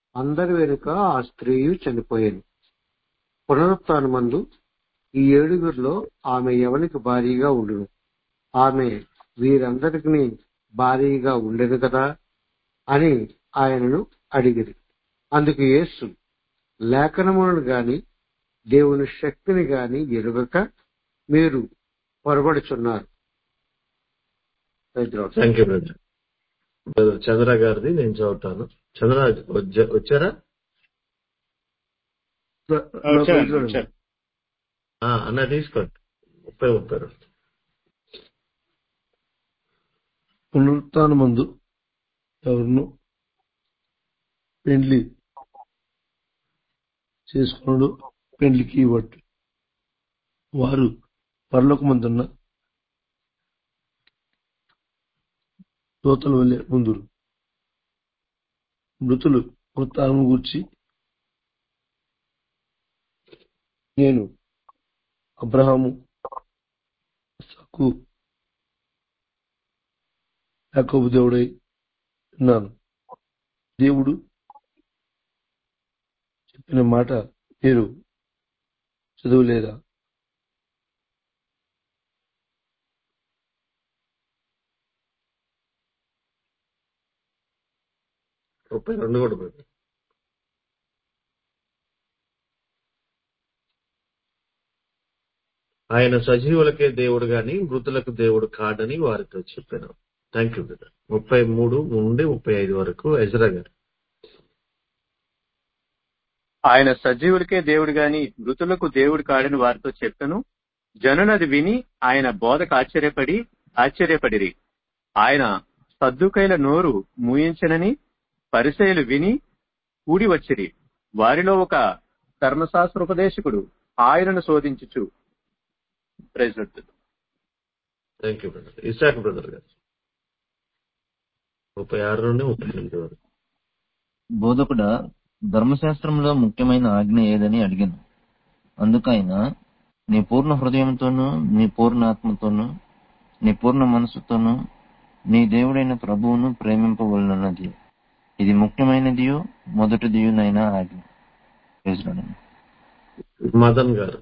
అందరి వెనుక ఆ స్త్రీయు చనిపోయింది పునరుత్నమందు ఈ ఏడుగురిలో ఆమె ఎవనికి భారీగా ఉండును ఆమె వీరందరికి భారీగా ఉండేది కదా అని ఆయనను అడిగిరి అందుకు యేసు లేఖనములను గాని దేవుని శక్తిని గాని ఎరుగక మీరు పొరబడుచున్నారు thank you brother brother Chandra గారిది నేను చదువుతాను చంద్ర వచ్చా- వచ్చారా వచ్చారండి వచ్చారు ఆ, అన్న తీసుకోండి ముప్పై ముప్పై రెండు పునరుత్నమందు ఎవరిను పెండ్లి చేసుకున్నాడు పెండ్లికి ఇవ్వట్టు వారు పరలోకమందున్న దోతల వల్లే ముందురు మృతులు వృత్తాలను గూర్చి నేను అబ్రహాము ఇస్సాకు యాకోబు దేవుడై ఉన్నాను దేవుడు చెప్పిన మాట మీరు చదువులేదా ముప్పై రెండు కూడా బ్రదర్ ఆయన సజీవులకే దేవుడు గాని మృతులకు దేవుడు కాడని వారితో చెప్పాను థ్యాంక్ యూ బ్రదర్ ముప్పై మూడు నుండి ముప్పై ఐదు వరకు ఎజరా గారు ఆయన సజీవులకే దేవుడు గాని మృతులకు దేవుడు కాడని వారితో చెప్పాను జనులది విని ఆయన బోధకు ఆశ్చర్యపడి ఆశ్చర్యపడిరి ఆయన సద్దుకైల నోరు మూయించనని పరిసయులు విని కూడి వచ్చిరి వారిలో ఒక ధర్మశాస్త్రోపదేశకుడు ఆయనను శోధించుచు ప్రజలు thank you brother Isaac brother గారు ముప్పై ఆరు నుండి ముప్పై ఎనిమిది వరకు బోధకుడ ధర్మశాస్త్రంలో ముఖ్యమైన ఆజ్ఞ ఏదని అడిగాను అందుకైన నీ పూర్ణ హృదయంతోనూ నీ పూర్ణ ఆత్మతోనూ నీ పూర్ణ మనసుతోనూ నీ దేవుడైన ప్రభువును ప్రేమింపవలనన్నది ఇది ముఖ్యమైనదియు మొదటిదియునైన ఆజ్ఞ Praise the Lord. మదన్ గారు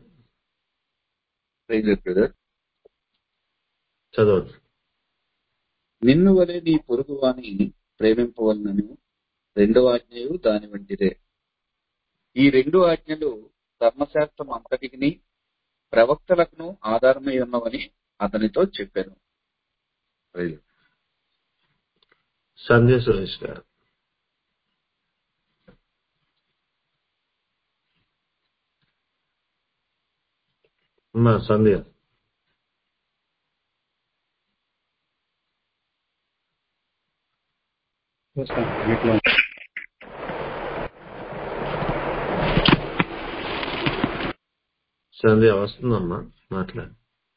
బ్రదర్ చదవచ్చు నిన్ను వలె నీ పొరుగు వాని ప్రేమింపవలనను రెండవ ఆజ్ఞయు దాని వంటిదే ఈ రెండు ఆజ్ఞలు ధర్మశాస్త్రం అంతటికి ప్రవక్తలకును ఆధారమై ఉన్నవని అతనితో చెప్పాను Praise the Lord. సంధ్య సురేష్ గారు అమ్మా సంధ్య సంధ్య వస్తుందమ్మా మాట్లాడు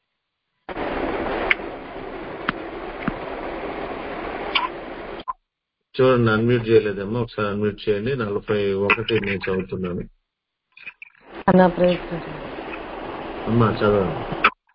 చూడండి అన్మ్యూట్ చేయలేదమ్మా ఒకసారి అన్మ్యూట్ చేయండి నలభై ఒకటి నేను చదువుతున్నాను అన్నా ప్రయత్నం అమ్మా చదవండి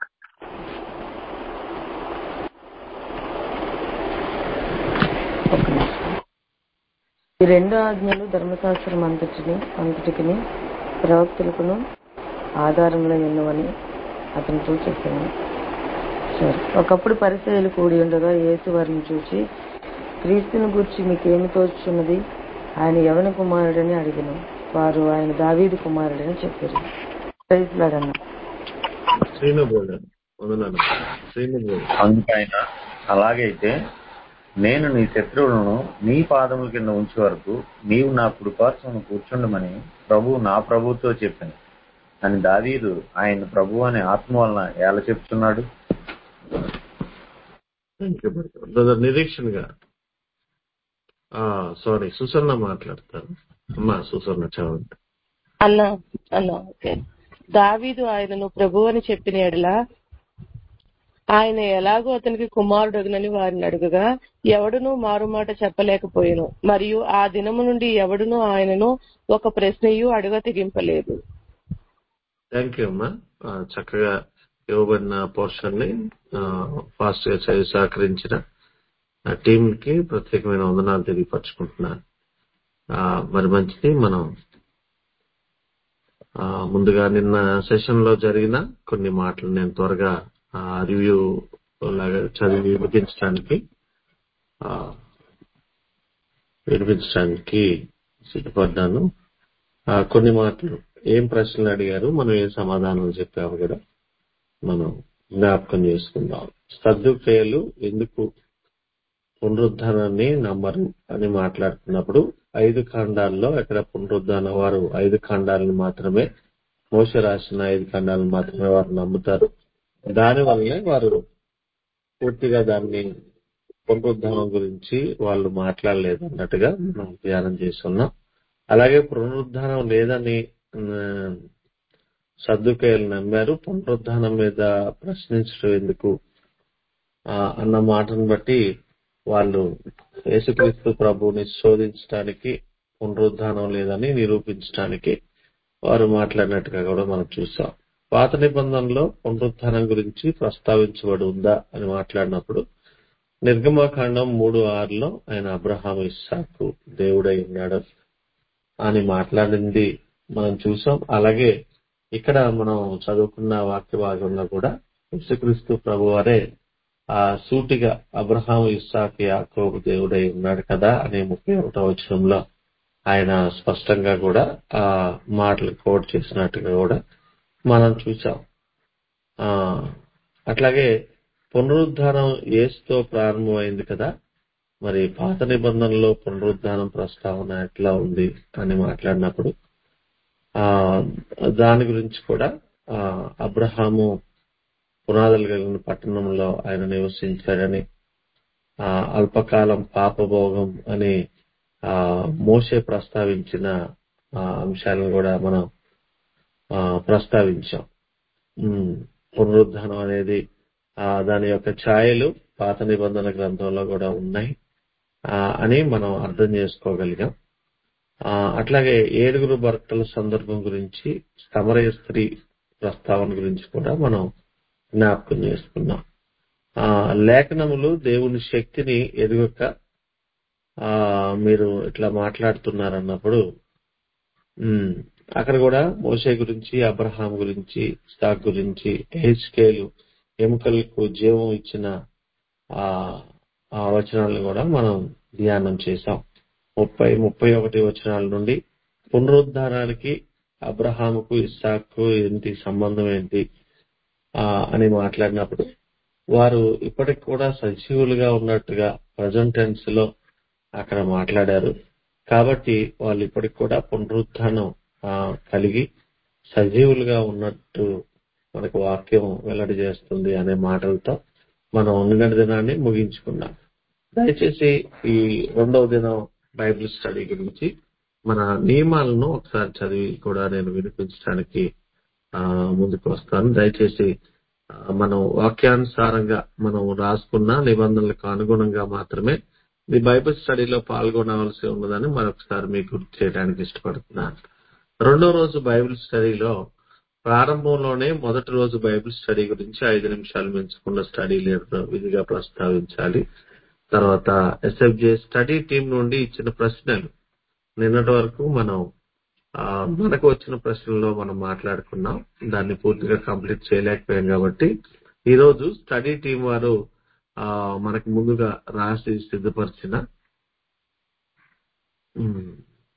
ఒక నిమిషం. ఈ రెండు ఆజ్ఞలు ధర్మశాస్త్రం అంతటిని అంతటికి ప్రవక్తలకును ఆధారంలో ఉన్నవని అతనితో చెప్పాను సరే ఒకప్పుడు పరిచయాలు కూడి ఉండగా యేసు వారిని చూసి క్రీస్తుని గూర్చి మీకేమి తోచున్నది ఆయన ఎవని కుమారుడని అడిగిన వారు ఆయన దావీదు కుమారుడని చెప్పారు ప్రైజ్ లాడన్నా శ్రీను బోధన్ వందనాలు శ్రీను బోధన్ అందుకైన అలాగైతే నేను నీ శత్రువులను నీ పాదముల కింద ఉంచే వరకు నీవు నా కుడిపార్శ్వను కూర్చుండమని ప్రభు నా ప్రభుతో చెప్పాను అని దావీదు ఆయన ప్రభు అనే ఆత్మ వలన ఎలా చెప్తున్నాడు బ్రదర్ నిరీక్షణ్ గారు సారీ సుసన్న మాట్లాడతారు అమ్మా సుసన్న చదవండి అన్నా అన్నా ఓకే దావీదు ఆయనను ప్రభు అని చెప్పిన ఎడల ఆయన ఎలాగో అతనికి కుమారుడగునని వారిని అడుగగా ఎవడునూ మారుమాట చెప్పలేకపోయాను మరియు ఆ దినము నుండి ఎవడునూ ఆయనను ఒక ప్రశ్నయు అడుగ తెగింపలేదు థ్యాంక్ యూ అమ్మా ఆ, చక్కగా ఇవ్వబడిన పోర్షన్ ని ఫాస్ట్ గా చదివి సహకరించిన టీం కి ప్రత్యేకమైన వందనాలు తెలియపరచుకుంటున్నాను ఆ, మరి మంచిది మనం ఆ, ముందుగా నిన్న సెషన్ లో జరిగిన కొన్ని మాటలు నేను త్వరగా రివ్యూ లాగా చదివి వినిపించడానికి ఆ, వినిపించడానికి సిద్ధపడ్డాను ఆ, కొన్ని మాటలు ఏం ప్రశ్నలు అడిగారు మనం ఏం సమాధానం చెప్పాము కూడా మనం జ్ఞాపకం చేసుకుందాం సర్దుక్రియలు ఎందుకు పునరుద్ధానాన్ని నమ్మరు అని మాట్లాడుతున్నప్పుడు ఐదు ఖండాల్లో ఎక్కడ పునరుద్ధాన వారు ఐదు ఖండాలను మాత్రమే మోస రాసిన ఐదు ఖండాలను మాత్రమే వారు నమ్ముతారు దాని వల్లనే వారు పూర్తిగా దాన్ని పునరుద్ధానం గురించి వాళ్ళు మాట్లాడలేదు అన్నట్టుగా మనం ధ్యానం చేస్తున్నాం అలాగే పునరుద్ధానం లేదని ఆ, సర్దుకాయలు నమ్మారు పునరుద్ధానం మీద ప్రశ్నించడం ఎందుకు ఆ, అన్న మాటను బట్టి వాళ్ళు యేసుక్రీస్తు ప్రభువుని శోధించడానికి పునరుద్ధానం లేదని నిరూపించడానికి వారు మాట్లాడినట్టుగా కూడా మనం చూసాం పాత నిబంధనలో పునరుద్ధానం గురించి ప్రస్తావించబడి ఉందా అని మాట్లాడినప్పుడు నిర్గమకాండం మూడు ఆరులో ఆయన అబ్రహాం ఇస్సాకు దేవుడై ఉన్నాడు అని మాట్లాడింది మనం చూసాం అలాగే ఇక్కడ మనం చదువుకున్న వాక్య భాగంలో కూడా యేసుక్రీస్తు ప్రభు వారే ఆ సూటిగా అబ్రహాం ఇస్సాకు యాకోబు దేవుడై ఉన్నాడు కదా అనే ముప్పై ఒకటో వచనంలో ఆయన స్పష్టంగా కూడా ఆ మాటలు కోట్ చేసినట్టుగా కూడా మనం చూసాం ఆ అట్లాగే పునరుద్ధానం ఏసుతో ప్రారంభమైంది కదా మరి పాత నిబంధనలో పునరుద్ధానం ప్రస్తావన ఎట్లా ఉంది అని మాట్లాడినప్పుడు ఆ దాని గురించి కూడా ఆ అబ్రహాము పునాదులు కలిగిన పట్టణంలో ఆయన నివసించాడని ఆ అల్పకాలం పాపభోగం అని ఆ మోసే ప్రస్తావించిన ఆ అంశాలను కూడా మనం ఆ ప్రస్తావించాం ఉమ్, పునరుద్ధానం అనేది ఆ దాని యొక్క ఛాయలు పాత నిబంధన గ్రంథంలో కూడా ఉన్నాయి ఆ అని మనం అర్థం చేసుకోగలిగాం ఆ అట్లాగే ఏడుగురు భర్తల సందర్భం గురించి సమరయ స్త్రీ ప్రస్తావన గురించి కూడా మనం జ్ఞాపకం చేసుకున్నాం ఆ లేఖనములు దేవుని శక్తిని ఎదుగక ఆ మీరు ఇట్లా మాట్లాడుతున్నారన్నప్పుడు ఉమ్, అక్కడ కూడా మోసే గురించి అబ్రహాం గురించి ఇస్సాక్ గురించి హెచ్కేలు ఎముకలకు జీవం ఇచ్చిన ఆ ఆ వచనాలను కూడా మనం ధ్యానం చేశాం ముప్పై ముప్పై ఒకటి వచనాల నుండి పునరుద్ధారానికి అబ్రహాముకు ఇస్సాకు ఏంటి సంబంధం ఏంటి ఆ అని మాట్లాడినప్పుడు వారు ఇప్పటికి కూడా సజీవులుగా ఉన్నట్టుగా ప్రజెంట్ టెన్స్ లో అక్కడ మాట్లాడారు కాబట్టి వాళ్ళు ఇప్పటికి కూడా పునరుత్థానం ఆ, కలిగి సజీవులుగా ఉన్నట్టు మనకు వాక్యం వెల్లడి చేస్తుంది అనే మాటలతో మనం నిన్నటి దినాన్ని ముగించుకున్నాం దయచేసి ఈ రెండవ దినం బైబిల్ స్టడీ గురించి మన నియమాలను ఒకసారి చదివి కూడా నేను వినిపించడానికి ఆ, ముందుకు వస్తాను దయచేసి ఆ, మనం వాక్యానుసారంగా మనం రాసుకున్న నిబంధనలకు అనుగుణంగా మాత్రమే ఈ బైబిల్ స్టడీలో పాల్గొనవలసి ఉన్నదని మరొకసారి మీకు గుర్తు చేయడానికి ఇష్టపడుతున్నాను రెండో రోజు బైబిల్ స్టడీలో ప్రారంభంలోనే మొదటి రోజు బైబిల్ స్టడీ గురించి ఐదు నిమిషాలు పెంచుకున్న స్టడీ లీడర్ విధిగా ప్రస్తావించాలి తర్వాత ఎస్ఎఫ్జే స్టడీ టీం నుండి ఇచ్చిన ప్రశ్నలు నిన్నటి వరకు మనం ఆ, మనకు వచ్చిన ప్రశ్నల్లో మనం మాట్లాడుకున్నాం దాన్ని పూర్తిగా కంప్లీట్ చేయలేకపోయాం కాబట్టి ఈ రోజు స్టడీ టీం వారు ఆ, మనకు ముందుగా రాసి సిద్ధపరిచిన ఉమ్,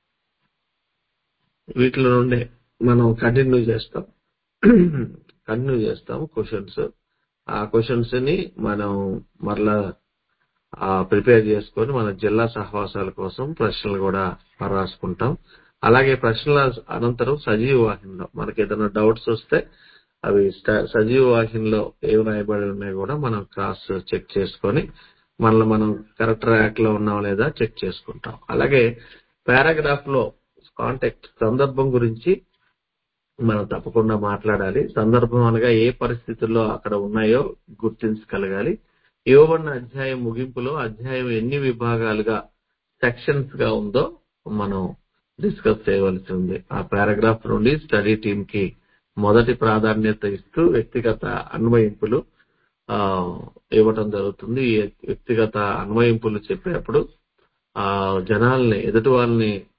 వీటిలో నుండే మనం కంటిన్యూ చేస్తాం కంటిన్యూ చేస్తాం క్వశ్చన్స్ ఆ క్వశ్చన్స్ ని మనం మరలా ప్రిపేర్ చేసుకొని మన జిల్లా సహవాసాల కోసం ప్రశ్నలు కూడా రాసుకుంటాం అలాగే ప్రశ్నల అనంతరం సజీవ వాహినిలో మనకి ఏదైనా డౌట్స్ వస్తే అవి స్ట- సజీవ వాహినిలో ఏమి రాయబడి ఉన్నాయో కూడా మనం క్రాస్ చెక్ చేసుకొని మనల్ని మనం కరెక్ట్ ట్రాక్ లో ఉన్నాం లేదా చెక్ చేసుకుంటాం అలాగే పారాగ్రాఫ్ లో కాంటాక్ట్ సందర్భం గురించి మనం తప్పకుండా మాట్లాడాలి సందర్భం అనగా ఏ పరిస్థితుల్లో అక్కడ ఉన్నాయో గుర్తించగలగాలి ఇవ్వబడిన అధ్యాయం ముగింపులో అధ్యాయం ఎన్ని విభాగాలుగా సెక్షన్స్ గా ఉందో మనం డిస్కస్ చేయవలసి ఉంది ఆ పారాగ్రాఫ్ నుండి స్టడీ టీమ్ కి మొదటి ప్రాధాన్యత ఇస్తూ వ్యక్తిగత అన్వయింపులు ఆ, ఇవ్వటం జరుగుతుంది ఈ వ్యక్తిగత అన్వయింపులు చెప్పేటప్పుడు ఆ జనాల్ని ఎదుటి వాళ్ళని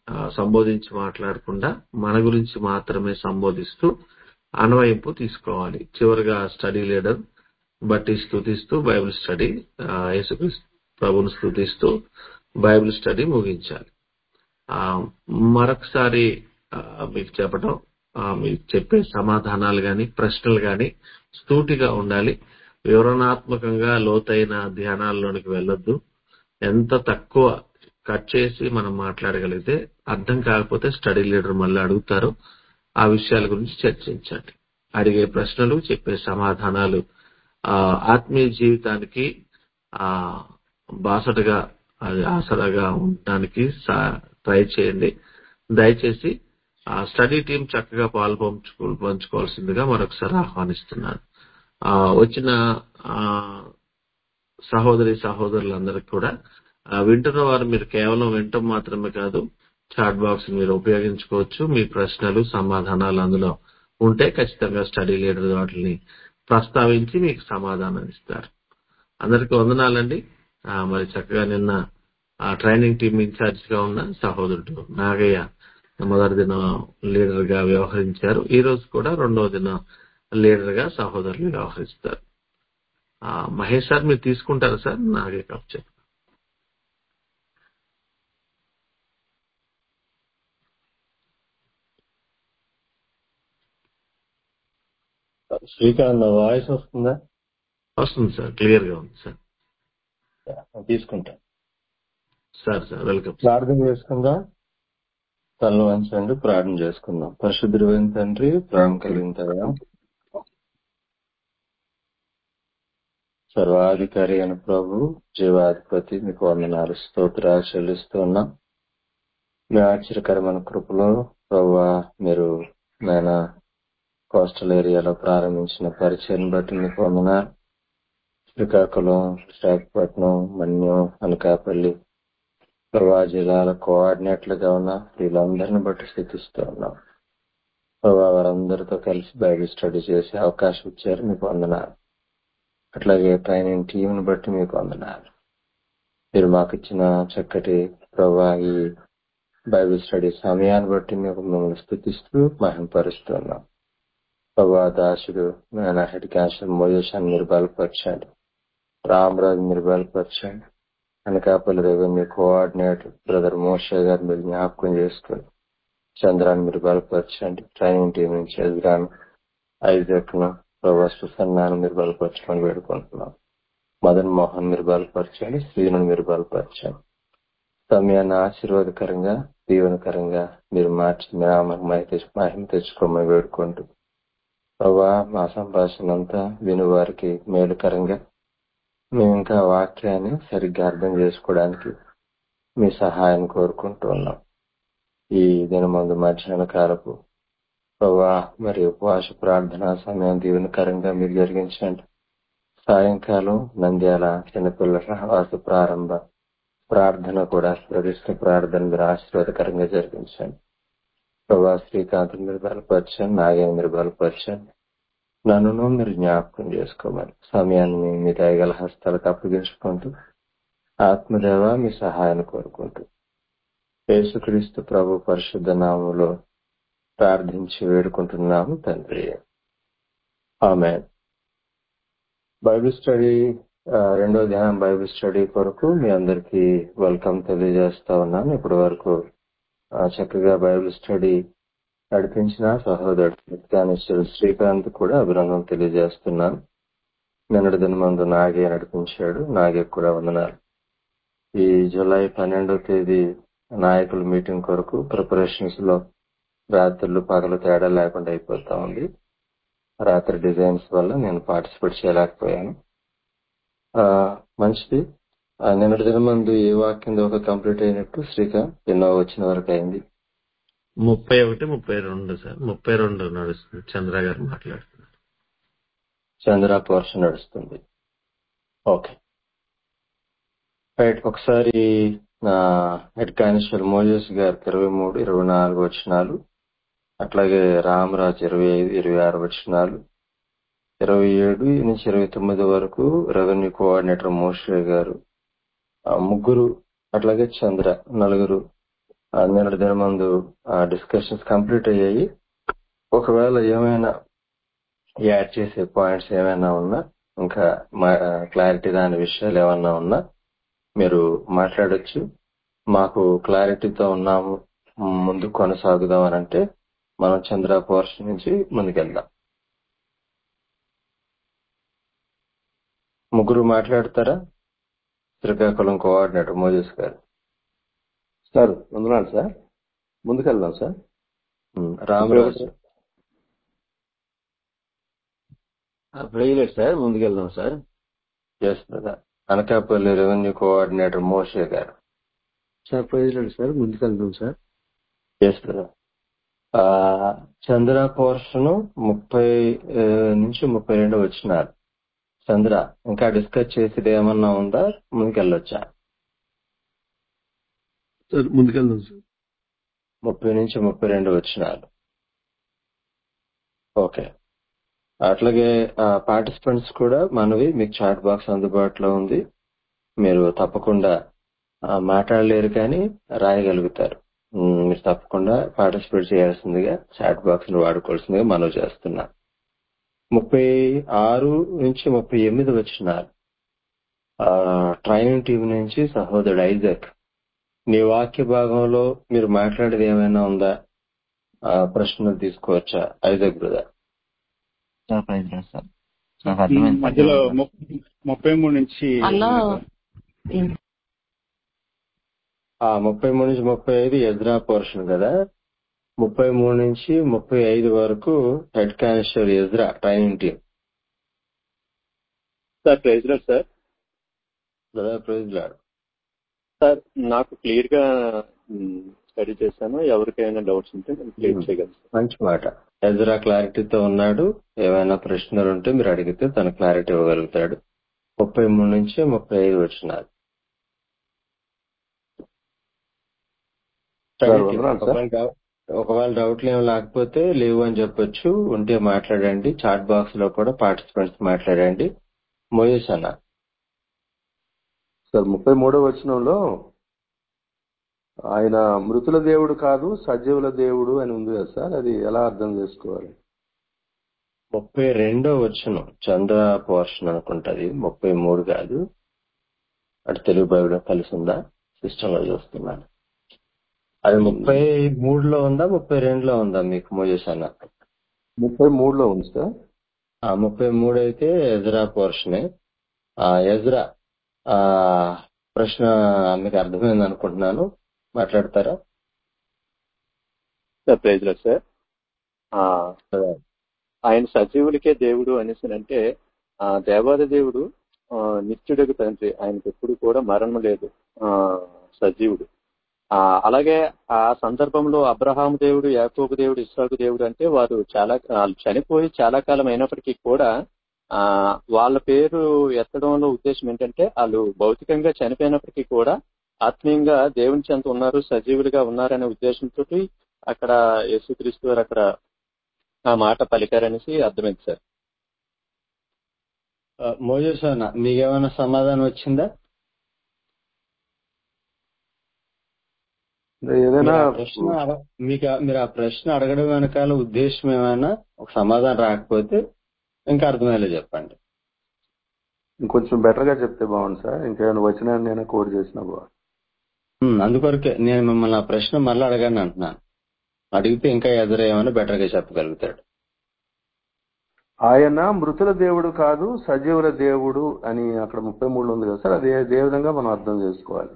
ఆ, సంబోధించి మాట్లాడకుండా మన గురించి మాత్రమే సంబోధిస్తూ అన్వయింపు తీసుకోవాలి చివరిగా స్టడీ లీడర్ బట్టి స్థుతిస్తూ బైబిల్ స్టడీ ఆ, యేసుక్రీస్తు ప్రభుని స్థుతిస్తూ బైబిల్ స్టడీ ముగించాలి ఆ, మరొకసారి ఆ, మీకు చెప్పడం ఆ, మీకు చెప్పే సమాధానాలు గాని ప్రశ్నలు గాని స్తూటిగా ఉండాలి వివరణాత్మకంగా లోతైన ధ్యానాల్లోనికి వెళ్ళొద్దు ఎంత తక్కువ కట్ చేసి మనం మాట్లాడగలిగితే అర్థం కాకపోతే స్టడీ లీడర్ మళ్ళీ అడుగుతారు ఆ విషయాల గురించి చర్చించండి అడిగే ప్రశ్నలు చెప్పే సమాధానాలు ఆ, ఆత్మీయ జీవితానికి ఆ బాసటగా అది ఆసరాగా ఉండడానికి సా- ట్రై చేయండి దయచేసి ఆ స్టడీ టీం చక్కగా పాలు పంచుకో పంచుకోవాల్సిందిగా మరొకసారి ఆహ్వానిస్తున్నాను ఆ, వచ్చిన ఆ, సహోదరి సహోదరులందరికీ కూడా ఆ, వింటున్న వారు మీరు కేవలం వినటం మాత్రమే కాదు చాట్ బాక్స్ మీరు ఉపయోగించుకోవచ్చు మీ ప్రశ్నలు సమాధానాలు అందులో ఉంటే ఖచ్చితంగా స్టడీ లీడర్ వాటిని ప్రస్తావించి మీకు సమాధానం ఇస్తారు అందరికీ వందనాలండి ఆ, మరి చక్కగా నిన్న ఆ ట్రైనింగ్ టీం ఇన్ఛార్జ్ గా ఉన్న సహోదరుడు నాగయ్య మొదటి దినం లీడర్ గా వ్యవహరించారు ఈ రోజు కూడా రెండవ దినం లీడర్ గా సహోదరులు వ్యవహరిస్తారు ఆ, మహేష్ సార్ మీరు తీసుకుంటారా సార్ నాగే కప్ చెప్పండి శ్రీకాంత్ వాయిస్ వస్తుందా వస్తుంది సార్ క్లియర్ గా ఉంది సార్ తీసుకుంటా సార్ సార్ వెల్కమ్ ప్రార్థన చేసుకుందాం తలను వంచండి ప్రార్థన చేసుకుందాం పరిశుద్ధుడైన తండ్రి ప్రాణం కలిగిన తన సర్వాధికారి అయిన ప్రభు జీవాధిపతి మీకు వందనాలు స్తోత్రాలు చెల్లిస్తూ ఉన్నాం మీ ఆశ్చర్యకరమైన కృపలో ప్రభు మీరు నేను కోస్టల్ ఏరియాలో ప్రారంభించిన పరిచయం బట్టి మీకు వందనాలు శ్రీకాకుళం విశాఖపట్నం మన్యం అనకాపల్లి ప్రభా జిల్లాల కోఆర్డినేట్లుగా ఉన్న వీళ్ళందరిని బట్టి స్థితిస్తూ ఉన్నాం ప్రభా వారందరితో కలిసి బైబిల్ స్టడీ చేసే అవకాశం ఇచ్చారు మీకు వందనాలు అట్లాగే ట్రైనింగ్ టీంని బట్టి మీకు వందనాలు మీరు మాకు ఇచ్చిన చక్కటి ప్రభా ఈ బైబిల్ స్టడీ సమయాన్ని బట్టి మేము మిమ్మల్ని స్థుతిస్తూ మహింపరుస్తున్నాం ప్రభా దాసుడు నా హెడ్ క్యాన్సర్ మోజేషాన్ని మీరు బలపరచండి రామరాజు మీరు బలపరచండి Anakapalli revenue coordinator brother Moshe గారు మీరు జ్ఞాపకం చేసుకుని చంద్రాన్ని మీరు బలపరచండి ట్రైనింగ్ టీం నుంచి ఎదురాను ఐజక్ ను ప్రభా సుసన్నాను మీరు బలపరచమని వేడుకుంటున్నాం మదన్ మోహన్ మీరు బలపరచండి శ్రీను మీరు బలపరచండి సమయాన్ని ఆశీర్వాదకరంగా దీవెనకరంగా మీరు మార్చి మీ నామానికి మహిమ తెచ్చు- మహిమ తెచ్చుకోమని వేడుకుంటూ ప్రభా మా సంభాషణ అంతా విని వారికి మేలుకరంగా మేము ఇంకా వాక్యాన్ని సరిగ్గా అర్థం చేసుకోవడానికి మీ సహాయం కోరుకుంటూ ఉన్నాం ఈ దినమందు మధ్యాహ్న కాలపు ప్రభా మరి ఉపవాస ప్రార్థన సమయం దీవెనకరంగా మీరు జరిగించండి సాయంకాలం నంద్యాల చిన్నపిల్లల సహవాస ప్రారంభ ప్రార్థన కూడా ప్రతిష్ట ప్రార్థన మీరు ఆశీర్వాదకరంగా జరిగించండి ప్రభా శ్రీకాంత్ మీరు బలపరచండి నాగేంద్ర మీరు బలపరచండి నన్ను మీరు జ్ఞాపకం చేసుకోమని సమయాన్ని మీ దయగల హస్తాలకు అప్పగించుకుంటూ ఆత్మదేవ మీ సహాయాన్ని కోరుకుంటూ యేసుక్రీస్తు ప్రభు పరిశుద్ధ నామంలో ప్రార్థించి వేడుకుంటున్నాము తండ్రి ఆమె బైబిల్ స్టడీ ఆ, రెండో ధ్యానం బైబిల్ స్టడీ కొరకు మీ అందరికీ వెల్కమ్ తెలియజేస్తా ఉన్నాను ఇప్పటి వరకు ఆ, చక్కగా బైబిల్ స్టడీ నడిపించిన సహోదరుడు జ్ఞానేశ్వరుడు శ్రీకాంత్ కూడా అభినందన తెలియజేస్తున్నాను నిన్నటి దినమందు నాగే నడిపించాడు నాగే కూడా వందనాలు ఈ జూలై పన్నెండో తేదీ నాయకుల మీటింగ్ కొరకు ప్రిపరేషన్స్ లో రాత్రులు పగలు తేడా లేకుండా అయిపోతా ఉంది రాత్రి డిజైన్స్ వల్ల నేను పార్టిసిపేట్ చేయలేకపోయాను ఆ, మంచిది ఆ, నిన్నటి దినమందు ఏ వాక్యం ఒక కంప్లీట్ అయినట్టు శ్రీకాంత్ ఎన్నో వచ్చిన వరకు అయింది ముప్పై ఒకటి ముప్పై రెండు సార్ ముప్పై రెండు నడుస్తుంది చంద్ర గారు మాట్లాడుతున్నారు చంద్ర పోర్షన్ నడుస్తుంది ఓకే రైట్ ఒకసారి నా హెడ్ కానిస్టేబుల్ మోజెస్ గారు ఇరవై మూడు ఇరవై నాలుగు వచనాలు అట్లాగే రామరాజు ఇరవై ఐదు ఇరవై ఆరు వచనాలు ఇరవై ఏడు నుంచి ఇరవై తొమ్మిది వరకు రెవెన్యూ కోఆర్డినేటర్ మోషే గారు ఆ ముగ్గురు అట్లాగే చంద్ర నలుగురు ఆ, నిన్నటి దిన ముందు డిస్కషన్స్ కంప్లీట్ అయ్యాయి ఒకవేళ ఏమైనా యాడ్ చేసే పాయింట్స్ ఏమైనా ఉన్నా ఇంకా క్లారిటీ దాని విషయాలు ఏమన్నా ఉన్నా మీరు మాట్లాడొచ్చు మాకు క్లారిటీతో ఉన్నాము ముందు కొనసాగుదాం అని అంటే మనం చంద్ర పోర్షన్ నుంచి ముందుకెళ్దాం ముగ్గురు మాట్లాడతారా శ్రీకాకుళం కోఆర్డినేటర్ మోజస్ గారు సార్ వందనాలు సార్ ముందుకెళ్దాం సార్ ఉమ్, రామరాజు ప్రేయలేదు సార్ ముందుకెళ్దాం sir yes brother Anakapalli revenue coordinator Moshe గారు సార్ ప్రైజ్ సార్ ముందుకెళ్దాం సార్ ఎస్ బ్రదర్ ఆ, చంద్ర పోర్షన్ ముప్పై ఆ, నుంచి ముప్పై రెండు వచ్చినారు చంద్ర ఇంకా డిస్కస్ చేసేది ఏమన్నా ఉందా ముందుకెళ్ళొచ్చా సార్ ముందుకెళ్దాం సార్ ముప్పై నుంచి ముప్పై రెండు వచ్చినారు ఓకే అట్లాగే పార్టిసిపెంట్స్ కూడా మనవి మీకు చాట్ బాక్స్ అందుబాటులో ఉంది మీరు తప్పకుండా ఆ, మాట్లాడలేరు కానీ రాయగలుగుతారు ఉమ్, మీరు తప్పకుండా పార్టిసిపేట్ చేయాల్సిందిగా చాట్ బాక్స్ ని వాడుకోవాల్సిందిగా మనవి చేస్తున్నా ముప్పై ఆరు నుంచి ముప్పై ఎనిమిది వచ్చినారు ట్రైనింగ్ టీం నుంచి సహోదరుడు ఐజక్ నీ వాక్య భాగంలో మీరు మాట్లాడేది ఏమైనా ఉందా ఆ, ప్రశ్నలు తీసుకోవచ్చా Isaac brother sir praise lord sir నాకు అర్థమైంది సార్. మధ్యలో ముప్- ముప్పై మూడు నుంచి అన్నా ఆ ముప్పై మూడు నుంచి ముప్పై ఐదు ఎజ్రా పోర్షన్ కదా ముప్పై మూడు నుంచి ముప్పై ఐదు వరకు head constable Ezra training team sir praise lord sir brother praise lord sir నాకు క్లియర్ గా స్టడీ చేశాను ఎవరికైనా డౌట్స్ ఉంటే నేను క్లియర్ చేయగలను సార్. మంచి మాట ఎజ్రా క్లారిటీతో ఉన్నాడు ఏమైనా ప్రశ్నలు ఉంటే మీరు అడిగితే తన క్లారిటీ ఇవ్వగలుగుతాడు ముప్పై మూడు నుంచి ముప్పై ఐదు వచ్చినారు సార్, వందనాలు సార్. ఒకవేళ డౌ- ఒకవేళ డౌట్లు ఏమి లేకపోతే లేవు అని చెప్పొచ్చు ఉంటే మాట్లాడండి చాట్ బాక్స్ లో కూడా పార్టిసిపెంట్స్ మాట్లాడండి మోయేష్ అన్న సార్ ముప్పై మూడో వచనంలో ఆయన మృతుల దేవుడు కాదు సజీవుల దేవుడు అని ఉంది కదా సార్ అది ఎలా అర్థం చేసుకోవాలి ముప్పై రెండో వచ్చును చంద్ర పోర్షన్ అనుకుంటది ముప్పై మూడు కాదు అటు తెలుగు బైబిల్ కలిసి ఉందా సిస్టమ్ లో చూస్తున్నాను అది ముప్పై మూడులో ఉందా ముప్పై రెండులో ఉందా మీకు మోజేస్ అన్న ముప్పై మూడులో ఉంది సార్ ఆ ముప్పై మూడు అయితే ఎజ్రా పోర్షనే ఆ ఎజ్రా ఆ ప్రశ్న మీకు అర్థమైంది అనుకుంటున్నాను మాట్లాడతారా సార్ ప్రైజ్ లాడ్ సార్ ఆ, ఆయన సజీవులకే దేవుడు అనేసి అంటే ఆ దేవాది దేవుడు ఆ, నిత్యుడకు తండ్రి ఆయనకి ఎప్పుడు కూడా మరణం లేదు ఆ సజీవుడు ఆ అలాగే ఆ సందర్భంలో అబ్రహాం దేవుడు యాకోబు దేవుడు ఇస్సాకు దేవుడు అంటే వారు చాలా వాళ్ళు చనిపోయి చాలా కాలం అయినప్పటికీ కూడా ఆ వాళ్ళ పేరు ఎత్తడంలో ఉద్దేశం ఏంటంటే వాళ్ళు భౌతికంగా చనిపోయినప్పటికీ కూడా ఆత్మీయంగా దేవుని చెంత ఉన్నారు సజీవులుగా ఉన్నారనే ఉద్దేశంతో అక్కడ యేసుక్రీస్తు వారు అక్కడ ఆ మాట పలికారనేసి అర్థమైంది సార్ మోజేస్ అన్న మీకేమైనా సమాధానం వచ్చిందా ఏదైనా మీరు ఆ ప్రశ్న అడ- మీకు ఆ- మీరు ఆ ప్రశ్న అడగడం వెనకాల ఉద్దేశం ఏమైనా ఒక సమాధానం రాకపోతే ఇంకా అర్థమయ్యేలా చెప్పండి ఇంకొంచెం బెటర్ గా చెప్తే బాగుంది సార్ ఇంకేమైనా వచ్చినా నేను కోడ్ చేసినా బాగుంది ఉమ్, అందుకొరకే నేను మిమ్మల్ని ఆ ప్రశ్న మళ్ళీ అడగాను అంటున్నాను అడిగితే ఇంకా ఎదురు ఏమైనా బెటర్ గా చెప్పగలుగుతాడు ఆయన మృతుల దేవుడు కాదు సజీవుల దేవుడు అని అక్కడ ముప్పై మూడులో ఉంది కదా సార్ అది ఏ- ఏ విధంగా మనం అర్థం చేసుకోవాలి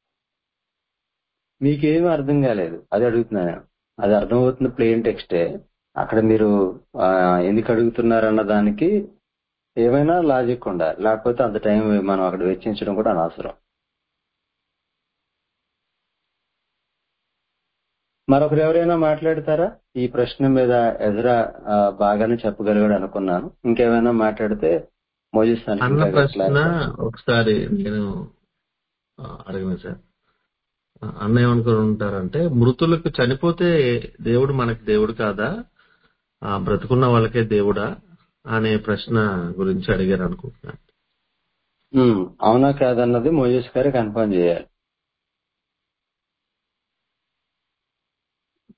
మీకేమీ అర్థం కాలేదు అది అడుగుతున్నాను నేను. అది అర్థమవుతుంది ప్లెయిన్ టెక్స్టే అక్కడ మీరు ఆ, ఎందుకు అడుగుతున్నారన్న దానికి ఏమైనా లాజిక్ ఉండాలి లేకపోతే అంత టైం మనం అక్కడ వెచ్చించడం కూడా అనవసరం మరొకరు ఎవరైనా మాట్లాడతారా ఈ ప్రశ్న మీద ఎదురా ఆ, బాగానే చెప్పగలిగాడు అనుకున్నాను ఇంకేమైనా మాట్లాడితే మోజిస్ అన్న ప్రశ్న ఒకసారి నేను ఆ, అడగను సార్ ఆ, అన్న ఏమనుకుని ఉంటారంటే మృతులకు చనిపోతే దేవుడు మనకి దేవుడు కాదా ఆ, బ్రతుకున్న వాళ్ళకే దేవుడా అనే ప్రశ్న గురించి అడిగారు అనుకుంటున్నాను ఉమ్, అవునా కాదన్నది మోజెస్ గారు కన్ఫర్మ్ చేయాలి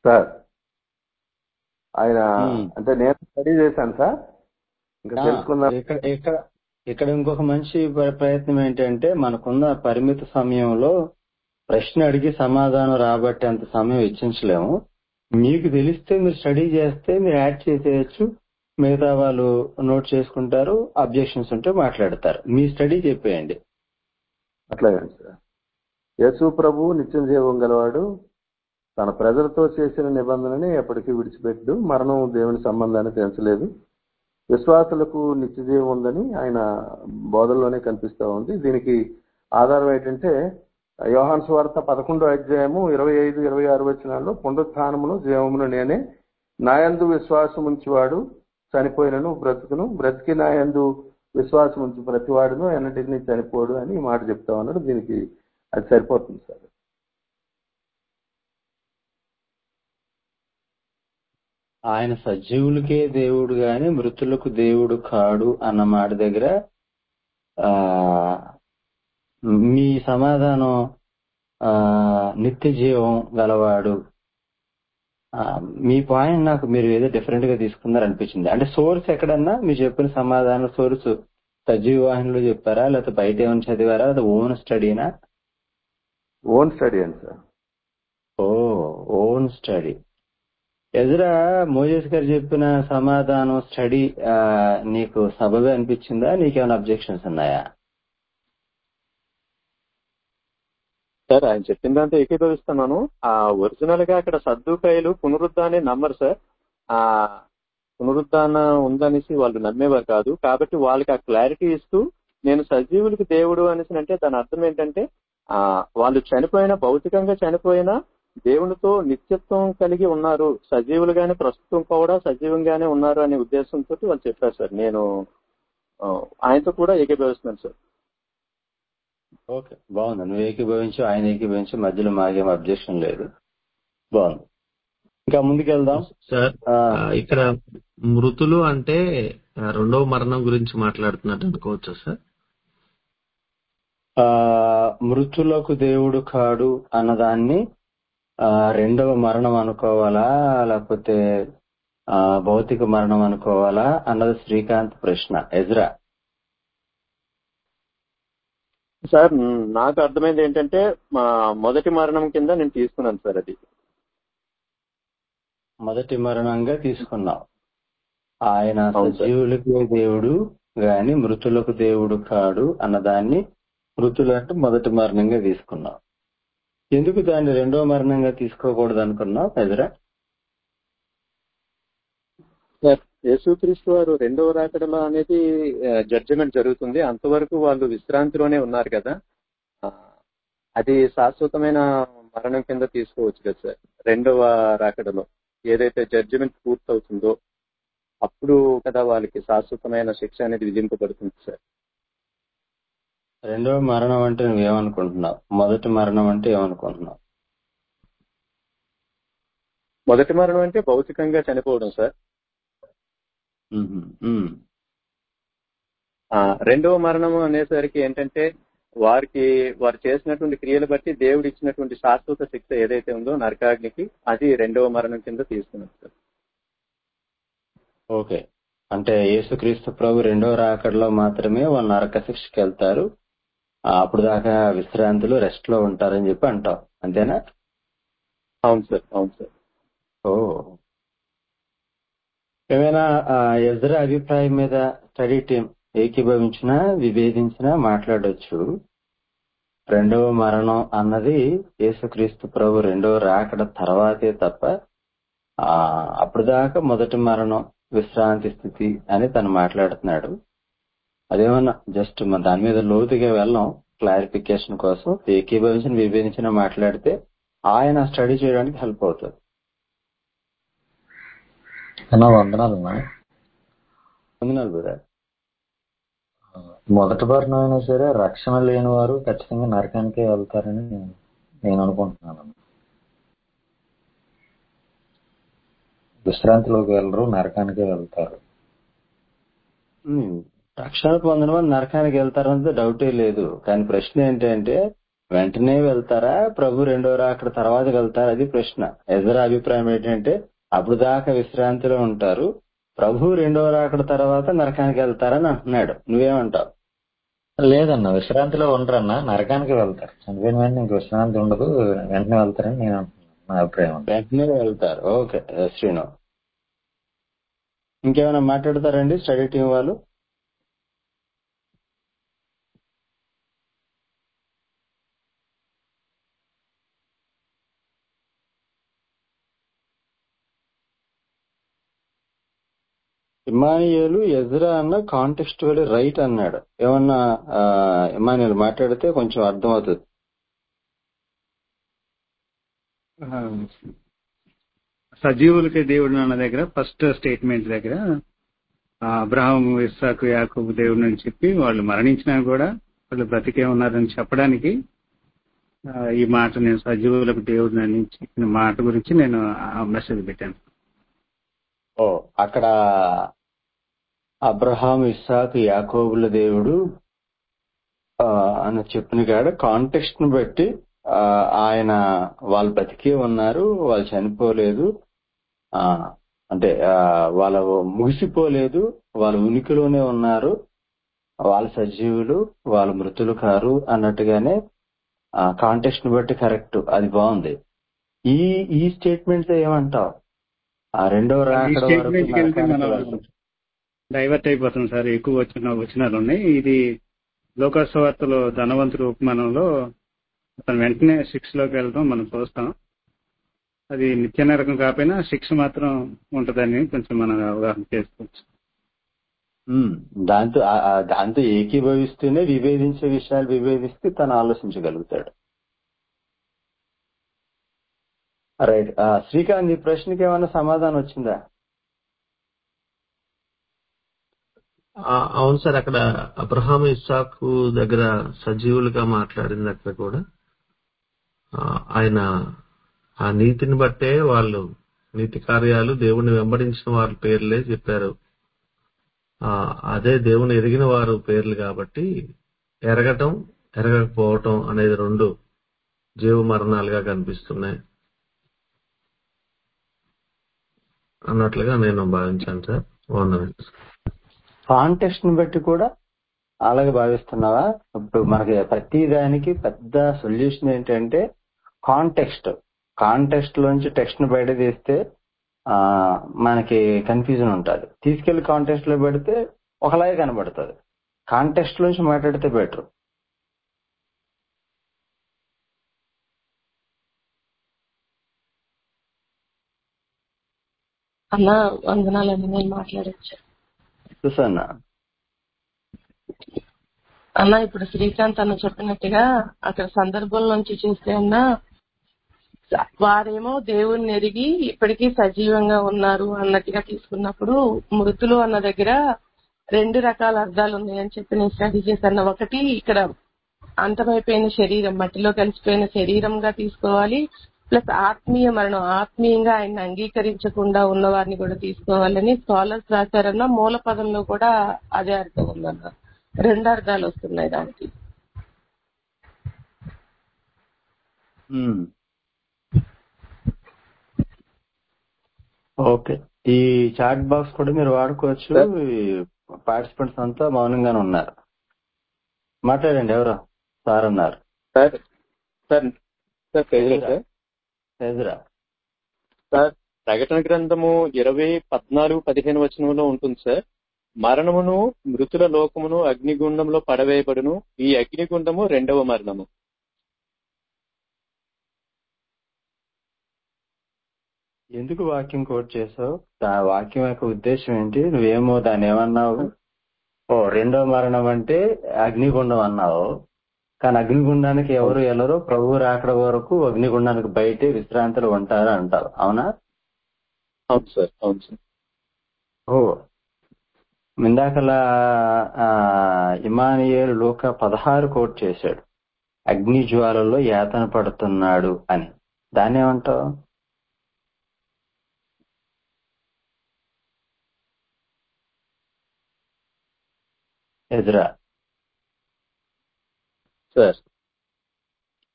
సార్ ఆయన ఉమ్. అంటే నేను స్టడీ చేశాను సార్ ఇంకా ఆ, తెలుసుకుందాం ఇక్కడ ఇక్కడ ఇక్కడ ఇంకొక మంచి ప్ర- ప్రయత్నం ఏంటంటే మనకున్న పరిమిత సమయంలో ప్రశ్న అడిగి సమాధానం రాబట్టేంత సమయం వెచ్చించలేము మీకు తెలిస్తే మీరు స్టడీ చేస్తే మీరు యాడ్ చేసేయచ్చు మిగతా వాళ్ళు నోట్ చేసుకుంటారు అబ్జెక్షన్స్ ఉంటే మాట్లాడతారు మీ స్టడీ చెప్పేయండి అట్లాగే సార్ యేసు ప్రభు నిత్యం జీవం గలవాడు తన ప్రజలతో చేసిన నిబంధనని ఎప్పటికీ విడిచిపెట్టు మరణం దేవుని సంబంధాన్ని పెంచలేదు విశ్వాసులకు నిత్య జీవం ఉందని ఆయన బోధనలోనే కనిపిస్తా ఉంది దీనికి ఆధారం ఏంటంటే యోహాన్ స్వార్త పదకొండో అధ్యాయము ఇరవై ఐదు ఇరవై ఆరు వచ్చినాల్లో పునరుత్థానమును జీవమును నేనే నాయందు విశ్వాసం ఉంచివాడు చనిపోయినను బ్రతుకును బ్రతికి నాయందు విశ్వాసం ఉంచి ప్రతివాడును ఎన్నటిని చనిపోడు అని ఈ మాట చెప్తా ఉన్నాడు దీనికి అది సరిపోతుంది సార్ ఆయన సజీవులకే దేవుడు గాని మృతులకు దేవుడు కాడు అన్న మాట దగ్గర ఆ మీ సమాధానం ఆ నిత్య జీవం గలవాడు ఆ, మీ పాయింట్ నాకు మీరు ఏదో డిఫరెంట్ గా తీసుకున్నారు అనిపించింది అంటే సోర్స్ ఎక్కడన్నా మీరు చెప్పిన సమాధానం సోర్స్ సజీవ వాహినిలో చెప్పారా లేకపోతే బయట ఏమైనా చదివారా లేదా ఓన్ స్టడీనా ఓన్ స్టడీ అండి సార్ ఓ ఓన్ స్టడీ ఎదురా మోజేస్ గారు చెప్పిన సమాధానం స్టడీ ఆ, నీకు సబబే అనిపించిందా నీకేమైనా అబ్జెక్షన్స్ ఉన్నాయా సార్ ఆయన చెప్పిన దాంతో ఏకీభవిస్తున్నాను ఆ ఒరిజినల్ గా అక్కడ సర్దుకాయలు పునరుద్ధాన్ని నమ్మరు సార్ ఆ పునరుద్ధాన ఉందనేసి వాళ్ళు నమ్మేవారు కాదు కాబట్టి వాళ్ళకి ఆ క్లారిటీ ఇస్తూ నేను సజీవులకు దేవుడు అనేసి అంటే దాని అర్థం ఏంటంటే ఆ వాళ్ళు చనిపోయినా భౌతికంగా చనిపోయినా దేవునితో నిత్యత్వం కలిగి ఉన్నారు సజీవులుగానే ప్రస్తుతం కూడా సజీవంగానే ఉన్నారు అనే ఉద్దేశంతో వాళ్ళు చెప్పారు సార్ నేను ఆ, ఆయనతో కూడా ఏకీభవిస్తున్నాను సార్ ఓకే బాగుంది నువ్వు ఏకీభవించు ఆయన ఏకీభవించు మధ్యలో మాకేం అబ్జెక్షన్ లేదు బాగుంది ఇంకా ముందుకెళ్దాం సార్ ఆ, ఆ, ఇక్కడ మృతులు అంటే ఆ, రెండవ మరణం గురించి మాట్లాడుతున్నట్టు అనుకోవచ్చా సార్ ఆ, మృతులకు దేవుడు కాడు అన్నదాన్ని ఆ, రెండవ మరణం అనుకోవాలా లేకపోతే ఆ, భౌతిక మరణం అనుకోవాలా అన్నది శ్రీకాంత్ ప్రశ్న ఎజ్రా సార్ మ్, నాకు అర్థమైంది ఏంటంటే మా మొదటి మరణం కింద నేను తీసుకున్నాను సార్ అది మొదటి మరణంగా తీసుకున్నాం ఆయన అవును సార్ సజీవులకే దేవుడు గాని మృతులకు దేవుడు కాడు అన్నదాన్ని మృతులు అంటే మొదటి మరణంగా తీసుకున్నాం ఎందుకు దాన్ని రెండో మరణంగా తీసుకోకూడదు అనుకున్నాం ఎదురా సార్ యేసుక్రీస్తు వారు రెండవ రాకడలో అనేది జడ్జిమెంట్ జరుగుతుంది అంతవరకు వాళ్ళు విశ్రాంతిలోనే ఉన్నారు కదా ఆ, అది శాశ్వతమైన మరణం కింద తీసుకోవచ్చు కదా సార్ రెండవ రాకడలో ఏదైతే జడ్జిమెంట్ పూర్తవుతుందో అప్పుడు కదా వాళ్ళకి శాశ్వతమైన శిక్ష అనేది విధింపబడుతుంది సార్ రెండవ మరణం అంటే నువ్వేమనుకుంటున్నావు మొదటి మరణం అంటే ఏమనుకుంటున్నావు మొదటి మరణం అంటే భౌతికంగా చనిపోవడం సార్ ఉహు, ఉమ్. ఆ, రెండవ మరణం అనేసరికి ఏంటంటే వారికి వారు చేసినటువంటి క్రియలు బట్టి దేవుడు ఇచ్చినటువంటి శాశ్వత శిక్ష ఏదైతే ఉందో నరకాగ్నికి అది రెండవ మరణం కింద తీసుకున్నారు సార్ ఓకే అంటే యేసుక్రీస్తు ప్రభు రెండవ రాకడలో మాత్రమే వాళ్ళు నరక శిక్షకి వెళ్తారు ఆ, అప్పుడు దాకా విశ్రాంతిలో రెస్ట్ లో ఉంటారని చెప్పి అంటాం అంతేనా అవును సార్ అవును సార్ ఓ ఏమైనా ఆ, ఎజ్రా అభిప్రాయం మీద స్టడీ టీం ఏకీభవించినా విభేదించినా మాట్లాడొచ్చు రెండవ మరణం అన్నది యేసుక్రీస్తు ప్రభు రెండవ రాకడ తర్వాతే తప్ప ఆ అప్పుడు దాకా మొదటి మరణం విశ్రాంతి స్థితి అని తను మాట్లాడుతున్నాడు అదేమన్నా జస్ట్ మన దాని మీద లోతుగా వెళ్ళాం క్లారిఫికేషన్ కోసం ఏకీభవించిన విభేదించిన మాట్లాడితే ఆయన స్టడీ చేయడానికి హెల్ప్ అవుతుంది అన్నా వందనాలన్నా వందనాలు బ్రదర్ మొదటి మరణం అయినా సరే రక్షణ లేని వారు ఖచ్చితంగా నరకానికే వెళ్తారని నేను అనుకుంటున్నాను విశ్రాంతిలోకి వెళ్ళరు నరకానికే వెళ్తారు ఉమ్, రక్షణ పొందిన వాళ్ళు నరకానికి వెళ్తారన్నది డౌటే లేదు కానీ ప్రశ్న ఏంటంటే వెంటనే వెళ్తారా ప్రభు రెండో రాకడ తర్వాత వెళ్తారా అది ప్రశ్న ఎజరా అభిప్రాయం ఏంటంటే అప్పుడు దాకా విశ్రాంతిలో ఉంటారు ప్రభు రెండో రాకడ తర్వాత నరకానికి వెళ్తారని అంటున్నాడు నువ్వేమంటావు లేదన్న విశ్రాంతిలో ఉండరన్న నరకానికి వెళ్తారు చనిపోయిన వెంటనే ఇంక విశ్రాంతి ఉండదు వెంటనే వెళ్తారని నేను అంటున్నాను నా అభిప్రాయం అంతే. వెంటనే వెళ్తారు ఓకే శ్రీను ఇంకేమైనా మాట్లాడతారండి స్టడీ టీం వాళ్ళు ఇమానియలు ఎజ్రా అన్న కాంటెక్స్టువల్ రైట్ అన్నాడు ఏమన్నా ఆ, ఇమానియల్ మాట్లాడితే కొంచెం అర్థమవుతుంది ఆ, సజీవులకి దేవుడు అన్న దగ్గర ఫస్ట్ స్టేట్మెంట్ దగ్గర ఆ, అబ్రహాం ఇస్సాకు యాకూబు దేవుడు అని చెప్పి వాళ్ళు మరణించినా కూడా వాళ్ళు బ్రతికే ఉన్నారని చెప్పడానికి ఆ, ఈ మాట నేను సజీవులకు దేవుడు అని చెప్పిన మాట గురించి నేను ఆ మెసేజ్ పెట్టాను ఓ అక్కడ అబ్రహాం ఇస్సాకు యాకోబుల దేవుడు ఆ, అని చెప్పిన కాడ కాంటెక్స్ట్ ను బట్టి ఆ, ఆయన వాళ్ళు బతికే ఉన్నారు వాళ్ళు చనిపోలేదు ఆ, అంటే ఆ, వాళ్ళ ముగిసిపోలేదు వాళ్ళ ఉనికిలోనే ఉన్నారు వాళ్ళ సజీవులు వాళ్ళ మృతులు కారు అన్నట్టుగానే కాంటెక్స్ట్ ను బట్టి కరెక్ట్ అది బాగుంది ఈ ఈ స్టేట్మెంట్ ఏమంటావు ఆ రెండో ఈ రాకడ వరకు స్టేట్మెంట్ కి వెళ్తే నరకానికి మనం వెళ్తాం డైవర్ట్ అయిపోతుంది సార్ ఎక్కువ వచ్చిన వచనాలు ఉన్నాయి ఇది లోకస్వార్తలో ధనవంతుడు ఉపమానంలో అతను వెంటనే సిక్స్ లోకి వెళ్ళడం మనం చూస్తాం అది నిత్య నరకం కాకపోయినా శిక్ష మాత్రం ఉంటదని కొంచెం మనం అవగాహన చేసుకోవచ్చు ఉమ్, దాంతో ఆ- ఆ దాంతో ఏకీభవిస్తూనే విభేదించే విషయాలు విభేదిస్తే తను ఆలోచించగలుగుతాడు రైట్ ఆ, శ్రీకాంత్ ఈ ప్రశ్నకి ఏమైనా సమాధానం వచ్చిందా ఆ, అవును సార్ అక్కడ అబ్రహాం ఇస్సాకు దగ్గర సజీవులుగా మాట్లాడింది అక్కడ కూడా ఆ, ఆయన ఆ నీతిని బట్టే వాళ్ళు నీతి కార్యాలు దేవుని వెంబడించిన వారి పేర్లే చెప్పారు ఆ, అదే దేవుని ఎరిగిన వారు పేర్లు కాబట్టి ఎరగటం ఎరగకపోవటం అనేది రెండు జీవ మరణాలుగా కనిపిస్తున్నాయి అన్నట్లుగా నేను భావించాను సార్ వందనండి కాంటెక్స్ట్ ని బట్టి కూడా అలాగే భావిస్తున్నావా ఇప్పుడు మనకి ప్రతి దానికి పెద్ద సొల్యూషన్ ఏంటంటే కాంటెక్స్ట్ కాంటెక్స్ట్ లోంచి టెక్స్ట్ ని బయట తీస్తే ఆ మనకి కన్ఫ్యూజన్ ఉంటుంది తీసుకెళ్లి కాంటెక్స్ట్ లో పెడితే ఒకలాగే కనబడుతుంది కాంటెక్స్ట్ లోంచి మాట్లాడితే బెటర్ అన్న వందనాలని నేను మాట్లాడచ్చు చూసన్నా అన్న ఇప్పుడు శ్రీకాంత్ అన్న చెప్పినట్టుగా అక్కడ సందర్భం నుంచి చూస్తే అన్న వారేమో దేవుణ్ణి ఎరిగి ఇప్పటికీ సజీవంగా ఉన్నారు అన్నట్టుగా తీసుకున్నప్పుడు మృతులు అన్న దగ్గర రెండు రకాల అర్థాలు ఉన్నాయని చెప్పి నేను స్టడీ చేశాను ఒకటి ఇక్కడ అంతమైపోయిన శరీరం మట్టిలో కలిసిపోయిన శరీరంగా తీసుకోవాలి ప్లస్ ఆత్మీయ మరణం ఆత్మీయంగా ఆయన అంగీకరించకుండా ఉన్న వారిని కూడా తీసుకోవాలని స్కాలర్స్ రాశారన్న మూల పదంలో కూడా అదే అర్థం ఉందన్న రెండు అర్థాలు వస్తున్నాయి దానికి ఉమ్. ఓకే ఈ చాట్ బాక్స్ కూడా మీరు వాడుకోవచ్చు ఈ పార్టిసిపెంట్స్ అంతా మౌనంగానే ఉన్నారు మాట్లాడండి ఎవరు సార్ అన్నారు sir sir sir praise sir ఎదురా సార్ ప్రకటన గ్రంథము ఇరవై పద్నాలుగు పదిహేను వచనంలో ఉంటుంది సార్ మరణమును మృతుల లోకమును అగ్నిగుండంలో పడవేయబడును ఈ అగ్నిగుండము రెండవ మరణము ఎందుకు వాక్యం కోట్ చేసావు ఆ వాక్యం యొక్క ఉద్దేశం ఏంటి నువ్వేమో దాన్ని ఏమన్నావు ఓ రెండో మరణం అంటే అగ్నిగుండం అన్నావు కానీ అగ్నిగుండానికి ఎవరు వెళ్ళరో ప్రభు రాకడ వరకు అగ్నిగుండానికి బయటే విశ్రాంతిలో ఉంటారు అంటారు అవునా అవును సార్ అవును సార్ ఓ ఇందాకలా ఆ, ఇమానియేలు లోక పదహారు కోట్ చేశాడు అగ్ని జ్వాలలో యాతన పడుతున్నాడు అని దాన్ని ఏమంటావు ఎదురా సార్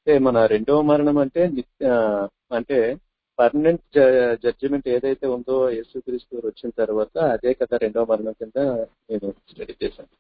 అంటే మన రెండవ మరణం అంటే నిత్య అంటే పర్మనెంట్ జడ్జిమెంట్ ఏదైతే ఉందో యేసుక్రీస్తు వారు వచ్చిన తర్వాత అదే కదా రెండవ మరణం కింద నేను స్టడీ చేశాను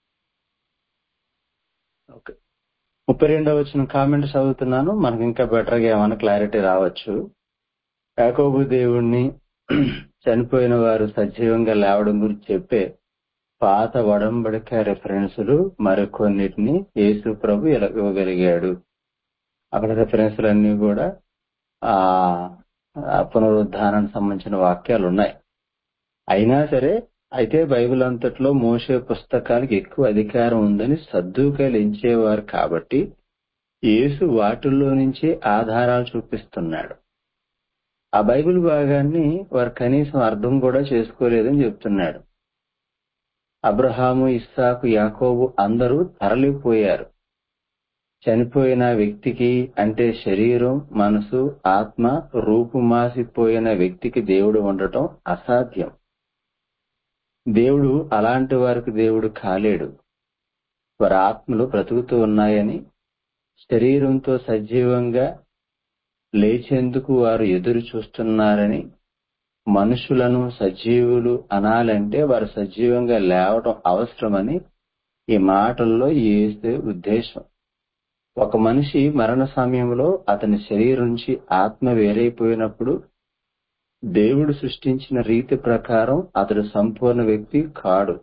ఓకే ముప్పై రెండవ వచ్చిన కామెంట్ చదువుతున్నాను మనకి ఇంకా బెటర్ గా ఏమైనా క్లారిటీ రావచ్చు యాకోబు దేవుణ్ణి చనిపోయిన వారు సజీవంగా లేవడం గురించి చెప్పే పాత వడంబడిక రెఫరెన్సులు మరికొన్నిటిని యేసు ప్రభు ఇలా ఇవ్వగలిగాడు అక్కడ రెఫరెన్సులు అన్ని కూడా ఆ ఆ పునరుద్ధానానికి సంబంధించిన వాక్యాలు ఉన్నాయి అయినా సరే అయితే బైబిల్ అంతట్లో మోసే పుస్తకానికి ఎక్కువ అధికారం ఉందని సర్దుకాయలు ఎంచేవారు కాబట్టి యేసు వాటిల్లో నుంచి ఆధారాలు చూపిస్తున్నాడు ఆ బైబిల్ భాగాన్ని వారు కనీసం అర్థం కూడా చేసుకోలేదని చెప్తున్నాడు అబ్రహాము ఇస్సాకు యాకోబు అందరూ తరలిపోయారు చనిపోయిన వ్యక్తికి అంటే శరీరం మనసు ఆత్మ రూపుమాసిపోయిన వ్యక్తికి దేవుడు ఉండటం అసాధ్యం దేవుడు అలాంటి వారికి దేవుడు కాలేడు వారి ఆత్మలు బ్రతుకుతూ ఉన్నాయని శరీరంతో సజీవంగా లేచేందుకు వారు ఎదురు చూస్తున్నారని మనుషులను సజీవులు అనాలంటే వారు సజీవంగా లేవడం అవసరమని ఈ మాటల్లో ఏసే ఉద్దేశం ఒక మనిషి మరణ సమయంలో అతని శరీరం నుంచి ఆత్మ వేరైపోయినప్పుడు దేవుడు సృష్టించిన రీతి ప్రకారం అతడు సంపూర్ణ వ్యక్తి కాడు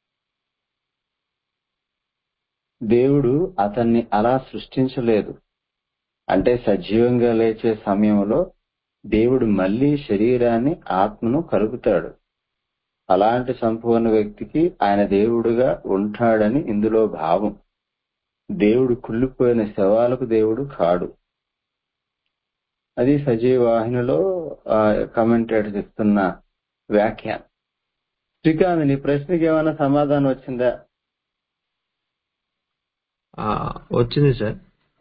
దేవుడు అతన్ని అలా సృష్టించలేదు అంటే సజీవంగా లేచే సమయంలో దేవుడు మళ్లీ శరీరాన్ని ఆత్మను కలుపుతాడు అలాంటి సంపూర్ణ వ్యక్తికి ఆయన దేవుడుగా ఉంటాడని ఇందులో భావం దేవుడు కుళ్ళిపోయిన శవాలకు దేవుడు కాడు అది సజీవ వాహినిలో కమెంటేటర్ చెప్తున్న వ్యాఖ్యానం శ్రీకాంత్ నీ ప్రశ్నకి ఏమైనా సమాధానం వచ్చిందా ఆ, వచ్చింది సార్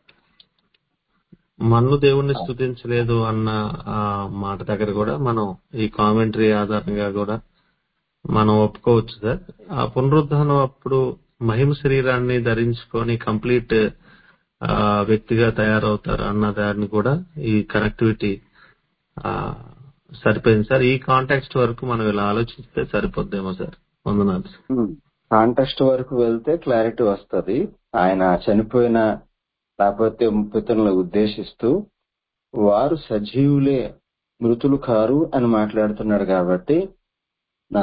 మన్ను దేవుణ్ణి స్థుతించలేదు అన్న ఆ మాట దగ్గర కూడా మనం ఈ కామెంటరీ ఆధారంగా కూడా మనం ఒప్పుకోవచ్చు సార్ ఆ పునరుద్ధానం అప్పుడు మహిమ శరీరాన్ని ధరించుకొని కంప్లీట్ వ్యక్తిగా తయారవుతారు అన్న దాన్ని కూడా ఈ కనెక్టివిటీ సరిపోయింది సార్ ఈ కాంటాక్స్ట్ వరకు మనం ఇలా ఆలోచిస్తే సరిపోద్దేమో సార్ వందనాలు సార్ కాంటెస్ట్ వరకు వెళ్తే క్లారిటీ వస్తది ఆయన చనిపోయిన లేకపోతే పితరులను ఉద్దేశిస్తూ వారు సజీవులే మృతులు కారు అని మాట్లాడుతున్నాడు కాబట్టి నా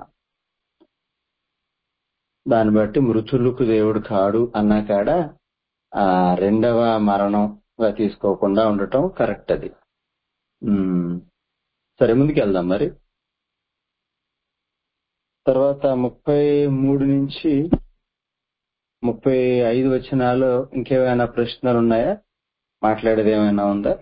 దాన్ని బట్టి మృతులకు దేవుడు కాడు అన్నా కాడ ఆ రెండవ మరణంగా తీసుకోకుండా ఉండటం కరెక్ట్ అది ఉమ్, సరే ముందుకు వెళ్దాం మరి తర్వాత ముప్పై మూడు నుంచి ముప్పై ఐదు వచనాలు ఇంకేమైనా ప్రశ్నలు ఉన్నాయా మాట్లాడేది ఏమైనా ఉందా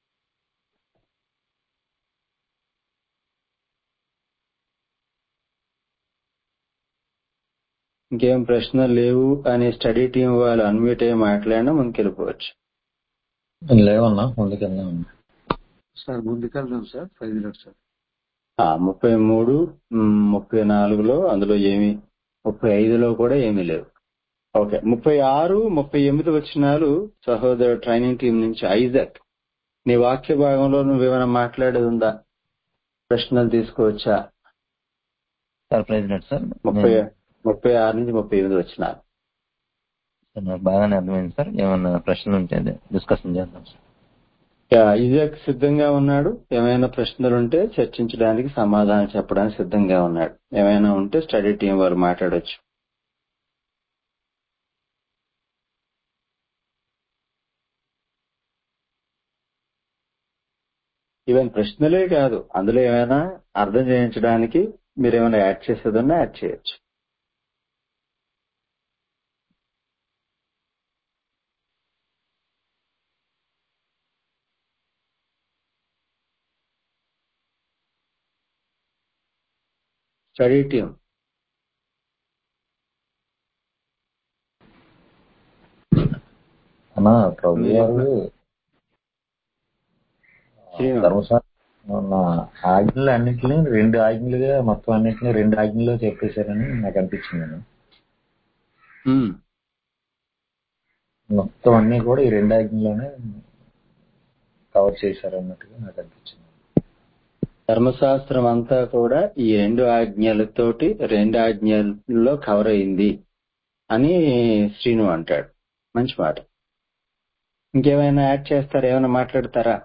ఇంకేం ప్రశ్నలు లేవు అని స్టడీ టీం వాళ్ళు అన్మ్యూట్ అయ్యి మాట్లాడినా ముందుకు వెళ్ళిపోవచ్చు లేవన్నా ముందుకెళ్దాం సార్ ముందుకెళ్దాం సార్ ఫైవ్ మినిట్స్ సార్ ఆ, ముప్పై మూడు మ్, ముప్పై నాలుగులో అందులో ఏమి ముప్పై ఐదులో కూడా ఏమీ లేవు ఓకే ముప్పై ఆరు ముప్పై ఎనిమిది వచ్చినాలు సహోదర ట్రైనింగ్ టీం నుంచి ఐజాక్ నీ వాక్య భాగంలో నువ్వేమైనా మాట్లాడేది ఉందా ప్రశ్నలు తీసుకోవచ్చా సార్ ప్రెసిడెంట్ సార్ ముప్పై నేను ముప్పై ఆరు నుంచి ముప్పై ఎనిమిది వచ్చినాలు సార్ నాకు బాగానే అర్థమైంది సార్ ఏమన్నా ప్రశ్నలు ఉంటే డిస్కషన్ చేద్దాం సార్ యా, ఇజాక్ సిద్ధంగా ఉన్నాడు ఏమైనా ప్రశ్నలు ఉంటే చర్చించడానికి సమాధానం చెప్పడానికి సిద్ధంగా ఉన్నాడు ఏమైనా ఉంటే స్టడీ టీం వారు మాట్లాడొచ్చు ఈవెన్ ప్రశ్నలే కాదు అందులో ఏమైనా అర్థం చేయించడానికి మీరు ఏమైనా యాడ్ చేసేదన్నా యాడ్ చేయొచ్చు స్టడీ టీం అన్నా ప్రభు గారు శ్రీను ధర్మశాస్త్రం ఉన్న ఆజ్ఞలు అన్నింటినీ రెండు ఆజ్ఞలుగా మొత్తం అన్నింటినీ రెండు ఆజ్ఞలో చెప్పేశారని నాకు అనిపించింది ఉమ్, మొత్తం అన్ని కూడా ఈ రెండు ఆజ్ఞలోనే కవర్ చేశారు అన్నట్టుగా నాకు అనిపించింది ధర్మశాస్త్రం అంతా కూడా ఈ రెండు ఆజ్ఞలతోటి రెండు ఆజ్ఞల్లో కవర్ అయింది అని శ్రీను అంటాడు మంచి మాట ఇంకేమైనా యాడ్ చేస్తారా ఏమైనా మాట్లాడతారా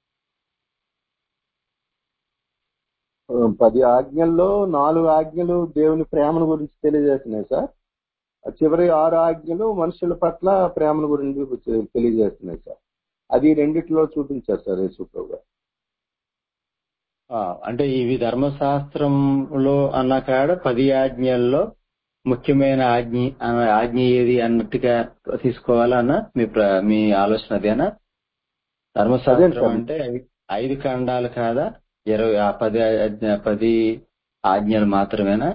ఆ, పది ఆజ్ఞల్లో నాలుగు ఆజ్ఞలు దేవుని ప్రేమను గురించి తెలియజేస్తున్నాయి సార్ ఆ చివరి ఆరు ఆజ్ఞలు మనుషుల పట్ల ప్రేమను గురించి తెలియజేస్తున్నాయి సార్ అది రెండిట్లో చూపించారు సార్ యేసుప్రభు గారు ఆ, అంటే ఇవి ధర్మశాస్త్రంలో అన్న కాడ పది ఆజ్ఞల్లో ముఖ్యమైన ఆజ్ఞ ఆ ఆజ్ఞ ఏది అన్నట్టుగా తీసుకోవాలన్న మీ ప్ర- మీ ఆలోచన అదేనా ధర్మశాస్త్రం సార్. అంటే ఐ- ఐదు ఖండాలు కాదా ఇరవై ఆ పది ఆజ్ఞ పది ఆజ్ఞలు మాత్రమేనా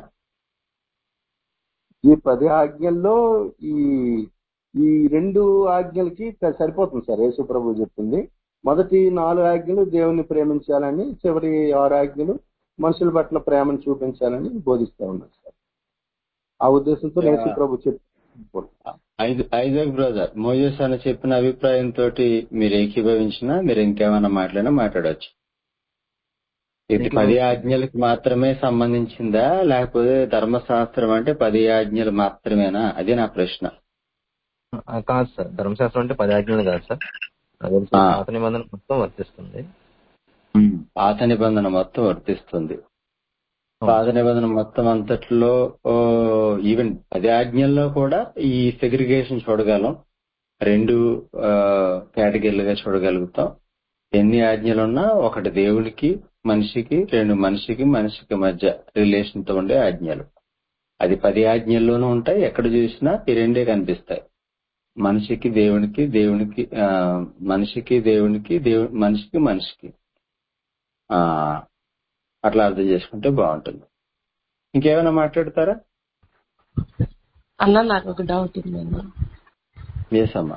ఈ పది ఆజ్ఞల్లో ఈ ఈ రెండు ఆజ్ఞలకి స- సరిపోతుంది సార్ యేసు ప్రభు చెప్తుంది మొదటి నాలుగు ఆజ్ఞలు దేవుని ప్రేమించాలని చివరి ఆరు ఆజ్ఞలు మనుషుల పట్ల ప్రేమను చూపించాలని బోధిస్తా ఉన్నారు సార్ ఆ ఉద్దేశంతో యా. యేసు ప్రభు చెప్పు ఐదు ఐజాక్ బ్రదర్ మోజెస్ అని చెప్పిన అభిప్రాయంతో మీరు ఏకీభవించినా మీరు ఇంకేమైనా మాట్లాడినా మాట్లాడవచ్చు ఇది పది ఆజ్ఞలకు మాత్రమే సంబంధించిందా లేకపోతే ధర్మశాస్త్రం అంటే పది ఆజ్ఞలు మాత్రమేనా అది నా ప్రశ్న ఆ, కాదు సార్ ధర్మశాస్త్రం అంటే పది ఆజ్ఞలు కాదు సార్ నాకు తెలిసి ఆ. పాత నిబంధన మొత్తం వర్తిస్తుంది పాత నిబంధన మొత్తం వర్తిస్తుంది పాత నిబంధన మొత్తం అంతట్లో ఓ, ఈవెన్ పది ఆజ్ఞల్లో కూడా ఈ సెగ్రిగేషన్ చూడగలం రెండు కేటగిరీలుగా చూడగలుగుతాం ఎన్ని ఆజ్ఞలున్నా ఒకటి దేవుడికి మనిషికి రెండు మనిషికి మనిషికి మధ్య రిలేషన్ తో ఉండే ఆజ్ఞలు అది పది ఆజ్ఞల్లోనూ ఉంటాయి ఎక్కడ చూసినా ఈ రెండే కనిపిస్తాయి మనిషికి దేవునికి దేవునికి ఆ, మనిషికి దేవునికి దేవు మనిషికి మనిషికి ఆ అట్లా అర్థం చేసుకుంటే బాగుంటుంది ఇంకేమైనా మాట్లాడతారా అన్న నాకు ఒక డౌట్ ఉందన్న ఎస్ అమ్మా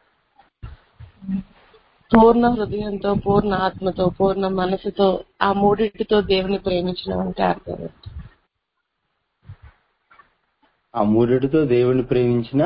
పూర్ణ హృదయంతో పూర్ణ ఆత్మతో పూర్ణ మనసుతో ఆ మూడింటితో దేవుని ప్రేమించడం అంటే అర్థం ఏంటి? ఆ మూడిటితో దేవుని ప్రేమించిన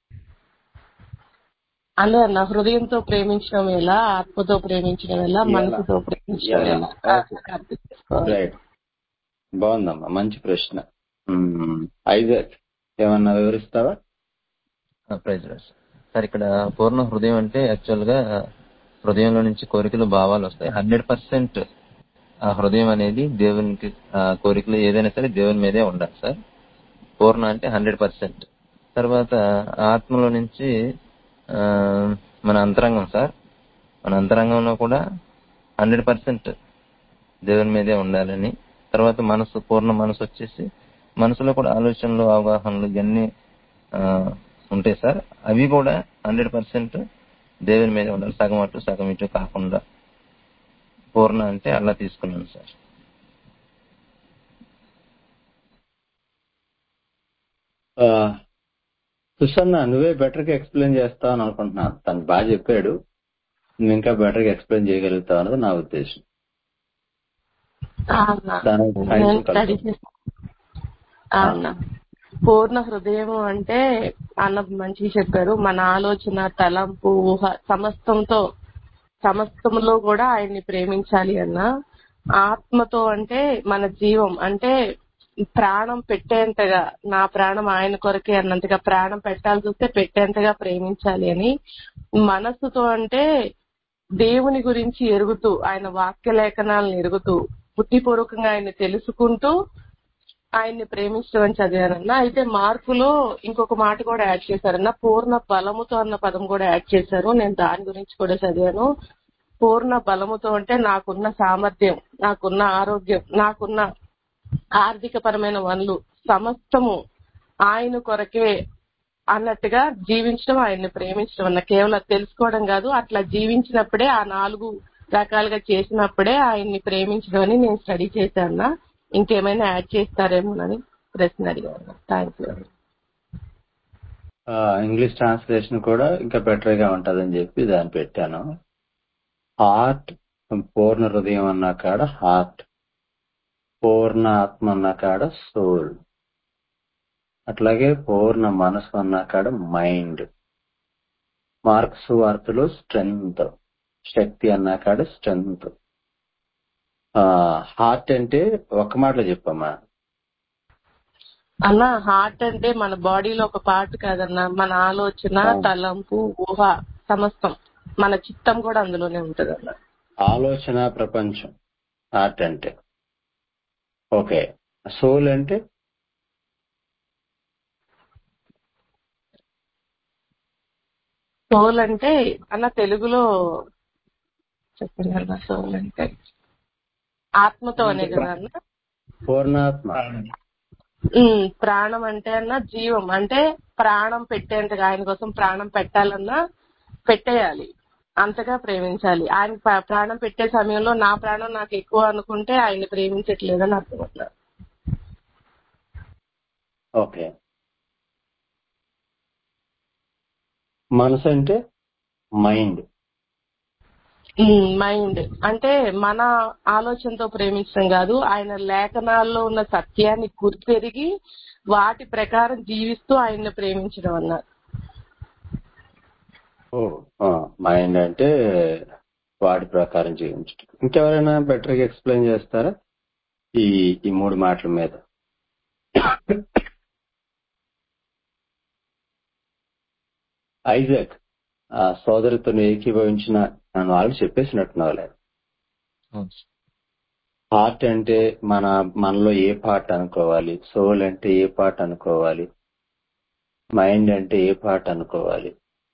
అదే అన్న హృదయంతో ప్రేమించడం ఎలా ఆత్మతో ప్రేమించడం ఎలా ఎలా? మనసుతో ప్రేమించడం ఎలా? ఎలా ఓకే. నాకు అర్థం చేసుకోవాలి. రైట్ బాగుందమ్మా మంచి ప్రశ్న మ్మ్. ఐజాక్ ఏమన్నా వివరిస్తావా ప్రైజ్ సార్ ఇక్కడ పూర్ణ హృదయం అంటే యాక్చువల్ గా హృదయంలో నుంచి కోరికలు భావాలు వస్తాయి హండ్రెడ్ పర్సెంట్ ఆ హృదయం అనేది దేవునికి ఆ కోరికలు ఏదైనా సరే దేవుని మీదే ఉండాలి సార్ పూర్ణ అంటే హండ్రెడ్ పర్సెంట్ తర్వాత ఆత్మలో నుంచి ఆ, మన అంతరంగం సార్ మన అంతరంగంలో కూడా హండ్రెడ్ పర్సెంట్ దేవుని మీదే ఉండాలని తర్వాత మనసు పూర్ణ మనసు వచ్చేసి మనసులో కూడా ఆలోచనలు అవగాహనలు ఇవన్నీ ఆ, ఉంటాయి సార్ అవి కూడా హండ్రెడ్ పర్సెంట్ దేవుని మీద ఉండాలి సగం అటు సగం ఇటు కాకుండా పూర్ణ అంటే అలా తీసుకున్నాను సార్ ఆ, సుసన్న నువ్వే బెటర్ గా ఎక్స్ప్లెయిన్ చేస్తావు అని అనుకుంటున్నాను తను బాగా చెప్పాడు నువ్వు ఇంకా బెటర్ గా ఎక్స్ప్లెయిన్ చేయగలుగుతావు అన్నది నా ఉద్దేశం ఆ అన్న. దానికి నేను సాయంత్రం స్టడీ కలుద్దాం. చేస్తాను ఆ అన్న పూర్ణ హృదయం అంటే అన్న మంచిగా చెప్పారు మన ఆలోచన తలంపు ఊహ సమస్తంతో సమస్తంలో కూడా ఆయన్ని ప్రేమించాలి అన్న ఆత్మతో అంటే మన జీవం అంటే ప్రాణం పెట్టేంతగా నా ప్రాణం ఆయన కొరకే అన్నంతగా ప్రాణం పెట్టాల్సి వస్తే పెట్టేంతగా ప్రేమించాలి అని మనస్సుతో అంటే దేవుని గురించి ఎరుగుతూ ఆయన వాక్య లేఖనాలను ఎరుగుతూ బుద్ధిపూర్వకంగా ఆయన తెలుసుకుంటూ ఆయన్ని ప్రేమించడం అని చదివానన్న అయితే మార్కులో ఇంకొక మాట కూడా యాడ్ చేశారన్న పూర్ణ బలముతో అన్న పదం కూడా యాడ్ చేశారు నేను దాని గురించి కూడా చదివాను పూర్ణ బలముతో అంటే నాకున్న సామర్థ్యం నాకున్న ఆరోగ్యం నాకున్న ఆర్థిక పరమైన వనరులు సమస్తము ఆయన కొరకే అన్నట్టుగా జీవించడం ఆయన్ని ప్రేమించడం అన్న కేవలం తెలుసుకోవడం కాదు అట్లా జీవించినప్పుడే ఆ నాలుగు రకాలుగా చేసినప్పుడే ఆయన్ని ప్రేమించడం అని నేను స్టడీ చేశాను ఇంకేమైనా యాడ్ చేస్తారేమోనని ప్రశ్న అడిగాను థ్యాంక్ యూ ఆ, ఇంగ్లీష్ ట్రాన్స్లేషన్ కూడా ఇంకా బెటర్ గా ఉంటదని చెప్పి దాన్ని పెట్టాను హార్ట్ పూర్ణ హృదయం అన్న కాడ హార్ట్ పూర్ణ ఆత్మ అన్న కాడ సోల్ అట్లాగే పూర్ణ మనసు అన్న కాడ మైండ్ మార్క్స్ వార్తలో స్ట్రెంగ్త్ శక్తి అన్నా కాడ స్ట్రెంగ్త్ హార్ట్ అంటే ఒక్క మాటలో చెప్పమ్మా అన్న హార్ట్ అంటే మన బాడీలో ఒక పార్ట్ కాదన్న మన ఆలోచన ఆ. తలంపు ఊహ సమస్తం మన చిత్తం కూడా అందులోనే ఉంటది అన్న ఆలోచన ప్రపంచం హార్ట్ అంటే ఓకే సోల్ అంటే సోల్ అంటే అన్న తెలుగులో చెప్పండి అన్న సోల్ అంటే ఆత్మతో అనే కదా అన్న పూర్ణాత్మ ఉమ్, ప్రాణం అంటే అన్న జీవం అంటే ప్రాణం పెట్టేంతగా ఆయన కోసం ప్రాణం పెట్టాలన్నా పెట్టేయాలి అంతగా ప్రేమించాలి ఆయన ప్ర- ప్రాణం పెట్టే సమయంలో నా ప్రాణం నాకు ఎక్కువ అనుకుంటే ఆయన ప్రేమించట్లేదని అర్థం అన్న ఓకే మనసు అంటే మైండ్ మైండ్ అంటే మన ఆలోచనతో ప్రేమించడం కాదు ఆయన లేఖనాల్లో ఉన్న సత్యాన్ని గుర్తెరిగి వాటి ప్రకారం జీవిస్తూ ఆయన్ని ప్రేమించడం అన్నారు ఓ మైండ్ అంటే వాడి ప్రకారం జీవించడం ఇంకెవరైనా బెటర్ గా ఎక్స్ప్లెయిన్ చేస్తారా ఈ ఈ మూడు మాటల మీద ఐజాక్ ఆ సోదరితో ఏకీభవించిన నన్ను వాళ్ళు చెప్పేసినట్టున్నావు లేదు అవును. హార్ట్ అంటే మన మనలో ఏ పార్ట్ అనుకోవాలి సోల్ అంటే ఏ పార్ట్ అనుకోవాలి మైండ్ అంటే ఏ పార్ట్ అనుకోవాలి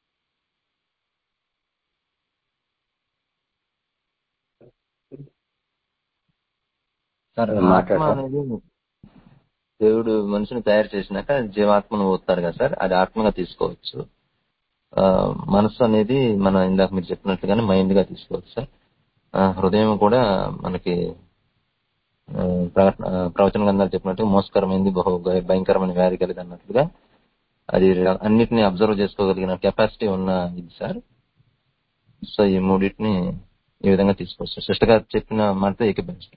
సార్ అది ఆత్మ మాట్లాడరా అనేది దేవుడు మనిషిని తయారు చేసినాక జీవాత్మను పోతారు కదా సార్ అది ఆత్మగా తీసుకోవచ్చు ఆ, మనసు అనేది మన ఇందాక మీరు చెప్పినట్లుగానే మైండ్ గా తీసుకోవచ్చు సార్ ఆ, హృదయం కూడా మనకి ఆ, ప్రకటన ఆ, ప్రవచన గ్రంథాలు చెప్పినట్టు మోసకరమైంది బహు భయ- భయంకరమైన వ్యాధి కలిగి అన్నట్లుగా అది అన్నిటిని అబ్జర్వ్ చేసుకోగలిగిన కెపాసిటీ ఉన్న ఇది సార్ సో ఈ మూడింటిని ఈ విధంగా తీసుకోవచ్చు సిస్టర్ గారు చెప్పిన మాటతో ఏకీభవిస్తాం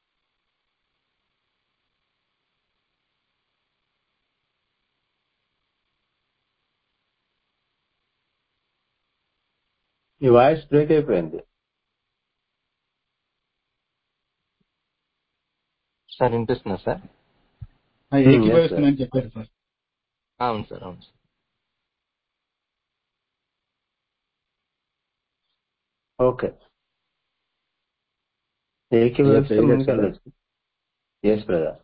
ఈ వాయిస్ బ్రేక్ అయిపోయింది సార్ వినిపిస్తుందా సార్ ఉమ్, yes, sir. ఏకీభవిస్తుందని చెప్పారు సార్ అవును సార్ అవును సార్ ఓకే ఏకీభవిస్తే ప్రేయర్ ముందుకెళ్ళచ్చు ఎస్ బ్రదర్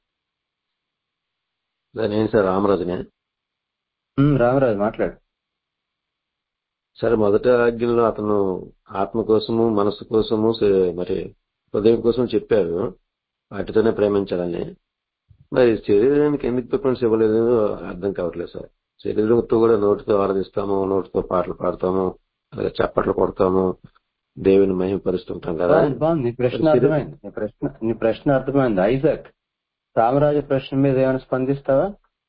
దాని ఏంటి సార్ రామరాజునే రామరాజు మాట్లాడు సరే మొదటి ఆజ్ఞలో అతను ఆత్మ కోసము మనసు కోసము సే- మరి హృదయం కోసం చెప్పారు వాటితోనే ప్రేమించాలని మరి శరీరానికి ఎందుకు ప్రిఫరెన్స్ ఇవ్వలేదు అర్థం కావట్లేదు సార్ శరీరంతో కూడా నోటితో ఆరాధిస్తాము నోటితో పాటలు పాడతాము అలాగే చప్పట్లు కొడతాము దేవుని మహిమపరుస్తుంటాం కదా బాగుంది బాగుంది నీ ప్రశ్న మరి శరీరం అర్థమైంది నీ ప్రశ్న నీ ప్రశ్న అర్థమైంది ఐజాక్ రామరాజు ప్రశ్న మీద ఏమైనా స్పందిస్తావా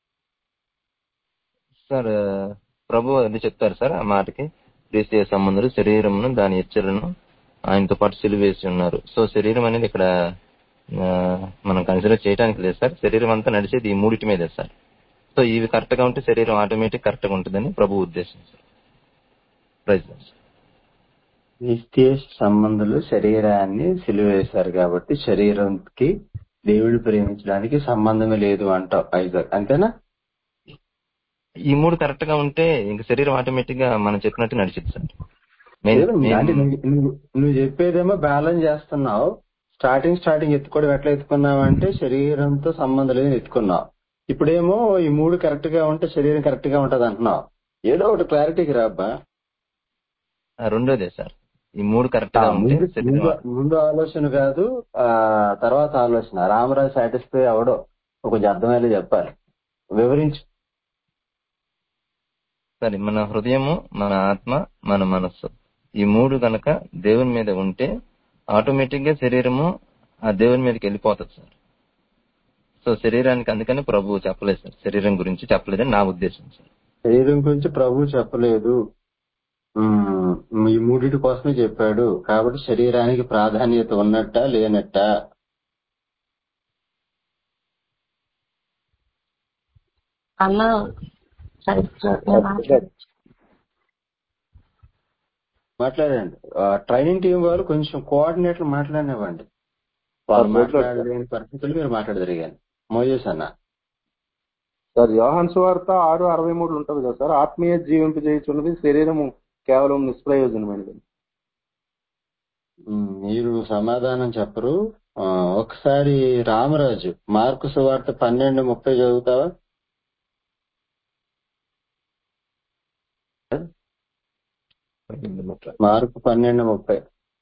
సార్ ప్రభు అది చెప్తారు సార్ ఆ మాటకి క్రీస్తు సంబంధులు శరీరమును దాని హెచ్చలను ఆయనతో పాటు సిలువేసి ఉన్నారు సో శరీరం అనేది ఇక్కడ ఆ, మనం కన్సిడర్ చేయడానికి లేదు సార్ శరీరం అంతా నడిచేది ఈ మూడిటి మీదే సార్ సో ఇవి కరెక్ట్ గా ఉంటే శరీరం ఆటోమేటిక్ కరెక్ట్ గా ఉంటుందని ప్రభు ఉద్దేశం సార్ ప్రైజ్ లార్డ్ సార్. నిత్య సంబంధులు శరీరాన్ని సిలువేశారు కాబట్టి శరీరంకి దేవుడు ప్రేమించడానికి సంబంధమే లేదు అంటావు ఐజాక్ అంతేనా ఈ మూడు కరెక్ట్ గా ఉంటే ఇంక శరీరం ఆటోమేటిక్ గా మనం చెప్పినట్టు నడిచిద్ది సార్ మెయిన్ లేదు, అంటే మెయిన్ నువ్వు నువ్వు- నువ్వు చెప్పేదేమో బ్యాలెన్స్ చేస్తున్నావు స్టార్టింగ్ స్టార్టింగ్ ఎత్తుకోవడం ఎట్లా ఎత్తుకున్నావు అంటే శరీరంతో సంబంధం లేదని ఎత్తుకున్నావు ఇప్పుడేమో ఈ మూడు కరెక్ట్ గా ఉంటే శరీరం కరెక్ట్ గా ఉంటది అంటున్నావు ఏదో ఒకటి క్లారిటీకి రాబ్బా ఆ, రెండోదే సార్ ఈ మూడు కరెక్ట్ ఆ, గా ఉంటే ముందు శరీరం ముందు ముందు ఆలోచన కాదు ఆ తర్వాత ఆలోచన రామరాజు సాటిస్ఫై అవడో ఒక కొంచెం అర్థమయ్యేలా చెప్పాలి వివరించు సరే మన హృదయము మన ఆత్మ మన మనస్సు ఈ మూడు గనక దేవుని మీద ఉంటే ఆటోమేటిక్ గా శరీరము ఆ దేవుని మీదకి వెళ్ళిపోతుంది సార్ సో శరీరానికి అందుకని ప్రభు చెప్పలేదు సార్ శరీరం గురించి చెప్పలేదని నా ఉద్దేశం సార్ శరీరం గురించి ప్రభు చెప్పలేదు ఉమ్, ఈ మూడిటి కోసమే చెప్పాడు కాబట్టి శరీరానికి ప్రాధాన్యత ఉన్నట్ట లేనట్ట అన్న సరే సార్, నేను మాట్లాడు మాట్లాడండి ట్రైనింగ్ టీం వాళ్ళు కొంచెం కోఆర్డినేట్లు మాట్లాడినివ్వండి వాళ్ళు సార్ ప్రైజ్ లార్డ్ సార్ మాట్లాడలేని పరిస్థితులు మీరు మాట్లాడగలిగాను మోజేస్ అన్న సార్ యోహాన్ సువార్త ఆరు అరవై మూడు ఉంటుంది కదా సార్ ఆత్మీయ జీవింపు చేయుచున్నది శరీరము కేవలం నిష్ప్రయోజనమైనది ఉమ్, మీరు సమాధానం చెప్పరు ఆ, ఒకసారి రామరాజు మార్కు సువార్త పన్నెండు ముప్పై చదువుతావా మార్కు పన్నెండు ముప్పై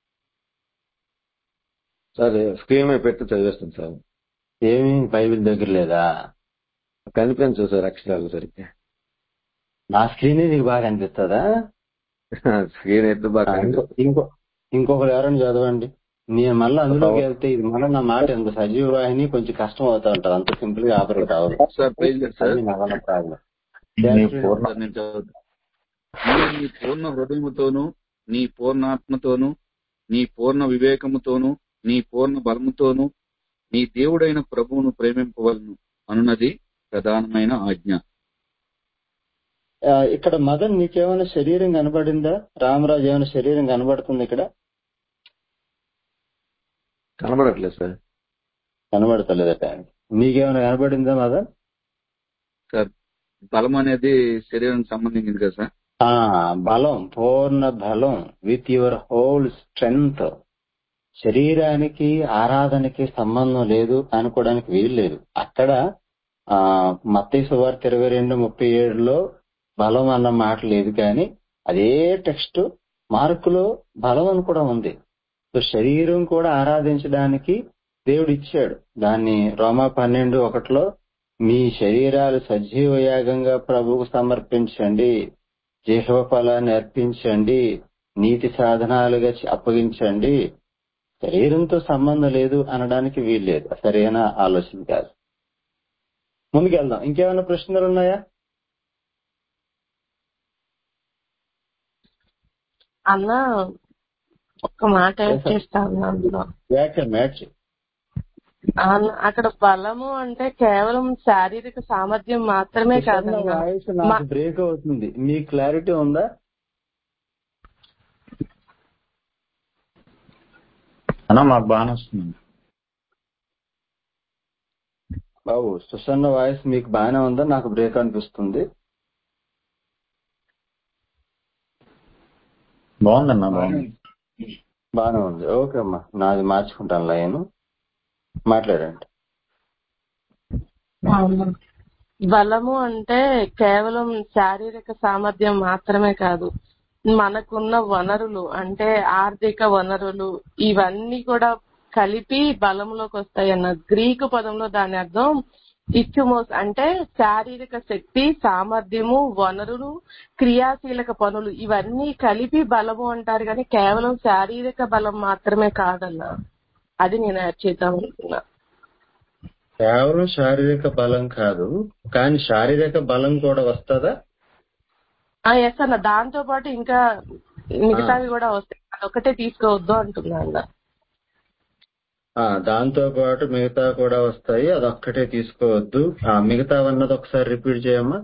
సార్ స్క్రీన్ మీద పెట్టి చదివేస్తాను సార్ ఏమి బైబిల్ దగ్గర లేదా కనిపించదు సార్ అక్షరాలు సరిగ్గా నా స్క్రీన్ నీకు బాగా అనిపిస్తుందా స్క్రీన్ అయితే బాగా ఆ, ఇంకో కనిపిస్తుంది ఇంకో ఇంకొకరు ఎవరైనా చదవండి నేను మళ్ళీ అందులోకి వెళ్తే ఇది మళ్ళీ నా మాట ఎంత సజీవ వాహిని కొంచెం కష్టం అవుతా ఉంటారు అంత సింపుల్ గా ఆపరేట్ అవ్వదు సార్ ప్రైజ్ లేదు సార్ అది నా వల్ల ప్రాబ్లం నీ పూర్ణ సార్ నేను చదువుతా నీవు నీ పూర్ణ హృదయముతోను నీ పూర్ణాత్మతోను నీ పూర్ణ వివేకముతోను నీ పూర్ణ బలముతోను నీ దేవుడైన ప్రభువును ప్రేమింపవలను అనున్నది ప్రధానమైన ఆజ్ఞ ఆ, ఇక్కడ మదన్ నీకేమైనా శరీరం కనబడిందా రామరాజు ఏమైనా శరీరం కనబడుతుంది ఇక్కడ కనబడట్లేదు సార్ కనబడతలేదట నీకేమైనా కనబడిందా మదన్ సార్ బలం అనేది శరీరానికి సంబంధించింది కదా సార్ ఆ బలం పూర్ణ బలం విత్ యువర్ హోల్ స్ట్రెంగ్త్ శరీరానికి ఆరాధనకి సంబంధం లేదు అనుకోవడానికి వీలు లేదు అక్కడ ఆ మత్తయి సువార్త ఇరవై రెండు ముప్పై ఏడులో బలం అన్న మాట లేదు కానీ అదే టెక్స్ట్ మార్కులో బలం అని కూడా ఉంది సో శరీరం కూడా ఆరాధించడానికి దేవుడు ఇచ్చాడు దాన్ని రోమా పన్నెండు ఒకటిలో మీ శరీరాలు సజీవ యాగంగా ప్రభువుకు సమర్పించండి జీవ ఫలాన్ని అర్పించండి నీతి సాధనాలుగా చ- అప్పగించండి శరీరంతో సంబంధం లేదు అనడానికి వీల్లేదు సరైన ఆలోచన కాదు ముందుకెళ్దాం ఇంకేమైనా ప్రశ్నలు ఉన్నాయా అన్న ఒక్క మాట యాడ్ Yes, sir. చేస్తా ఉన్నా అందులో వ్యాఖ్య మ్యాచ్ అన్న, అక్కడ బలము అంటే కేవలం శారీరక సామర్థ్యం మాత్రమే కాదన్న వాయిస్ మా- నాకు బ్రేక్ అవుతుంది మీ క్లారిటీ ఉందా అన్నా మాకు బాగానే వస్తుంది బాబు సుసన్న వాయిస్ మీకు బాగానే ఉందా నాకు బ్రేక్ అనిపిస్తుంది బాగుందన్నా బాగుంది బాగానే ఉంది ఓకే అమ్మా నాది మార్చుకుంటాను లైన్ మాట్లాడండి అవును. బలము అంటే కేవలం శారీరక సామర్థ్యం మాత్రమే కాదు మనకున్న వనరులు అంటే ఆర్థిక వనరులు ఇవన్నీ కూడా కలిపి బలంలోకి వస్తాయన్న గ్రీకు పదంలో దాని అర్థం ఇచ్చుమోస్ అంటే శారీరక శక్తి సామర్థ్యము వనరులు క్రియాశీలక పనులు ఇవన్నీ కలిపి బలము అంటారు కానీ కేవలం శారీరక బలం మాత్రమే కాదన్న అది నేను యాడ్ చేద్దాం అనుకున్నా కేవలం శారీరక బలం కాదు కానీ శారీరక బలం కూడా వస్తుందా ఎస్ అన్న దాంతో పాటు ఇంకా మిగతావి కూడా వస్తాయి అదొకటే తీసుకోవద్దు అంటున్నా అన్న ఆ దాంతో పాటు మిగతా కూడా వస్తాయి అదొక్కటే తీసుకోవద్దు ఆ మిగతావన్నది ఒకసారి రిపీట్ చేయమ్మా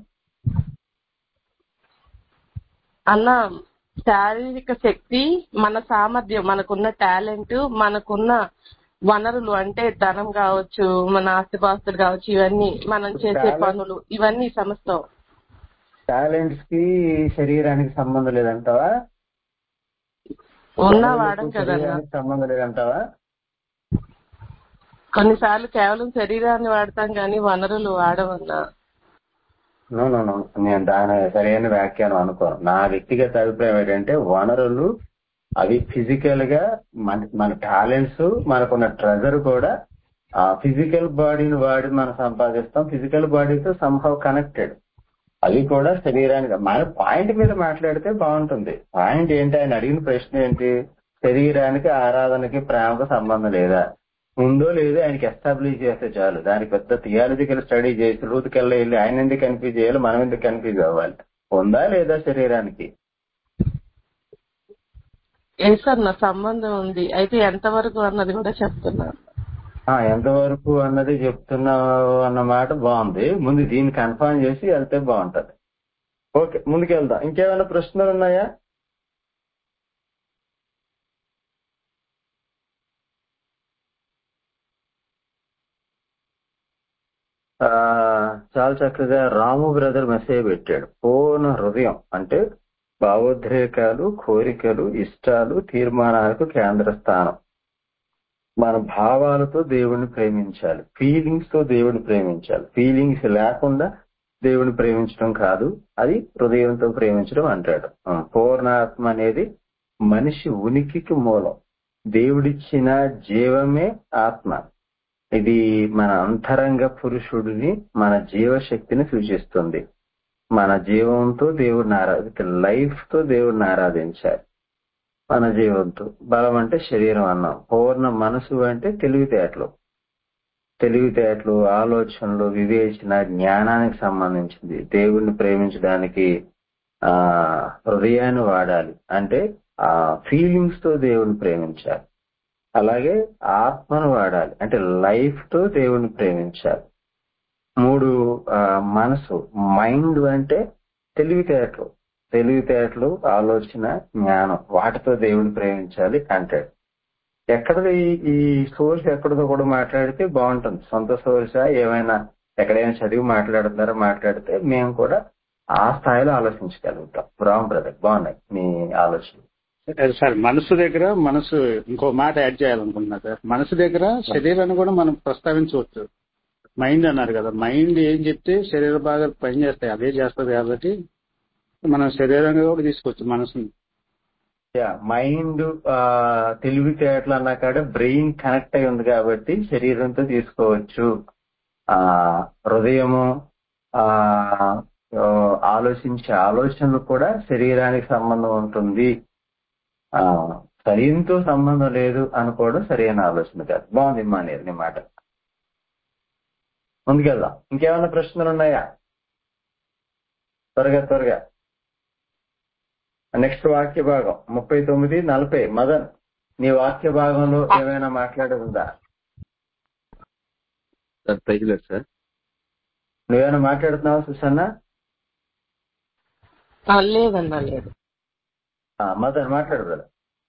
అన్న శారీరక శక్తి మన సామర్థ్యం మనకున్న టాలెంట్ మనకున్న వనరులు అంటే ధనం కావచ్చు మన ఆస్తిపాస్తులు కావచ్చు ఇవన్నీ మనం చేసే Talent- పనులు ఇవన్నీ సమస్తం టాలెంట్స్ కి శరీరానికి సంబంధం లేదంటావా ఉన్నా వనరులకు వాడం కదన్నా శరీరానికి సంబంధం లేదంటావా కొన్నిసార్లు కేవలం శరీరాన్ని వాడతాం కానీ వనరులు వాడమన్నా నో నో నో నేను దాని సరైన వ్యాఖ్యానం అనుకోను నా వ్యక్తిగత అభిప్రాయం ఏంటంటే వనరులు అవి ఫిజికల్ గా మన మన టాలెంట్స్ మనకున్న ట్రెజర్ కూడా ఆ ఫిజికల్ బాడీని వాడి మనం సంపాదిస్తాం ఫిజికల్ బాడీతో సంహవ్ కనెక్టెడ్ అవి కూడా శరీరానికి మన పాయింట్ మీద మాట్లాడితే బాగుంటుంది పాయింట్ ఏంటి ఆయన అడిగిన ప్రశ్న ఏంటి శరీరానికి ఆరాధనకి ప్రేమకు సంబంధం లేదా ఉందో లేదో ఆయనకి ఎస్టాబ్లిష్ చేస్తే చాలు దానికి పెద్ద థియాలజికల్ స్టడీ చేసి రూతుకెళ్ళి వెళ్ళి ఆయన ఎందుకు కన్ఫ్యూజ్ చేయాలి మనం ఎందుకు కన్ఫ్యూజ్ అవ్వాలి ఉందా లేదా శరీరానికి ఏ సార్ నా సంబంధం ఉంది అయితే ఎంతవరకు అన్నది కూడా చెప్తున్నాను ఆ, ఎంతవరకు అన్నది చెప్తున్నావు అన్న మాట బాగుంది ముందు దీన్ని కన్ఫర్మ్ చేసి వెళ్తే బాగుంటది ఓకే ముందుకెళ్దాం ఇంకేమైనా ప్రశ్నలు ఉన్నాయా ఆ, చాలా చక్కగా రాము బ్రదర్ మెసేజ్ పెట్టాడు పూర్ణ హృదయం అంటే భావోద్రేకాలు కోరికలు ఇష్టాలు తీర్మానాలకు కేంద్ర స్థానం మన భావాలతో దేవుణ్ణి ప్రేమించాలి ఫీలింగ్స్ తో దేవుణ్ణి ప్రేమించాలి ఫీలింగ్స్ లేకుండా దేవుని ప్రేమించడం కాదు అది హృదయంతో ప్రేమించడం అంటాడు ఆ, పూర్ణాత్మ అనేది మనిషి ఉనికికి మూలం దేవుడిచ్చిన జీవమే ఆత్మ ఇది మన అంతరంగ పురుషుడిని మన జీవశక్తిని సూచిస్తుంది మన జీవంతో దేవుడిని ఆరాధి లైఫ్ తో దేవుడిని ఆరాధించాలి మన జీవంతో బలం అంటే శరీరం అన్నాం పూర్ణ మనసు అంటే తెలివితేటలు తెలివితేటలు ఆలోచనలు వివేచన జ్ఞానానికి సంబంధించింది దేవుణ్ణి ప్రేమించడానికి ఆ హృదయాన్ని వాడాలి అంటే ఆ ఫీలింగ్స్ తో దేవుణ్ణి ప్రేమించాలి అలాగే ఆత్మను వాడాలి అంటే లైఫ్ తో దేవుణ్ణి ప్రేమించాలి మూడు ఆ, మనసు మైండ్ అంటే తెలివితేటలు తెలివితేటలు ఆలోచన జ్ఞానం వాటితో దేవుని ప్రేమించాలి అంటాడు ఎక్కడది ఈ సోర్స్ ఎక్కడదో కూడా మాట్లాడితే బాగుంటుంది సొంత సోర్స్ ఏమైనా ఎక్కడైనా చదివి మాట్లాడుతున్నారో మాట్లాడితే మేము కూడా ఆ స్థాయిలో ఆలోచించగలుగుతాం రామ్ బ్రదర్ బాగున్నాయి మీ ఆలోచన సరే సార్ మనసు దగ్గర మనసు ఇంకో మాట యాడ్ చేయాలనుకుంటున్నా సార్ మనసు దగ్గర శరీరాన్ని కూడా మనం ప్రస్తావించవచ్చు మైండ్ అన్నారు కదా మైండ్ ఏం చెప్తే శరీర భాగాలు పనిచేస్తాయి అదే చేస్తుంది కాబట్టి మనం శరీరంగా కూడా తీసుకోవచ్చు మనసుని యా మైండ్ తెలివితేటలు అన్నా కాడ బ్రెయిన్ కనెక్ట్ అయి ఉంది కాబట్టి శరీరంతో తీసుకోవచ్చు ఆ హృదయము ఆ ఆ, ఆలోచించే ఆలోచనలు కూడా శరీరానికి సంబంధం ఉంటుంది ఆ శరీరంతో సంబంధం లేదు అనుకోవడం సరైన ఆలోచన కాదు బాగుంది మా నీ నీ మాట ముందుకెళ్దాం ఇంకేమైనా ప్రశ్నలు ఉన్నాయా త్వరగా త్వరగా నెక్స్ట్ వాక్య భాగం ముప్పై తొమ్మిది నలభై మదన్ నీ వాక్య భాగంలో ఏమైనా మాట్లాడదుందా సార్ ప్రైజ్ లేదు సార్ నువ్వేమైనా మాట్లాడుతున్నావా సుసన్న ఆ, లేదన్నా లేదు ఆ, మదన్ మాట్లాడు brother.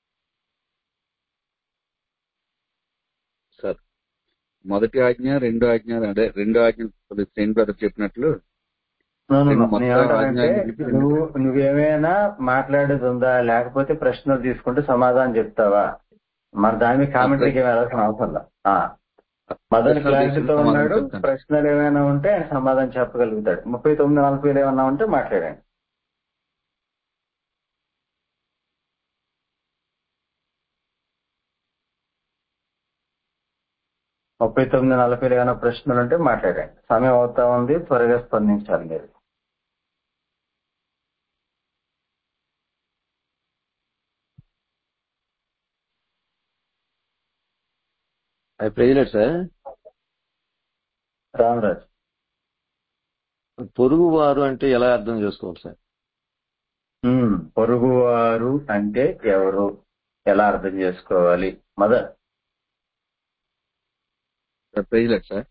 సార్ మొదటి ఆజ్ఞ రెండో ఆజ్ఞ అదే రెండో ఆజ్ఞ సెయింట్ బ్రదర్ చెప్పినట్లు No, no, no. రెండు నేను మొత్తం ఏమంటానంటే ఆజ్ఞ కలిపి రెండు నువ్వు నువ్వేమైనా మాట్లాడేది ఉందా లేకపోతే ప్రశ్నలు తీసుకుంటే సమాధానం చెప్తావా మరి దాని మీద కామెంటరీకి వెళ్ళాల్సిన అవసరం లే. ఆ మదన్ ప్రశ్నలు క్లారిటీతో తీసుకుంటే సమాధానం ఉన్నాడు చెప్తాను. ప్రశ్నలు ఏమైనా ఉంటే ఆయన సమాధానం చెప్పగలుగుతాడు ముప్పై తొమ్మిది నలభై ఏమైనా ఉంటే మాట్లాడండి ముప్పై తొమ్మిది నలభై ఏమైనా ప్రశ్నలు ఉంటే మాట్లాడండి సమయం అవుతా ఉంది త్వరగా స్పందించాలి మీరు అది ప్రెసిడెంట్ సార్ రామరాజ్ పొరుగు వారు అంటే ఎలా అర్థం చేసుకోవాలి సార్ ఉమ్, పొరుగువారు అంటే ఎవరు ఎలా అర్థం చేసుకోవాలి మదర్ సార్ ప్రైజ్ లేదు సార్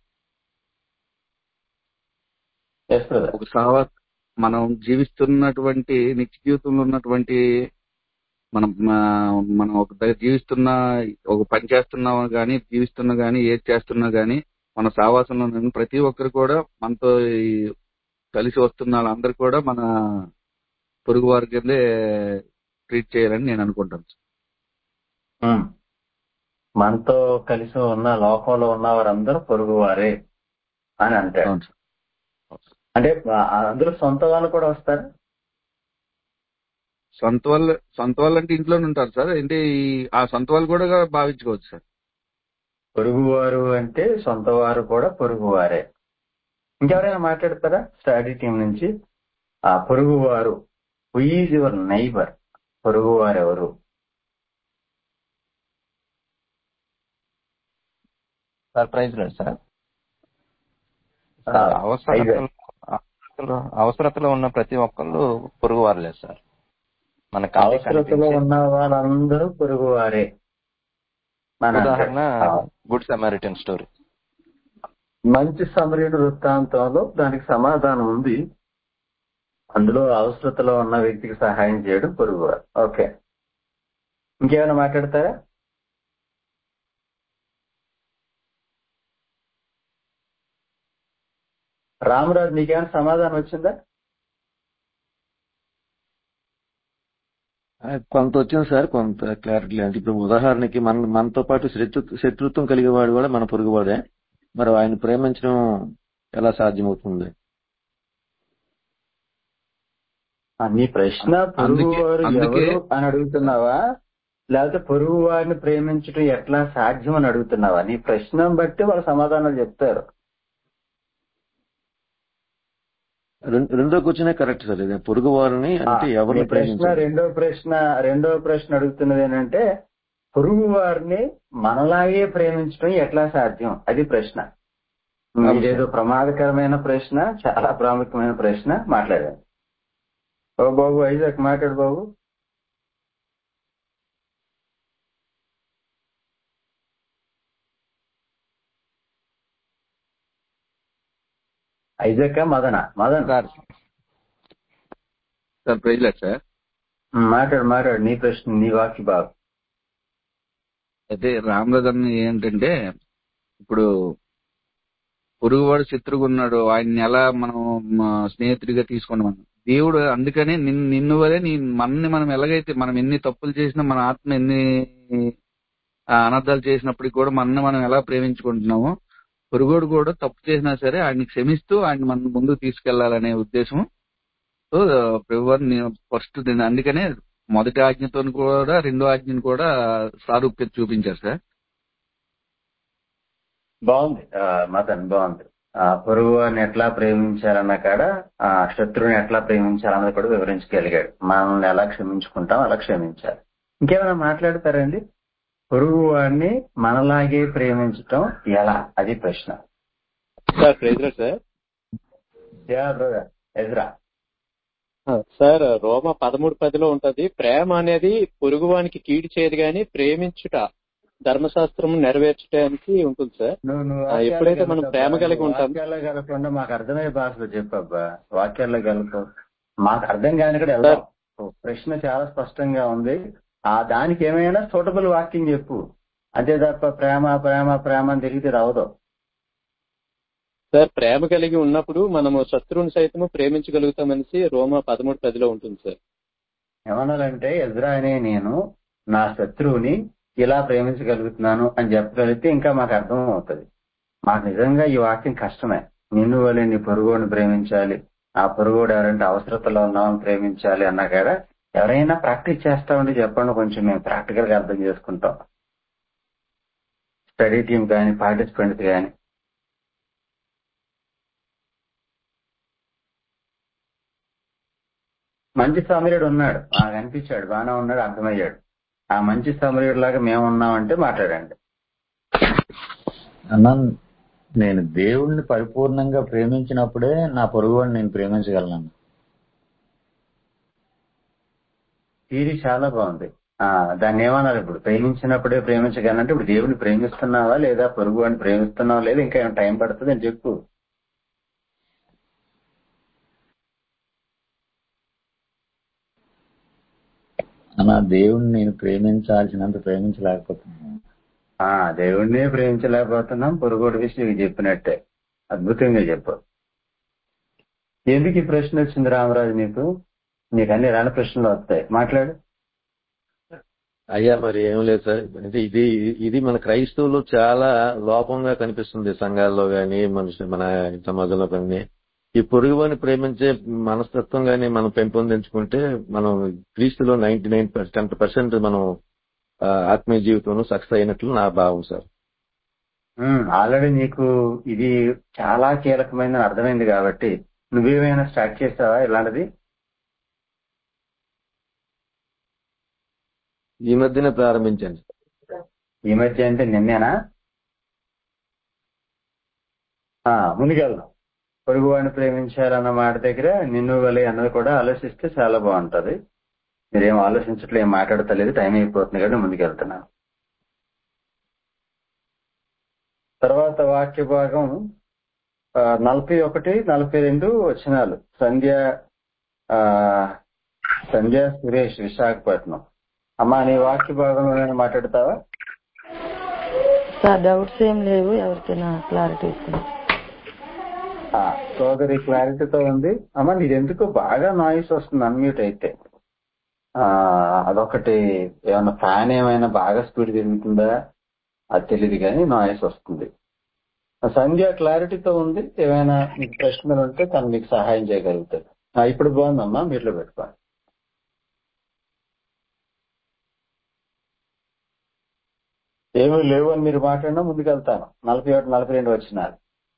ఎస్ బ్రదర్ ఒక సావా మనం జీవిస్తున్నటువంటి నిత్య జీవితంలో ఉన్నటువంటి మనం మా- మనం ఒక దగ్గర జీవిస్తున్న ఒక పని చేస్తున్నా గానీ జీవిస్తున్నా గానీ ఏది చేస్తున్నా గానీ మన సావాసంలో ఉన్న ప్రతి ఒక్కరు కూడా మనతో ఈ కలిసి వస్తున్న వాళ్ళందరూ కూడా మన పొరుగు వారి కిందే ట్రీట్ చేయాలని నేను అనుకుంటాను ఉమ్. మనతో కలిసి ఉన్న లోకంలో ఉన్న వారందరూ పొరుగువారే అని అంటాడు అవును సార్ అంటే ఆ- అందరూ సొంత వాళ్ళు కూడా వస్తారు సొంత వాళ్ళు సొంత వాళ్ళు అంటే ఇంట్లోనే ఉంటారు సార్ అంటే ఈ ఆ సొంత వాళ్ళు కూడా భావించుకోవచ్చు సార్ పొరుగువారు అంటే సొంత వారు కూడా పొరుగువారే ఇంకెవరైనా మాట్లాడతారా స్టడీ టీం నుంచి ఆ పొరుగువారు ఈజ్ యువర్ నైబర్ పొరుగువారు ఎవరు సార్ ప్రైజ్ లేదు సార్ ఆ, సార్ ఐదు. అవసరతలో అవసరతలో అవసరతలో ఉన్న ప్రతి ఒక్కళ్ళు పొరుగు వారలేదు సార్ మన కంటికి అవసరతలో కనిపించే ఉన్న వాళ్ళందరూ పొరుగువారే అని అంటాడు. ఉదాహరణ ఆ, గుడ్ సమరిటన్ స్టోరీ మంచి సమరీయుడు వృత్తాంతంలో దానికి సమాధానం ఉంది అందులో అవసరతలో ఉన్న వ్యక్తికి సహాయం చేయడం పొరుగువారు ఓకే ఇంకేమైనా మాట్లాడతారా రామరాజు నీకేమైనా సమాధానం వచ్చిందా ఆ, కొంత వచ్చింది సార్ కొంత క్లారిటీ లేదు ఇప్పుడు ఉదాహరణకి మన మనతో పాటు శత్రు శత్రుత్వం కలిగేవాడు కూడా మన పొరుగువాడే మరి ఆయన ప్రేమించడం ఎలా సాధ్యమవుతుంది ఆ, నీ ప్రశ్న పొరుగు అందుకే వారు అందుకే ఎవరు అని అడుగుతున్నావా లేకపోతే పొరుగు వారిని ప్రేమించడం ఎట్లా సాధ్యం అని అడుగుతున్నావా నీ ప్రశ్న బట్టి వాళ్ళ సమాధానాలు చెప్తారు రెం- రెండో కూర్చునే కరెక్ట్ సార్ ఇది పొరుగు వారిని ఆ, అంటే నీ ఎవరిని ప్రశ్న ప్రేమించాలి రెండో ప్రశ్న రెండో ప్రశ్న అడుగుతున్నది ఏంటంటే పొరుగు వారిని మనలాగే ప్రేమించడం ఎట్లా సాధ్యం అది ప్రశ్న అవును ఇదేదో సార్ ప్రమాదకరమైన ప్రశ్న చాలా ప్రాముఖ్యమైన ప్రశ్న మాట్లాడాను ఓ బాబు ఐజాక్ మాట్లాడు బాబు Isaac Madana Madan sir sir praise lord sir మాట్లాడు మాట్లాడు నీ ప్రశ్న నీ వాకి బాబు అయితే రామరాజు అన్న ఏంటంటే ఇప్పుడు పొరుగువాడు శత్రువు ఉన్నాడు ఆయన్ని ఎలా మనం మ, స్నేహితుడిగా తీసుకున్నాం దేవుడు అందుకనే నిన్ను నిన్ను వలే నీ మనని మనం ఎలాగైతే మనం ఎన్ని తప్పులు చేసినా మన ఆత్మ ఎన్ని ఆ, అనర్థాలు చేసినప్పటికీ కూడా మనని మనం ఎలా ప్రేమించుకుంటున్నామో పొరుగోడు కూడా తప్పు చేసినా సరే ఆయన్ని క్షమిస్తూ ఆయన మన ముందుకు తీసుకెళ్లాలనే ఉద్దేశం సో ప్రభువారు ఫస్ట్ అందుకనే మొదటి ఆజ్ఞతో కూడా రెండో ఆజ్ఞను కూడా సారూప్యత చూపించారు సార్ బాగుంది ఆ, మదన్ బాగుంది ఆ పొరుగు వారిని ఎట్లా ప్రేమించాలన్న కాడ ఆ శత్రువుని ఎట్లా ప్రేమించాలన్నది కూడా వివరించగలిగాడు మనల్ని ఎలా క్షమించుకుంటాం అలా క్షమించాలి ఇంకేమైనా మాట్లాడతారండి పొరుగు వారిని మనలాగే ప్రేమించటం ఎలా అది ప్రశ్న sir praise lord sir yeah brother Ezra ఆ, సార్ రోమ పదమూడు పదిలో ఉంటది ప్రేమ అనేది పొరుగువానికి కీడు చేయదు గాని ప్రేమించుట ధర్మశాస్త్రం నెరవేర్చడానికి ఉంటుంది సార్ నువ్వు నువ్వు ఆ, వాక్యాల్లో ఎప్పుడైతే మనం గెలకబ్బా ప్రేమ కలిగి నువ్వు ఉంటాం వాక్యాల్లో గెలకుండా మాకు అర్థమయ్యే భాషలో చెప్పబ్బా వాక్యాల్లో గెలకు మాకు అర్థం కాని కూడా సార్ వెళ్దాం ఓ ప్రశ్న చాలా స్పష్టంగా ఉంది ఆ దానికి ఏమైనా సూటబుల్ వాక్యం చెప్పు అంతే తప్ప ప్రేమ ప్రేమ ప్రేమ అని తిరిగితే రావదు సార్ ప్రేమ కలిగి ఉన్నప్పుడు మనము శత్రువుని సైతము ప్రేమించగలుగుతామనేసి రోమా పదమూడు పదిలో ఉంటుంది సార్ ఏమన్నారంటే ఎజ్రా అనే నేను నా శత్రువుని ఇలా ప్రేమించగలుగుతున్నాను అని చెప్పగలిగితే ఇంకా మాకు అర్థం అవుతుంది మాకు నిజంగా ఈ వాక్యం కష్టమే నిన్ను వలె నీ పొరుగుని ప్రేమించాలి ఆ పొరుగుడు ఎవరంటే అవసరతలో ఉన్నామని ప్రేమించాలి అన్నా కదా ఎవరైనా ప్రాక్టీస్ చేస్తామంటే చెప్పండి కొంచెం మేము ప్రాక్టికల్ గా అర్థం చేసుకుంటాం స్టడీ టీం కానీ పార్టిసిపెంట్స్ కానీ మంచి సమరుడు ఉన్నాడు నాకు అనిపించాడు బాగానే ఉన్నాడు అర్థమయ్యాడు ఆ మంచి సమరుడు లాగా మేము ఉన్నామంటే మాట్లాడండి అన్నా నేను దేవుణ్ణి పరిపూర్ణంగా ప్రేమించినప్పుడే నా పొరుగువాడిని నేను ప్రేమించగలను థీరీ చాలా బాగుంది ఆ దాన్ని ఏమన్నారు ఇప్పుడు ప్రేమించినప్పుడే ప్రేమించగలంటే ఇప్పుడు దేవుని ప్రేమిస్తున్నావా లేదా పొరుగు అని ప్రేమిస్తున్నావా లేదా ఇంకా ఏమైనా టైం పడుతుంది అని చెప్పు అన్నా దేవుణ్ణి నేను ప్రేమించాల్సినంత ప్రేమించలేకపోతున్నాను ఆ దేవుణ్ణే ప్రేమించలేకపోతున్నాం పొరుగుడు విషయం నీకు చెప్పినట్టే అద్భుతంగా చెప్పు ఎందుకు ఈ ప్రశ్న వచ్చింది రామరాజు నీకు నీకు అన్ని రాని ప్రశ్నలు వస్తాయి మాట్లాడు అయ్యా మరి ఏం లేదు సార్ అంటే ఇది ఇది మన క్రైస్తవులు చాలా లోపంగా కనిపిస్తుంది సంఘాల్లో గాని మనుషులు మన సమాజంలో కానీ ఈ పొరుగువాని ప్రేమించే మనస్తత్వం గాని మనం పెంపొందించుకుంటే మనం క్రీస్తులో నైన్టీ నైన్ టెన్ పర్సెంట్ మనం ఆ, ఆత్మీయ జీవితంలో సక్సెస్ అయినట్లు నా భావం సార్ ఆల్రెడీ నీకు ఇది చాలా కీలకమైన అర్థమైంది కాబట్టి నువ్వేమైనా స్టార్ట్ చేస్తావా ఇలాంటిది ఈ మధ్యనే ప్రారంభించాను ఈ మధ్య అంటే నిన్నేనా ఆ, ముందుకెళ్దాం పొరుగు వాడిని ప్రేమించాలన్న మాట దగ్గర నిన్ను వలే అన్నది కూడా ఆలోచిస్తే చాలా బాగుంటది మీరేం ఆలోచించట్లే ఏం మాట్లాడతలేదు టైం అయిపోతుంది కాబట్టి ముందుకెళ్తున్నాను తర్వాత వాక్య భాగం ఆ, నలభై ఒకటి నలభై రెండు వచనాలు సంధ్య ఆ, సంధ్య సురేష్ విశాఖపట్నం అమ్మా నీ వాక్య భాగంలో ఏమైనా మాట్లాడతావా సార్ డౌట్స్ ఏం లేవు ఎవరికైనా క్లారిటీ ఇస్తుంది ఆ, సోదరి క్లారిటీతో ఉంది అమ్మ నీది ఎందుకు బాగా నాయిస్ వస్తుంది అన్మ్యూట్ అయితే ఆ అదొకటి ఏమన్నా ఫ్యాన్ ఏమైనా బాగా స్పీడ్ తిరుగుతుందా అది తెలియదు కానీ నాయిస్ వస్తుంది సంధ్య క్లారిటీతో ఉంది ఏమైనా మీకు ప్రశ్నలు ఉంటే తను మీకు సహాయం చేయగలుగుతుంది ఆ, ఇప్పుడు బాగుందమ్మా మీట్లో పెట్టుకో ఏమీ లేవు అని మీరు మాట్లాడినా ముందుకెళ్తాను నలభై ఒకటి నలభై రెండు వచ్చినారు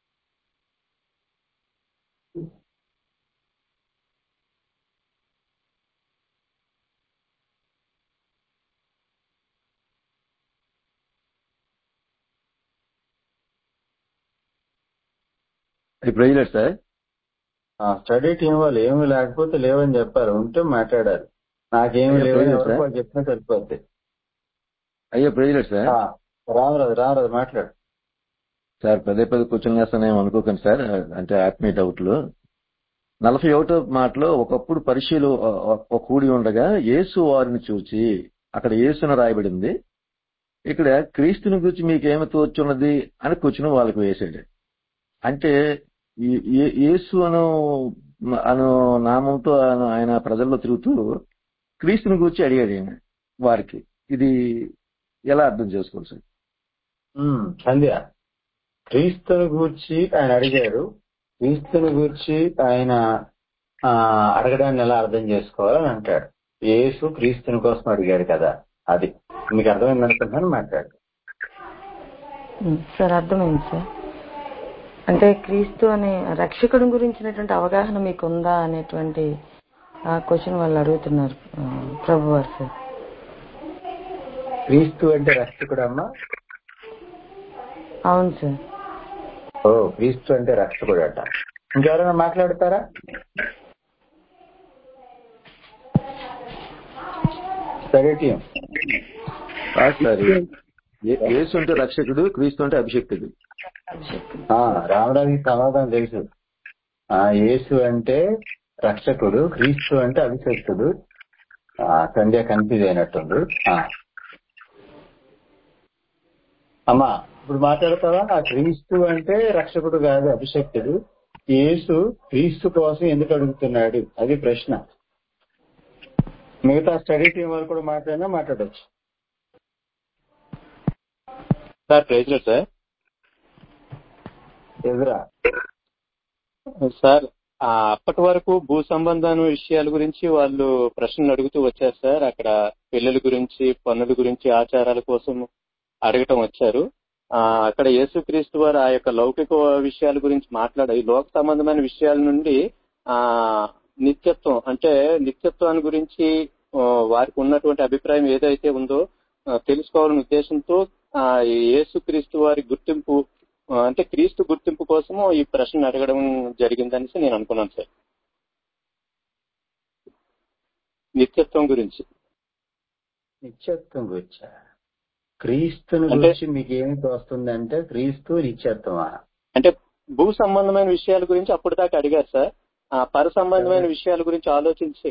ఇప్పుడు వేయలేదు సార్ స్టడీ టీం వాళ్ళు ఏమీ లేకపోతే లేవని చెప్పారు ఉంటే మాట్లాడారు నాకేమీ అయ్యా, లేవని ప్రైజ్ ఎవరికి సార్. వాళ్ళు చెప్పినా సరిపోద్ది అయ్యో ప్రెసిడెంట్ సార్ ఆ, రామరాజు రామరాజు మాట్లాడు సార్ పదే పదే కూర్చొని చేస్తానేమో అనుకోకండి సార్ అంటే ఆత్మీయ డౌట్లు నలభై ఒకటో మాటలో ఒకప్పుడు పరిశీలు ఒక కూడి ఉండగా యేసు వారిని చూచి అక్కడ యేసును రాయబడింది ఇక్కడ క్రీస్తుని గురించి మీకేమి తోచున్నది అని కూర్చుని వాళ్ళకి వేసాడు అంటే ఈ- ఏ- యేసు అను అను నామంతో ఆయన- ఆయన ప్రజల్లో తిరుగుతూ క్రీస్తుని గురించి అడిగాడు ఈయన వారికి ఇది ఎలా అర్థం చేసుకోవాలి సార్ ఉమ్, సంధ్య క్రీస్తుని గూర్చి ఆయన అడిగాడు క్రీస్తుని గూర్చి ఆయన ఆ, అడగడాన్ని ఎలా అర్థం చేసుకోవాలని అంటాడు యేసు క్రీస్తుని కోసం అడిగాడు కదా అది మీకు అర్థమైంది అనుకుంటున్నాను మాట్లాడు ఉమ్, సార్ అర్థమైంది సార్ అంటే క్రీస్తు అనే రక్షకుడి గురించినటువంటి అవగాహన మీకు ఉందా అనేటువంటి ఆ క్వశ్చన్ వాళ్ళు అడుగుతున్నారు ఆ, ప్రభు వారు సార్ క్రీస్తు అంటే రక్షకుడు అమ్మా అవును సార్ ఓ క్రీస్తు అంటే రక్షకుడు అట ఇంకెవరైనా మాట్లాడతారా సరే టీం కాదు సార్ ఏ- యేసు అంటే రక్షకుడు క్రీస్తు అంటే అభిషక్తుడు ఆ, రామరాజుకి సమాధానం తెలుసు ఆ యేసు అంటే రక్షకుడు క్రీస్తు అంటే అభిషక్తుడు ఆ, సంధ్య కన్ఫ్యూజ్ అయినట్టుంది ఆ. అమ్మా ఇప్పుడు మాట్లాడతావా ఆ క్రీస్తు అంటే రక్షకుడు కాదు అభిషక్తుడు యేసు క్రీస్తు కోసం ఎందుకు అడుగుతున్నాడు అది ప్రశ్న మిగతా స్టడీ టీం వాళ్ళు కూడా మాట్లాడినా మాట్లాడొచ్చు సార్ ప్రైజ్ సార్ ఎదురా సార్ ఆ అప్పటి వరకు భూ సంబంధాల విషయాల గురించి వాళ్ళు ప్రశ్నలు అడుగుతూ వచ్చారు సార్ అక్కడ పెళ్లిల గురించి పన్నుల గురించి ఆచారాల కోసం అడగటం వచ్చారు ఆ అక్కడ యేసుక్రీస్తు వారు ఆ యొక్క లౌకిక విషయాల గురించి మాట్లాడారు ఈ లోక సంబంధమైన విషయాల నుండి ఆ నిత్యత్వం అంటే నిత్యత్వాన్ని గురించి ఆ, వారికి ఉన్నటువంటి అభిప్రాయం ఏదైతే ఉందో ఆ, తెలుసుకోవాలనే ఉద్దేశంతో ఆ ఈ యేసుక్రీస్తు వారి గుర్తింపు ఆ, అంటే క్రీస్తు గుర్తింపు కోసము ఈ ప్రశ్న అడగడం జరిగిందనేసి నేను అనుకున్నాను సార్ నిత్యత్వం గురించి నిత్యత్వం గురించా క్రీస్తుని అంటే- గురించి మీకు ఏమి తోస్తుంది అంటే క్రీస్తు నిత్యత్వమా అంటే భూ సంబంధమైన విషయాల గురించి అప్పుడు దాకా అడిగారు సార్ ఆ పర సంబంధమైన విషయాల గురించి ఆలోచించి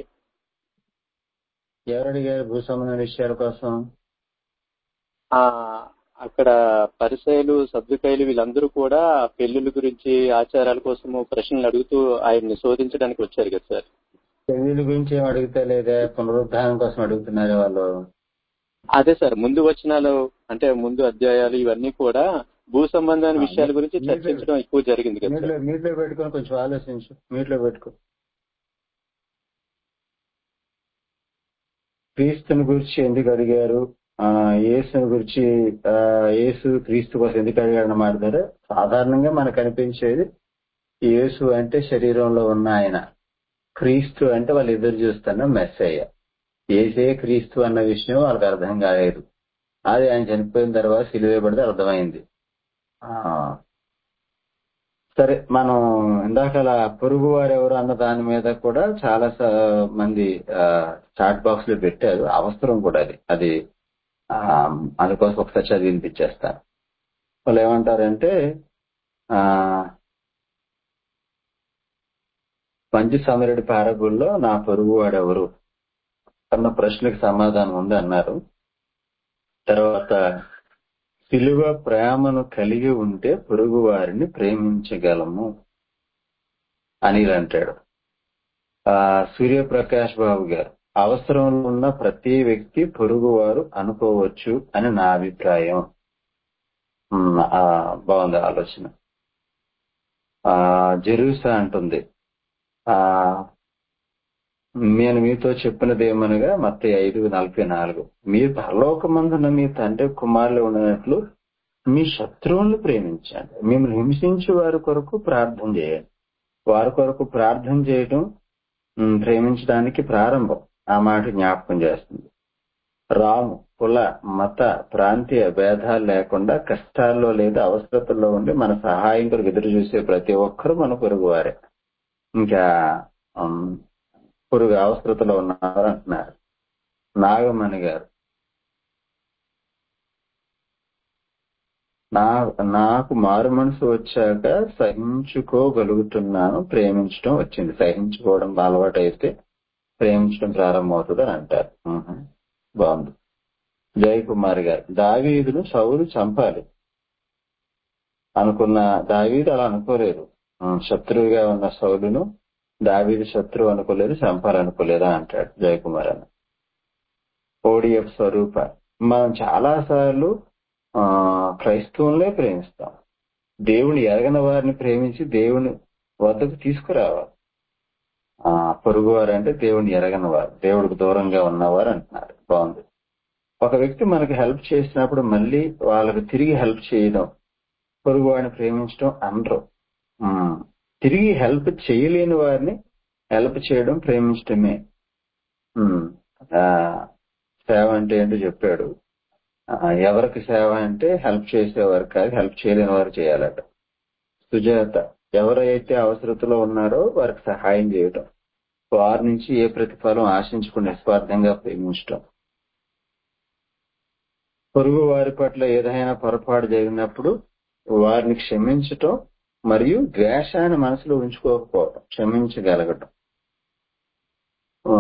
ఎవరు అడిగారు భూ సంబంధ విషయాల కోసం ఆ అక్కడ పరిసయలు సర్దుకాయలు వీళ్ళందరూ కూడా పెళ్లిళ్ళ గురించి ఆచారాల కోసము ప్రశ్నలు అడుగుతూ ఆయన్ని శోధించడానికి వచ్చారు కదా సార్ పెళ్లిళ్ళ గురించి ఏం అడుగుతా లేదా పునరుద్ధానం కోసం అడుగుతున్నారు వాళ్ళు అదే సార్ ముందు వచనాలు అంటే ముందు అధ్యాయాలు ఇవన్నీ కూడా భూ సంబంధమైన ఆ, విషయాల గురించి మీట్లో- చర్చించడం ఎక్కువ జరిగింది కదా మీట్లో సార్ మీట్లో పెట్టుకొని కొంచెం ఆలోచించు మీట్లో పెట్టుకో క్రీస్తుని గురించి ఎందుకు అడిగారు ఆ యేసుని గురించి ఆ యేసు క్రీస్తు కోసం ఎందుకు అడిగారని మాట్లాడారు సాధారణంగా మనకు అనిపించేది యేసు అంటే శరీరంలో ఉన్న ఆయన క్రీస్తు అంటే వాళ్ళు ఎదురు చూస్తున్న మెస్సయ్య ఏసే క్రీస్తు అన్న విషయం వాళ్ళకి అర్థం కాలేదు అది ఆయన చనిపోయిన తర్వాత సిలువేయబడితే అర్థమైంది ఆ, సరే మనం ఇందాక పొరుగు వారు ఎవరు అన్న దాని మీద కూడా చాలా స- మంది చాట్ బాక్స్ లో పెట్టారు అవసరం కూడా అది అది ఆ, అందుకోసం ఒకసారి చదివి వినిపించేస్తాను వాళ్ళు ఏమంటారంటే ఆ మంచి సమరుడి పారబుల్లో నా పొరుగు వాడెవరు అన్న ప్రశ్నకు సమాధానం ఉంది అన్నారు తర్వాత సిలువ ప్రేమను కలిగి ఉంటే పొరుగు వారిని ప్రేమించగలము అనిల్ అంటాడు ఆ సూర్యప్రకాష్ బాబు గారు అవసరంలో ఉన్న ప్రతి వ్యక్తి పొరుగువారు అనుకోవచ్చు అని నా అభిప్రాయం ఉమ్, ఆ, బాగుంది ఆలోచన ఆ జెరూసా అంటుంది ఆ నేను మీతో చెప్పినది ఏమనగా మత్త ఐదు నలభై నాలుగు మీరు పరలోకమందున మీ తండ్రి కుమారులు ఉన్నట్లు మీ శత్రువులను ప్రేమించండి మిమ్మల్ని హింసించే వారి కొరకు ప్రార్థన చేయండి వారి కొరకు ప్రార్థన చేయడం ఉమ్, ప్రేమించడానికి ప్రారంభం ఆ మాట జ్ఞాపకం చేస్తుంది రాము కుల మత ప్రాంతీయ భేదాలు లేకుండా కష్టాల్లో లేదా అవసరతల్లో ఉండి మన సహాయం కొరకు ఎదురు చూసే ప్రతి ఒక్కరూ మన పొరుగువారే ఇంకా ఉమ్, పొరుగు అవసరతలో ఉన్నారు అంటున్నారు నాగమణి గారు నా నాకు మారు మనసు వచ్చాక సహించుకోగలుగుతున్నాను ప్రేమించడం వచ్చింది సహించుకోవడం అలవాటు అయితే ప్రేమించడం ప్రారంభమవుతుంది అని అంటారు మ్మ్. బాగుంది జయకుమార్ గారు దావీదును సౌలు చంపాలి అనుకున్న దావీదు అలా అనుకోలేదు మ్మ్. శత్రువుగా ఉన్న సౌలును దావీదు శత్రువు అనుకోలేదు చంపాలనుకోలేదా అంటాడు జయకుమార్ అని ఓడిఎఫ్ స్వరూప మనం చాలా సార్లు ఆ క్రైస్తవులే ప్రేమిస్తాం దేవుని ఎరగని వారిని ప్రేమించి దేవుని వద్దకు తీసుకురావాలి ఆ పొరుగువారు అంటే దేవుని ఎరగని వారు దేవుడికి దూరంగా ఉన్నవారు అంటున్నారు బాగుంది ఒక వ్యక్తి మనకి హెల్ప్ చేసినప్పుడు మళ్ళీ వాళ్ళకి తిరిగి హెల్ప్ చేయడం పొరుగు వారిని ప్రేమించడం అనరు ఉమ్. తిరిగి హెల్ప్ చేయలేని వారిని హెల్ప్ చేయడం ప్రేమించడమే ఉమ్. ఆ, సేవ అంటే ఏంటో చెప్పాడు ఆ, ఎవరికి సేవ అంటే హెల్ప్ చేసేవారు కాదు హెల్ప్ చేయలేని వారు చేయాలట సుజాత ఎవరైతే అవసరతలో ఉన్నారో వారికి సహాయం చేయడం వారి నుంచి ఏ ప్రతిఫలం ఆశించకుండా నిస్వార్థంగా ప్రేమించడం పొరుగు వారి పట్ల ఏదైనా పొరపాటు జరిగినప్పుడు వారిని క్షమించటం మరియు ద్వేషాన్ని మనసులో ఉంచుకోకపోవడం క్షమించగలగటం ఆ,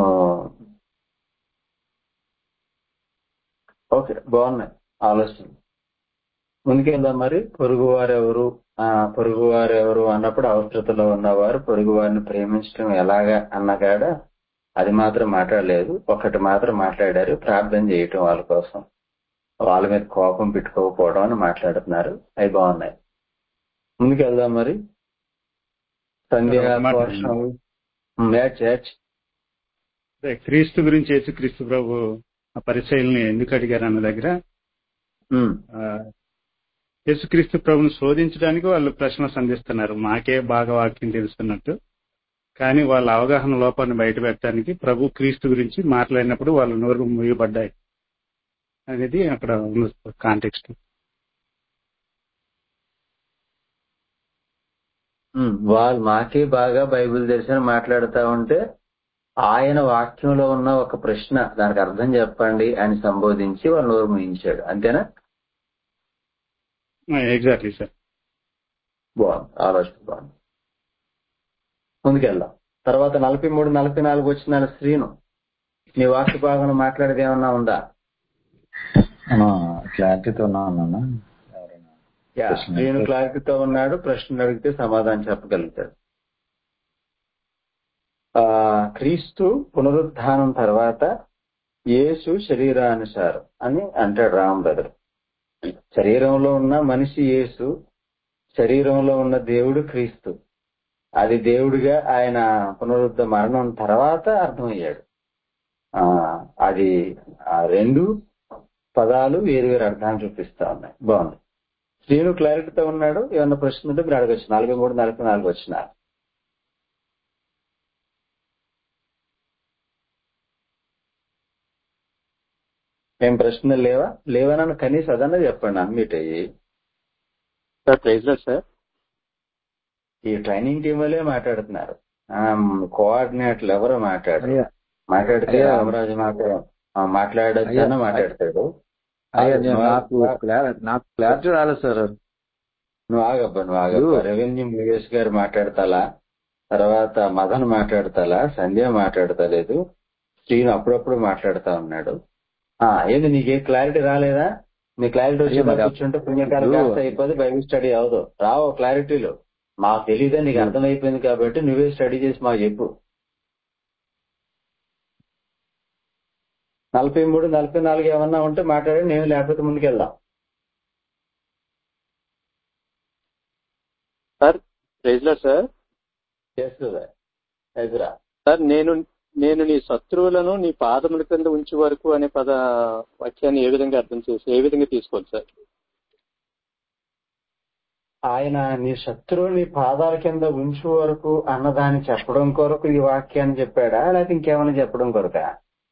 ఓకే బాగున్నాయి ఆలోచన ముందుకెళ్దాం మరి పొరుగు వారెవరు ఆ పొరుగు వారెవరు అన్నప్పుడు అవసరతలో ఉన్నవారు పొరుగు వారిని ప్రేమించడం ఎలాగా అన్నగాడ అది మాత్రం మాట్లాడలేదు ఒకటి మాత్రం మాట్లాడారు ప్రార్థన చేయటం వాళ్ళ కోసం వాళ్ళ మీద కోపం పెట్టుకోకపోవడం అని మాట్లాడుతున్నారు అవి బాగున్నాయి ముందుకెళ్దాం మరి సంధ్య ఒక మాట పోషణ మ్యాచ్ మ్యాచ్ అదే క్రీస్తు గురించి యేసు క్రీస్తు ప్రభు ఆ పరిచయల్ని ఎందుకు అడిగారు అన్న దగ్గర ఆ, యేసుక్రీస్తు ప్రభుని శోధించడానికి వాళ్ళు ప్రశ్న సంధిస్తున్నారు మాకే బాగా వాక్యం తెలుస్తున్నట్టు కానీ వాళ్ళ అవగాహన లోపాన్ని బయట పెట్టడానికి ప్రభు క్రీస్తు గురించి మాట్లాడినప్పుడు వాళ్ళ నోరు మూయబడ్డాయి అనేది అక్కడ కాంటెక్స్ట్ ఉమ్, వాళ్ళు మాకే బాగా బైబిల్ తెలిసిన మాట్లాడుతా ఉంటే ఆయన వాక్యంలో ఉన్న ఒక ప్రశ్న దానికి అర్థం చెప్పండి అని సంబోధించి వాళ్ళు నోరు ముయించాడు అంతేనా ఎగ్జాక్ట్లీ సార్ బాగుంది ఆలోచన బాగుంది ముందుకెళ్దాం తర్వాత నలభై మూడు నలభై నాలుగు వచ్చిన శ్రీను నీ వాక్య భాగంలో మాట్లాడేది ఏమన్నా ఉందా క్లారిటీతో ఉన్నాను యా, శ్రీను క్లారిటీతో ఉన్నాడు ప్రశ్న అడిగితే సమాధానం చెప్పగలుగుతాడు ఆ క్రీస్తు పునరుద్ధానం తర్వాత యేసు శరీరానుసారం అని అంటాడు రామ్ బ్రదర్ శరీరంలో ఉన్న మనిషి యేసు శరీరంలో ఉన్న దేవుడు క్రీస్తు అది దేవుడిగా ఆయన పునరుద్ధ మరణం తర్వాత అర్థమయ్యాడు ఆ అది ఆ రెండు పదాలు వేరు వేరు అర్థాన్ని చూపిస్తా ఉన్నాయి బాగుంది శ్రీను క్లారిటీతో ఉన్నాడు ఏమన్నా ప్రశ్న ఉంటే మీరు అడగచ్చు నలభై మూడు నలభై నాలుగు వచ్చిన ఏం ప్రశ్నలు లేవా లేవనని కనీసం అదన్నా చెప్పండి అన్మిట్ అయ్యి సార్ ప్రైజ్ లాడ్ సార్ ఈ ట్రైనింగ్ టీం వాళ్ళే మాట్లాడుతున్నారు కోఆర్డినేటర్లు ఎవరో మాట్లాడరు అయ్యా మాట్లాడితే అయ్యా రామరాజు మాత్రం మాట్లాడొచ్చు అయ్యా అని మాట్లాడతాడు అయ్యా ఆగు, నేను నువ్వు ఆగు, నాకు నువ్వు ఆగు. క్లా- నాకు క్లారిటీ రాలేదు సార్ నువ్వు ఆగబ్బా నువ్వు ఆగబ్బా రెవెన్యూ ముగేష్ గారు మాట్లాడతాలా తర్వాత మదన్ మాట్లాడతాలా సంధ్య మాట్లాడతలేదు శ్రీను అప్పుడప్పుడు మాట్లాడుతా ఉన్నాడు ఆ ఏంది నీకే క్లారిటీ రాలేదా నీ క్లారిటీ అయ్యా వచ్చేదా మరి కూర్చుంటే పుణ్యకాలం ఇప్పుడు కాస్త అయిపోతే బైబిల్ స్టడీ అవదు రావు క్లారిటీలో మాకు తెలియదే నీకు అర్థమైపోయింది కాబట్టి నువ్వే స్టడీ చేసి మాకు చెప్పు నలభై మూడు నలభై నాలుగు ఏమన్నా ఉంటే మాట్లాడి నేను లేకపోతే ముందుకెళ్దాం సార్ ప్రైజ్లా సార్ చేస్తుందా ఎదురా సార్ నేను నేను నీ శత్రువులను నీ పాదముల కింద ఉంచే వరకు అనే పద వాక్యాన్ని ఏ విధంగా అర్థం చేసి ఏ విధంగా తీసుకోవాలి సార్ ఆయన నీ శత్రువు నీ పాదాల కింద ఉంచు వరకు అన్నదాన్ని చెప్పడం కొరకు ఈ వాక్యాన్ని చెప్పాడా లేకపోతే ఇంకేమైనా చెప్పడం కొరకా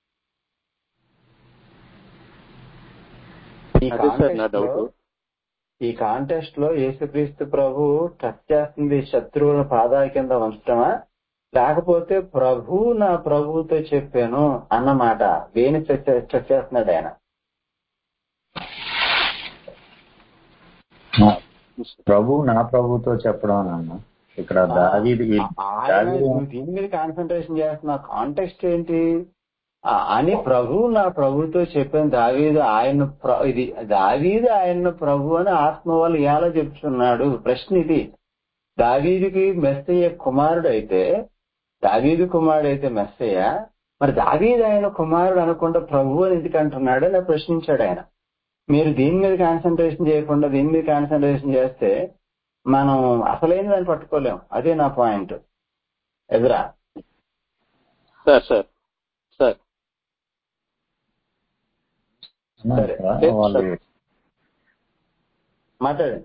ఈ అదే సార్ నా కాంటెక్స్ట్ లో డౌట్ ఈ కాంటెస్ట్ లో యేసుక్రీస్తు ప్రభు టచ్ చేస్తుంది శత్రువుల పాదాల కింద ఉంచడమా లేకపోతే ప్రభు నా ప్రభువుతో చెప్పాను అన్నమాట దేని టచ్ చేస్తున్నాడు ఆయన ప్రభు నా ప్రభుతో చెప్పడం అన్న ఇక్కడ ఆ, దావీది ఆ- ఆయన దావీదు నువ్వు దీని మీద కాన్సన్ట్రేషన్ చేస్తున్న కాంటెక్స్ట్ ఏంటి ఆ, అని ప్రభు నా ప్రభుతో చెప్పాను దావీదు ఆయన ప్ర- ఇది దావీదు ఆయన ప్రభు అని ఆత్మ వాళ్ళు ఎలా చెప్తున్నాడు ప్రశ్న ఇది దావీదుకి మెస్సయ్య కుమారుడు అయితే దావీదు కుమారుడు అయితే మెస్సయ్య మరి దావీదు ఆయన కుమారుడు అనుకుంటా ప్రభు అని ఎందుకు అంటున్నాడు అని ప్రశ్నించాడు ఆయన మీరు దీని మీద కాన్సన్ట్రేషన్ చేయకుండా దీని మీద కాన్సన్ట్రేషన్ చేస్తే మనం అసలైన దాన్ని పట్టుకోలేం అదే నా పాయింట్ ఎదురా సార్ సార్ సార్ అన్న, సరే ఇక్కడ వాళ్ళు మాట్లాడండి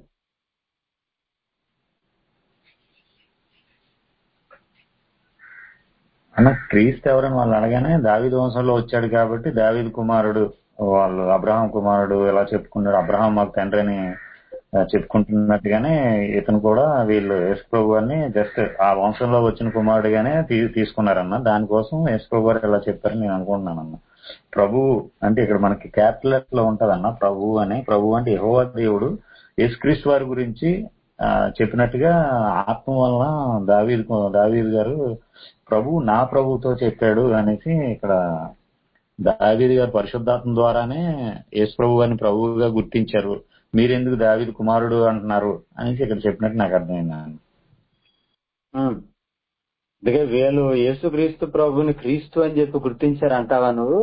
అన్న క్రీస్తు ఎవరని వాళ్ళు అడగానే దావీదు వంశంలో వచ్చాడు కాబట్టి దావీదు కుమారుడు వాళ్ళు అబ్రహాం కుమారుడు ఎలా చెప్పుకున్నాడు అబ్రహాం మాకు తండ్రి అని ఆ, చెప్పుకుంటున్నట్టుగానే ఇతను కూడా వీళ్ళు యేసు ప్రభు అని జస్ట్ ఆ వంశంలో వచ్చిన కుమారుడుగానే తీ- తీసుకున్నారన్న దానికోసం యేసు ప్రభు గారు ఇలా చెప్పారని నేను అనుకుంటున్నానన్న ప్రభు అంటే ఇక్కడ మనకి క్యాపిటల్ లో ఉంటదన్న ప్రభు అని ప్రభు అంటే యెహోవా దేవుడు యేసుక్రీస్తు వారి గురించి ఆ, చెప్పినట్టుగా ఆత్మ వలన దావీదు దావీదు గారు ప్రభు నా ప్రభుతో చెప్పాడు అనేసి ఇక్కడ దావీదు గారు పరిశుద్ధాత్మ ద్వారానే యేసు ప్రభు గారిని ప్రభువుగా గుర్తించారు మీరెందుకు దావీదు కుమారుడు అంటున్నారు అనేసి ఇక్కడ చెప్పినట్టు నాకు అర్థమైంది ఉమ్. అందుకే వీళ్ళు యేసుక్రీస్తు ప్రభుని క్రీస్తు అని చెప్పి గుర్తించారు అంటావా నువ్వు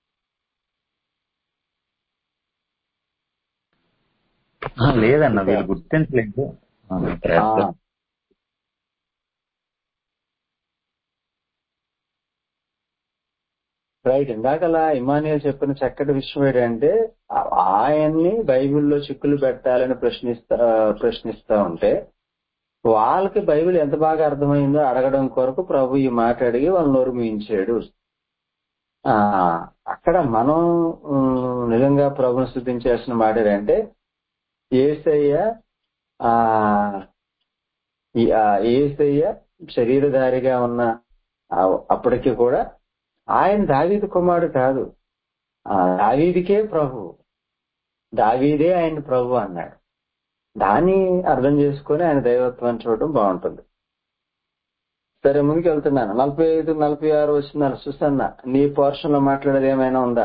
ఆ, లేదన్న వీళ్ళు గుర్తించలేదు ఆ, ఆ, ప్రయత్నం. రైట్ ఇందాకలా ఇమానియల్ చెప్పిన చక్కటి విషయం ఏంటంటే ఆ- ఆయన్ని బైబిల్లో చిక్కులు పెట్టాలని ప్రశ్నిస్తా ప్రశ్నిస్తా ఉంటే వాళ్ళకి బైబిల్ ఎంత బాగా అర్థమైందో అడగడం కొరకు ప్రభు ఈ మాట అడిగి వాళ్ళు నోరు మూయించాడు ఆ అక్కడ మనం ఉమ్, నిజంగా ప్రభుని స్థుతించాల్సిన మాట ఏంటంటే ఏసయ్య ఆ ఈ ఆ ఏసయ్య శరీరధారిగా ఉన్న ఆ- అప్పటికి కూడా ఆయన దావీదు కుమారుడు కాదు ఆ దావీదికే ప్రభు దావీదే ఆయన ప్రభు అన్నాడు దాన్ని అర్థం చేసుకొని ఆయన దైవత్వాన్ని చూడడం బాగుంటుంది సరే ముందుకు వెళ్తున్నాను నలభై ఐదు నలభై ఆరు వచ్చినాను సుసన్న నీ పోర్షన్ లో మాట్లాడేది ఏమైనా ఉందా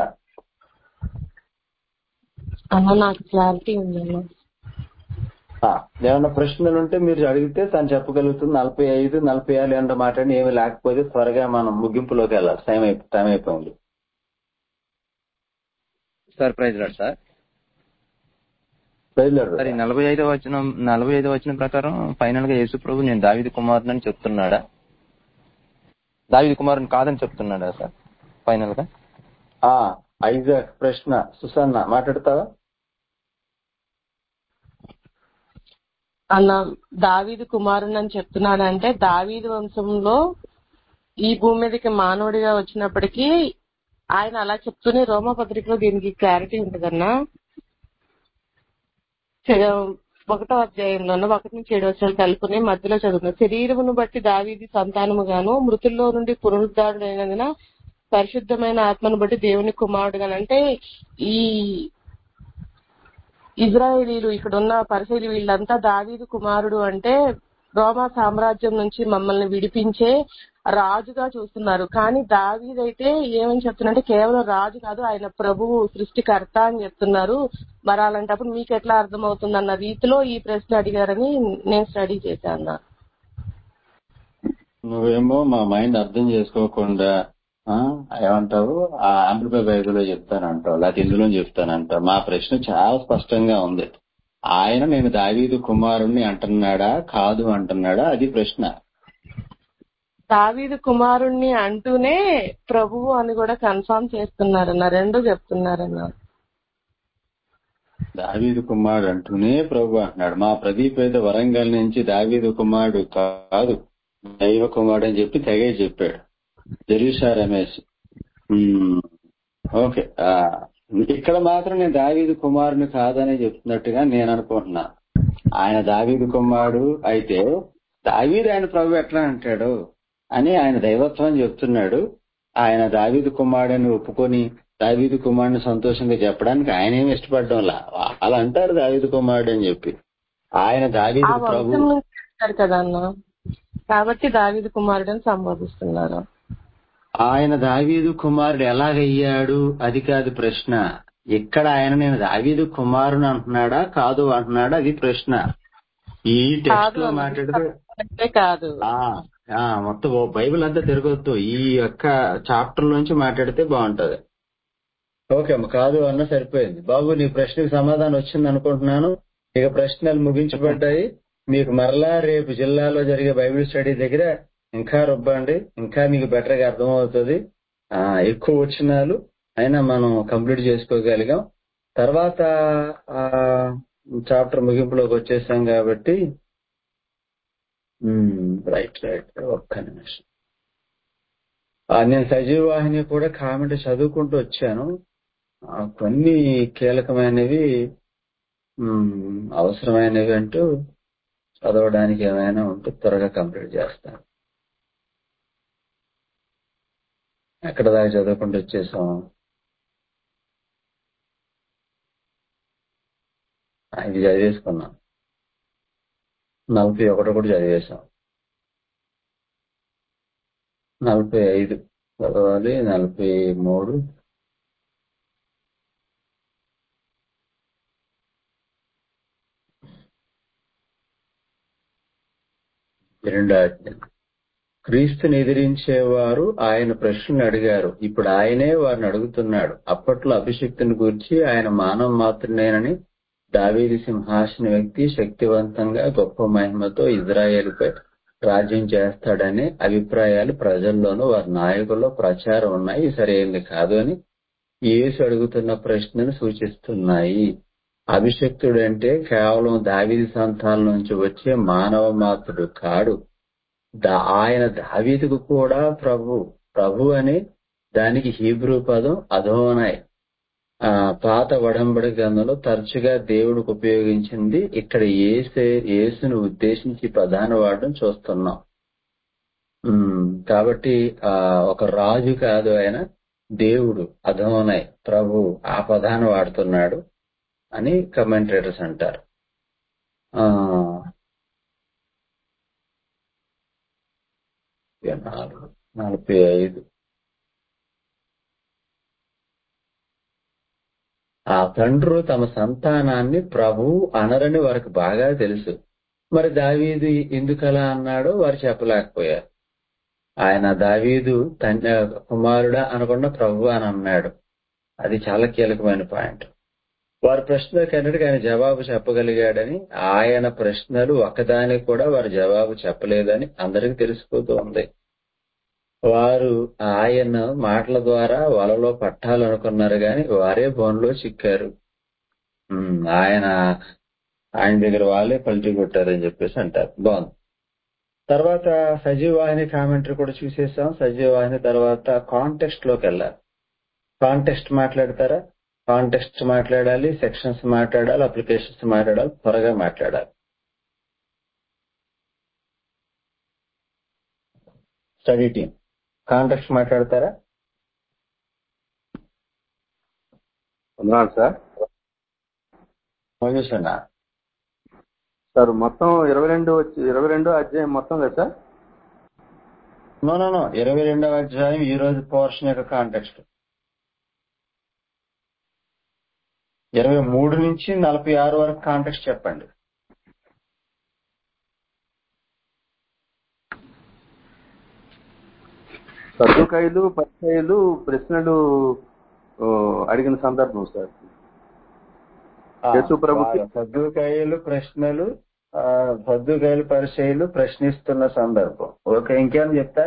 అన్న నాకు క్లారిటీ ఉందన్న ఆ, ఏమన్నా ప్రశ్నలు ఉంటే మీరు అడిగితే తను చెప్పగలుగుతుంది నలభై ఐదు నలభై ఆరు ఏమన్నా మాట్లాడి ఏమి లేకపోతే త్వరగా మనం ముగింపులోకి వెళ్ళాలి టైం అయిపో టైం అయిపోయింది సార్ ప్రైజ్ రాడు సార్ బయలుదేరు సార్ ఈ నలభై ఐదో వచ్చిన నలభై ఐదో వచ్చిన ప్రకారం ఫైనల్ గా యేసు ప్రభు నేను దావిది కుమారుని అని చెప్తున్నాడా దావిది కుమారుని కాదని చెప్తున్నాడా సార్ ఫైనల్ గా ఆ ఐజాక్ ప్రశ్న సుసన్న మాట్లాడతావా అన్న దావీదు కుమారుని అని చెప్తున్నాడంటే దావీదు వంశంలో ఈ భూమి మీదకి మానవుడిగా వచ్చినప్పటికీ ఆయన అలా చెప్తూనే రోమా పత్రికలో దీనికి క్లారిటీ ఉంటుందన్నా చె- ఒకటో అధ్యాయంలోనూ ఒకటి నుంచి ఏడు వచ్చాలు కలుపుకుని మధ్యలో చదువుతున్నా శరీరమును బట్టి దావీది సంతానముగాను మృతుల్లో నుండి పునరుద్ధారుడైనందున పరిశుద్ధమైన ఆత్మను బట్టి దేవుని కుమారుడుగాను అంటే ఈ ఇజ్రాయేలీలు ఇక్కడ ఉన్న పరిశీలి వీళ్ళంతా దావీదు కుమారుడు అంటే రోమా సామ్రాజ్యం నుంచి మమ్మల్ని విడిపించే రాజుగా చూస్తున్నారు కానీ దావీదైతే ఏమని చెప్తున్నారంటే కేవలం రాజు కాదు ఆయన ప్రభువు సృష్టికర్త అని చెప్తున్నారు మరి అలాంటప్పుడు మీకు ఎట్లా అర్థమవుతుంది అన్న రీతిలో ఈ ప్రశ్న అడిగారని నేను స్టడీ చేశాను నువ్వేమో మా మైండ్ అర్థం చేసుకోకుండా ఆ, ఏమంటావు ఆ ఆంధ్రప్రదేశ్ బైబిల్లో చెప్తానంటావు లేకపోతే ఇందులో చెప్తానంటావు మా ప్రశ్న చాలా స్పష్టంగా ఉంది ఆయన నేను దావీదు కుమారుణ్ణి అంటున్నాడా కాదు అంటున్నాడా అది ప్రశ్న దావీదు కుమారుణ్ణి అంటూనే ప్రభువు అని కూడా కన్ఫర్మ్ చేస్తున్నారన్న రెండు చెప్తున్నారన్న దావీదు కుమారుడు అంటూనే ప్రభు అంటున్నాడు మా ప్రదీప్ అయితే వరంగల్ నుంచి దావీదు కుమారుడు కాదు దైవ కుమారుడు అని చెప్పి తెగే చెప్పాడు జెరూసా రమేష్ ఉమ్, ఓకే ఆ, ఇక్కడ మాత్రం నేను దావీదు కుమారుని కాదని చెప్తున్నట్టుగా నేను అనుకుంటున్నా ఆయన దావీదు కుమారుడు అయితే దావీదు ఆయన ప్రభు ఎట్లా అంటాడు అని ఆయన దైవత్వం చెప్తున్నాడు ఆయన దావీదు కుమారుడని ఒప్పుకొని దావీదు కుమారుని సంతోషంగా చెప్పడానికి ఆయన ఏమి ఇష్టపడడంలా వాళ్ళు అంటారు దావీదు కుమారుడు అని చెప్పి ఆయన ఆ దావీదు ప్రభు వంశం నుంచి వచ్చారు కదా అన్న కాబట్టి దావీదు కుమారుడని సంబోధిస్తున్నారు ఆయన దావీదు కుమారుడు ఎలాగయ్యాడు అది కాదు ప్రశ్న ఇక్కడ ఆయన నేను దావీదు కుమారుని అంటున్నాడా కాదు అంటున్నాడా అది ప్రశ్న ఈ టెక్స్ట్ కాదు లో అన్న మాట్లాడితే అంటే కాదు ఆ ఆ, మొత్తం ఓ బైబిల్ అంతా తిరగొద్దు ఈ యొక్క చాప్టర్ నుంచి మాట్లాడితే బాగుంటది ఓకే అమ్మ కాదు అన్న సరిపోయింది బాబు నీ ప్రశ్నకి సమాధానం వచ్చింది అనుకుంటున్నాను ఇక ప్రశ్నలు ముగించబడ్డాయి మీకు మరలా రేపు జిల్లాలో జరిగే బైబిల్ స్టడీ దగ్గర ఇంకా రుబ్బండి ఇంకా మీకు బెటర్ గా అర్థమవుతుంది ఆ ఎక్కువ వచ్చినాలు అయినా మనం కంప్లీట్ చేసుకోగలిగాం తర్వాత ఆ చాప్టర్ ముగింపులోకి వచ్చేసాం కాబట్టి రైట్ రైట్ ఒక్క నిమిషం ఆ, నేను సజీవ వాహిని కూడా కామెంట్ చదువుకుంటూ వచ్చాను ఆ, కొన్ని కీలకమైనవి ఉమ్, అవసరమైనవి అంటూ చదవడానికి ఏమైనా ఉంటే త్వరగా కంప్లీట్ చేస్తాను ఎక్కడ దాకా చదువుకుంటూ వచ్చేసాం ఆ, ఇది చదివేసుకున్నాం నలభై ఒకటి కూడా చదివేశాం నలభై ఐదు చదవాలి నలభై మూడు రెండు ఆజ్ఞలు క్రీస్తుని ఎదిరించేవారు ఆయన ప్రశ్నలు అడిగారు ఇప్పుడు ఆయనే వారిని అడుగుతున్నాడు అప్పట్లో అభిషక్తిని గురించి ఆయన మానవ మాత్రమేనని దావీది సింహాసన వ్యక్తి శక్తివంతంగా గొప్ప మహిమతో ఇజ్రాయేలుపై రాజ్యం చేస్తాడనే అభిప్రాయాలు ప్రజల్లోనూ వారి నాయకుల్లో ప్రచారం ఉన్నాయి ఇది సరైనది కాదు అని యేసు అడుగుతున్న ప్రశ్నను సూచిస్తున్నాయి అభిషక్తుడు అంటే కేవలం దావీది సంతానం నుంచి వచ్చే మానవ మాత్రుడు కాడు దా- ఆయన దావీదుకు కూడా ప్రభు ప్రభు అనే దానికి హీబ్రూ పదం అధోనాయ్ ఆ పాత వడంబడి గ్రంథంలో తరచుగా దేవుడికి ఉపయోగించింది ఇక్కడ ఏసే యేసును ఉద్దేశించి ప్రధాన వాడడం చూస్తున్నాం ఉమ్, కాబట్టి ఆ ఒక రాజు కాదు ఆయన దేవుడు అధోనయ్ ప్రభు ఆ పదాన్ని వాడుతున్నాడు అని కమెంటేటర్స్ అంటారు ఆ నాలుగు నలభై ఐదు ఆ తండ్రులు తమ సంతానాన్ని ప్రభువు అనరని వారికి బాగా తెలుసు మరి దావీదు ఎందుకలా అన్నాడో వారు చెప్పలేకపోయారు ఆయన దావీదు తండ్రి కుమారుడా అనకుండా ప్రభు అని అన్నాడు అది చాలా కీలకమైన పాయింట్ వారి ప్రశ్నలకు అన్నిటికీ ఆయన జవాబు చెప్పగలిగాడని ఆయన ప్రశ్నలు ఒకదానికి కూడా వారు జవాబు చెప్పలేదని అందరికీ తెలిసిపోతూ ఉంది వారు ఆయన మాటల ద్వారా వలలో పట్టాలనుకున్నారు గాని వారే బోన్లో చిక్కారు ఉమ్, ఆయన ఆయన దగ్గర వాళ్ళే పల్టీ కొట్టారని చెప్పేసి అంటారు బాగుంది తర్వాత సజీవాహిని కామెంటరీ కూడా చూసేసాం సజీవాహిని తర్వాత కాంటెక్స్ట్ లోకి వెళ్ళాలి కాంటెక్స్ట్ మాట్లాడతారా కాంటెక్స్ట్ మాట్లాడాలి సెక్షన్స్ మాట్లాడాలి అప్లికేషన్స్ మాట్లాడాలి త్వరగా మాట్లాడాలి స్టడీ టీం కాంటెక్స్ట్ మాట్లాడతారా ఉన్నాను సార్ మోజేసన్నా సార్ మొత్తం ఇరవై రెండు వచ్చి ఇరవై రెండో అధ్యాయం మొత్తం కదా సార్ నో నో నో ఇరవై రెండవ అధ్యాయం ఈ రోజు పోర్షన్ యొక్క కాంటెక్స్ట్ ఇరవై మూడు నుంచి నలభై ఆరు వరకు కాంటెక్స్ట్ చెప్పండి సర్దుకాయలు పరిచయాలు ప్రశ్నలు ఓ, అడిగిన సందర్భం సార్ ఆ, యేసు ప్రభుకి బాగా. సద్దుకాయలు ప్రశ్నలు ఆ, సద్దుకాయలు పరిచయలు ప్రశ్నిస్తున్న సందర్భం ఓకే ఇంకేం చెప్తా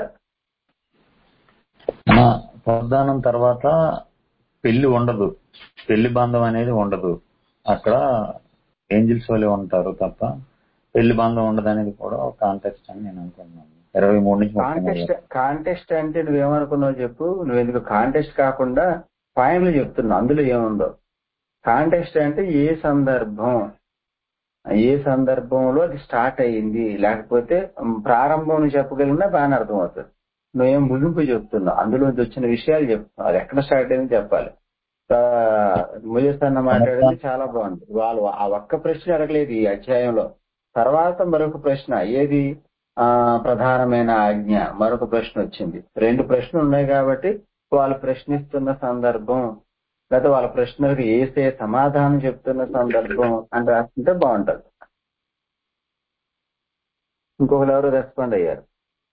మన పునరుద్ధానం తర్వాత పెళ్లి ఉండదు పెళ్లి బంధం అనేది ఉండదు అక్కడ ఏంజిల్స్ వాళ్ళే ఉంటారు తప్ప పెళ్లి బంధం ఉండదు అనేది కూడా ఒక కాంటెక్స్ట్ అని నేను అనుకున్నాను ఇరవై మూడు నుంచి ముప్పై మూడు కాంటెస్ట్ వరకు. కాంటెస్ట్ అంటే నువ్వేమనుకున్నావు చెప్పు నువ్వు ఎందుకు కాంటెస్ట్ కాకుండా పాయింట్లు చెప్తున్నావు అందులో ఏముందో కాంటెస్ట్ అంటే ఏ సందర్భం ఏ సందర్భంలో అది స్టార్ట్ అయ్యింది లేకపోతే ఉమ్, ప్రారంభం నువ్వు చెప్పగలిగినా బాగానే అర్థమవుతుంది నువ్వేం ముగింపు చెప్తున్నావు అందులో నుంచి వచ్చిన విషయాలు చెప్తున్నావు అది ఎక్కడ స్టార్ట్ అయింది చెప్పాలి ముజస్ అన్న మాట్లాడింది చాలా బాగుంది వాళ్ళు ఆ ఒక్క ప్రశ్న అడగలేదు ఈ అధ్యాయంలో తర్వాత మరొక ప్రశ్న ఏది ఆ ప్రధానమైన ఆజ్ఞ మరొక ప్రశ్న వచ్చింది రెండు ప్రశ్నలు ఉన్నాయి కాబట్టి వాళ్ళు ప్రశ్నిస్తున్న సందర్భం లేదా వాళ్ళ ప్రశ్నలకు ఏసే సమాధానం చెప్తున్న సందర్భం అని రాస్తుంటే బాగుంటది ఇంకొకరు ఎవరు రెస్పాండ్ అయ్యారు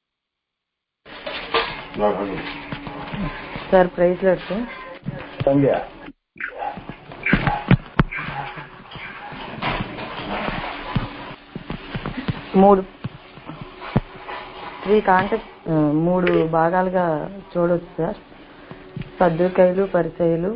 sir praise lord sir Sandhya మూడు త్రీ కాంటెక్ట్ మూడు భాగాలుగా చూడొచ్చు సార్ సద్దుకాయలు పరిచయలు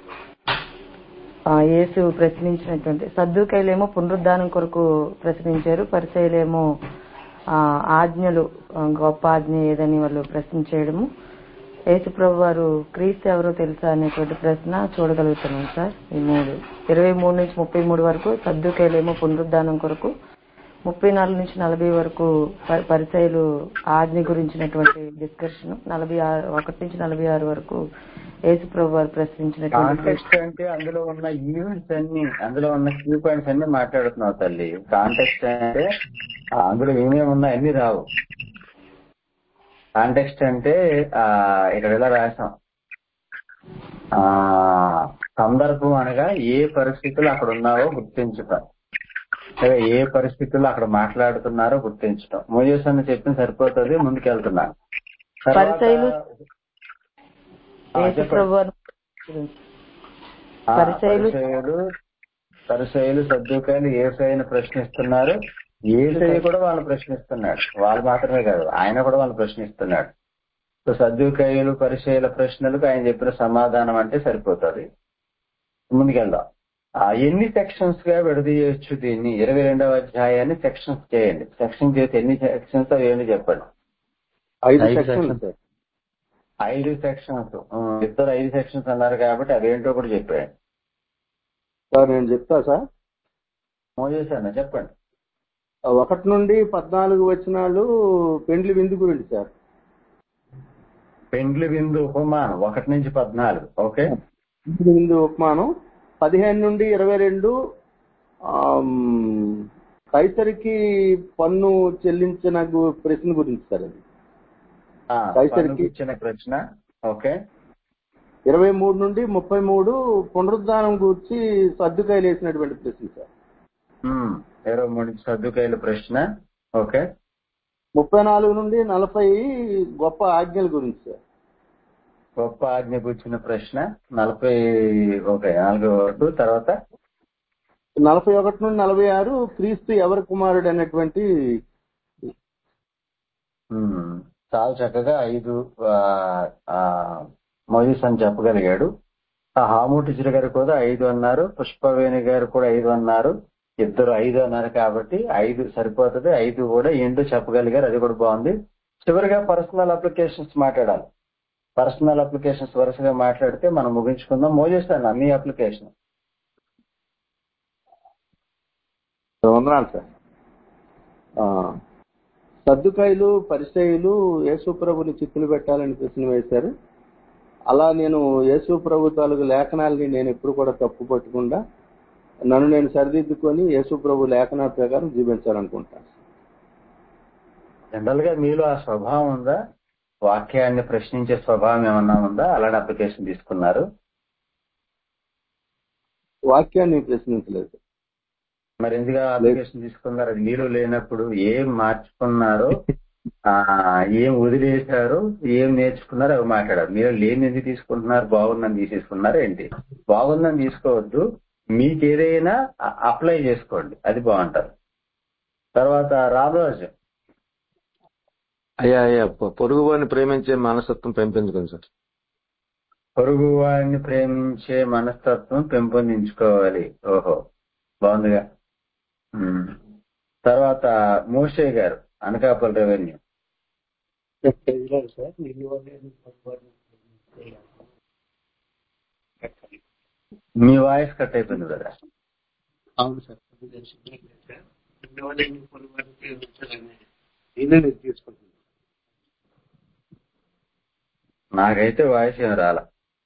ఆ, యేసు ప్రశ్నించినటువంటి సద్దుకాయలేమో పునరుద్ధానం కొరకు ప్రశ్నించారు పరిచయలేమో ఆ, ఆజ్ఞలు ఆ, గొప్ప ఆజ్ఞ ఏదని వాళ్ళు ప్రశ్నించేయడము యేసు ప్రభు వారు క్రీస్తు ఎవరో తెలుసా అనేటువంటి ప్రశ్న చూడగలుగుతున్నాం సార్ ఈ మూడు ఇరవై మూడు నుంచి ముప్పై మూడు వరకు సద్దుకాయలేమో పునరుద్ధానం కొరకు ముప్పై నాలుగు నుంచి నలభై వరకు ప- పరిచయలు ఆజ్ఞ గురించినటువంటి డిస్కషన్ నలభై ఆరు ఒకటి నుంచి నలభై ఆరు వరకు యేసు ప్రభు వారు ప్రశ్నించినటువంటి కాంటెక్స్ట్ అంటే అందులో ఉన్న ఈవెంట్స్ అన్ని అందులో ఉన్న క్యూ పాయింట్స్ అన్ని మాట్లాడుతున్నావు తల్లి కాంటెక్స్ట్ అంటే ఆ, అందులో ఏమేమి ఉన్నాయి అన్ని రావు కాంటెక్స్ట్ అంటే ఆ ఇక్కడ ఇలా రాసాం ఆ సందర్భం అనగా ఏ పరిస్థితులు అక్కడ ఉన్నావో గుర్తించటం లేదా ఏ పరిస్థితుల్లో అక్కడ మాట్లాడుతున్నారో గుర్తించటం మోజేస్ అని చెప్పిన సరిపోతుంది ముందుకెళ్తున్నాను తర్వాత పరిచయలు ఆ, యేసు చెప్పండి. ప్రభు వారు గురించి. ఆ, పరిచయలు పరిచయలు పరిచయలు సర్దుకాయలు ఏసైని ప్రశ్నిస్తున్నారు ఏసై కూడా వాళ్ళు ప్రశ్నిస్తున్నాడు వాళ్ళు మాత్రమే కాదు ఆయన కూడా వాళ్ళు ప్రశ్నిస్తున్నాడు సో సర్దుకాయలు పరిచయల ప్రశ్నలకు ఆయన చెప్పిన సమాధానం అంటే సరిపోతుంది ముందుకెళ్దాం ఆ, ఎన్ని సెక్షన్స్ గా విడదీయొచ్చు దీన్ని ఇరవై రెండవ అధ్యాయాన్ని సెక్షన్స్ చేయండి సెక్షన్ చేసి ఎన్ని సెక్షన్స్ అవి ఏంటి చెప్పండి ఐదు ఐదు సెక్షన్లు sections. సార్ ఐదు సెక్షన్స్ ఇద్దరు ఐదు సెక్షన్స్ అన్నారు కాబట్టి అవేంటో కూడా చెప్పాడు సార్ నేను చెప్తా సార్ మోజేస్ అన్న చెప్పండి ఒకటి నుండి పద్నాలుగు వచనాలు పెండ్లి విందు గురించి సార్ పెండ్లి విందు ఉపమానం ఒకటి నుంచి పద్నాలుగు ఓకే పెండ్లి విందు ఉపమానం పదిహేను నుండి ఇరవై రెండు కైసరికి పన్ను చెల్లించిన గు- ప్రశ్న గురించి సార్ అది ఆ, కైసరికి- పన్నుకు ఇచ్చిన ప్రశ్న ఓకే ఇరవై మూడు నుండి ముప్పై మూడు పునరుద్ధానం గురించి సర్దుకాయలు వేసినటువంటి ప్రశ్న సార్ ఉమ్, ఇరవై మూడు నుంచి సర్దుకాయల ప్రశ్న ఓకే ముప్పై నాలుగు నుండి నలభై గొప్ప ఆజ్ఞల గురించి సార్ గొప్ప ఆజ్ఞకు వచ్చిన ప్రశ్న నలభై ఓకే నాలుగో వరకు తర్వాత నలభై ఒకటి నుండి నలభై ఆరు క్రీస్తు ఎవరి కుమారుడు అనేటువంటి ఉమ్, చాలా చక్కగా ఐదు మోజీస్ అని చెప్పగలిగాడు ఆ హాము టీచర్ గారు కూడా ఐదు అన్నారు పుష్పవేణి గారు కూడా ఐదు అన్నారు ఇద్దరు ఐదు అన్నారు కాబట్టి ఐదు సరిపోతుంది ఐదు కూడా ఏంటో చెప్పగలిగారు అది కూడా బాగుంది చివరిగా పర్సనల్ అప్లికేషన్స్ మాట్లాడాలి పర్సనల్ అప్లికేషన్స్ వరుసగా మాట్లాడితే మనం ముగించుకుందాం మోజేస్తాను మీ అప్లికేషన్ వందనాలు సార్ ఆ, సర్దుకాయలు పరిచయులు యేసు ప్రభుని చిత్తులు పెట్టాలని ప్రశ్న వేశారు అలా నేను యేసు ప్రభు తాలూకు లేఖనాలని నేను ఎప్పుడు కూడా తప్పు పట్టకుండా నన్ను నేను సరిదిద్దుకొని యేసు ప్రభు లేఖనాల ప్రకారం జీవించాలనుకుంటాను జనరల్ గా మీలో ఆ స్వభావం ఉందా వాక్యాన్ని ప్రశ్నించే స్వభావం ఏమన్నా ఉందా అలాంటి అప్లికేషన్ తీసుకున్నారు వాక్యాన్ని ప్రశ్నించలేదు మరి ఎందుకు అప్లికేషన్ తీసుకున్నారు అది మీలో లేనప్పుడు ఏం మార్చుకున్నారో ఆ ఏం వదిలేశారు ఏం నేర్చుకున్నారో అవి మాట్లాడారు మీరు లేని ఎందుకు తీసుకుంటున్నారు బాగుందని తీసేసుకున్నారు ఏంటి బాగుందని తీసుకోవద్దు మీకు ఏదైనా అప్లై చేసుకోండి అది బాగుంటారు తర్వాత రామరాజు అయ్యా అయ్యా పొ- పొరుగు వారిని ప్రేమించే మనస్తత్వం పెంపొందుకుంది సార్ పొరుగు వారిని ప్రేమించే మనస్తత్వం పెంపొందించుకోవాలి ఓహో బాగుందిగా ఉమ్. తర్వాత మోషే గారు అనకాపల్లి రెవెన్యూ సార్ నిన్ను వదిలేని పొరుగువారిని ప్రేమించేయాలి. మీ వాయిస్ కట్ అయిపోయింది కదా అవును సార్ కొద్దిగా సిగ్నల్ లేదు సార్ నిన్ను వదిలేని పొరుగువారిని ప్రేమించాలని నేనే నేను తీసుకుంటున్నాను నాకైతే వాయిస్ ఏం రాల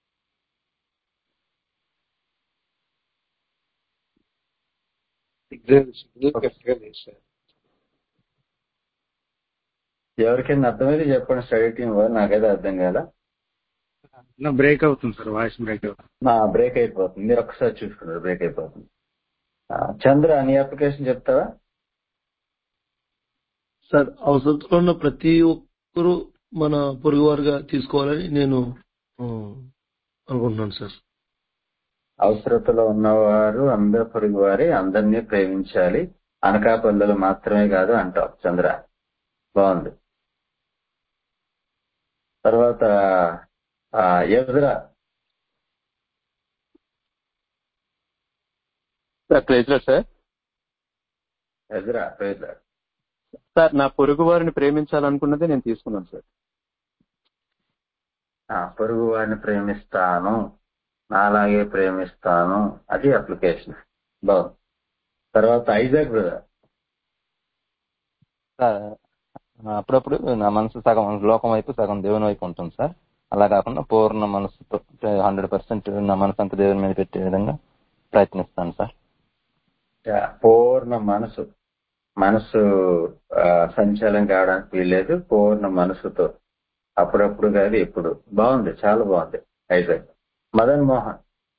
సిగ్నల్ సిగ్నల్ కరెక్ట్గా లేదు సార్ ఎవరికైనా అర్థమైతే చెప్పండి స్టడీ టీం వాళ్ళు నాకైతే అర్థం కాల బ్రేక్ అవుతుంది సార్ వాయిస్ బ్రేక్ అవుతుంది నా బ్రేక్ అయిపోతుంది మీరు ఒక్కసారి చూసుకున్నారు బ్రేక్ అయిపోతుంది ఆ, చంద్ర నీ అప్లికేషన్ చెప్తావా సార్ అవసరంలో ఉన్న ప్రతి ఒక్కరూ మన పొరుగువారుగా తీసుకోవాలని నేను ఆ, అనుకుంటున్నాను సార్ అవసరతలో ఉన్నవారు అందరి పొరుగు వారి అందరినీ ప్రేమించాలి అనకాపల్లులు మాత్రమే కాదు అంటావు చంద్ర బాగుంది తర్వాత ఆ, ఎదురా సార్ ప్రైజ్లో సార్ ఎదురా ప్రేద సార్ నా పొరుగు వారిని ప్రేమించాలనుకున్నదే నేను తీసుకున్నాను సార్ ఆ, పొరుగు వారిని ప్రేమిస్తాను నాలాగే ప్రేమిస్తాను అది అప్లికేషన్ బాగుంది తర్వాత ఐజాక్ బ్రదర్ సార్ అప్పుడప్పుడు నా మనసు సగం లోకం వైపు సగం దేవుని వైపు ఉంటుంది సార్ అలా కాకుండా పూర్ణ మనసుతో హండ్రెడ్ పర్సెంట్ నా మనసు అంతా దేవుని మీద పెట్టే విధంగా ప్రయత్నిస్తాను సార్ యా, పూర్ణ మనసు మనసు ఆ, సంచలనం కావడానికి వీల్లేదు పూర్ణ మనసుతో అప్పుడప్పుడు కాదు ఎప్పుడు బాగుంది చాలా బాగుంది ఐజాక్ మదన్ మోహన్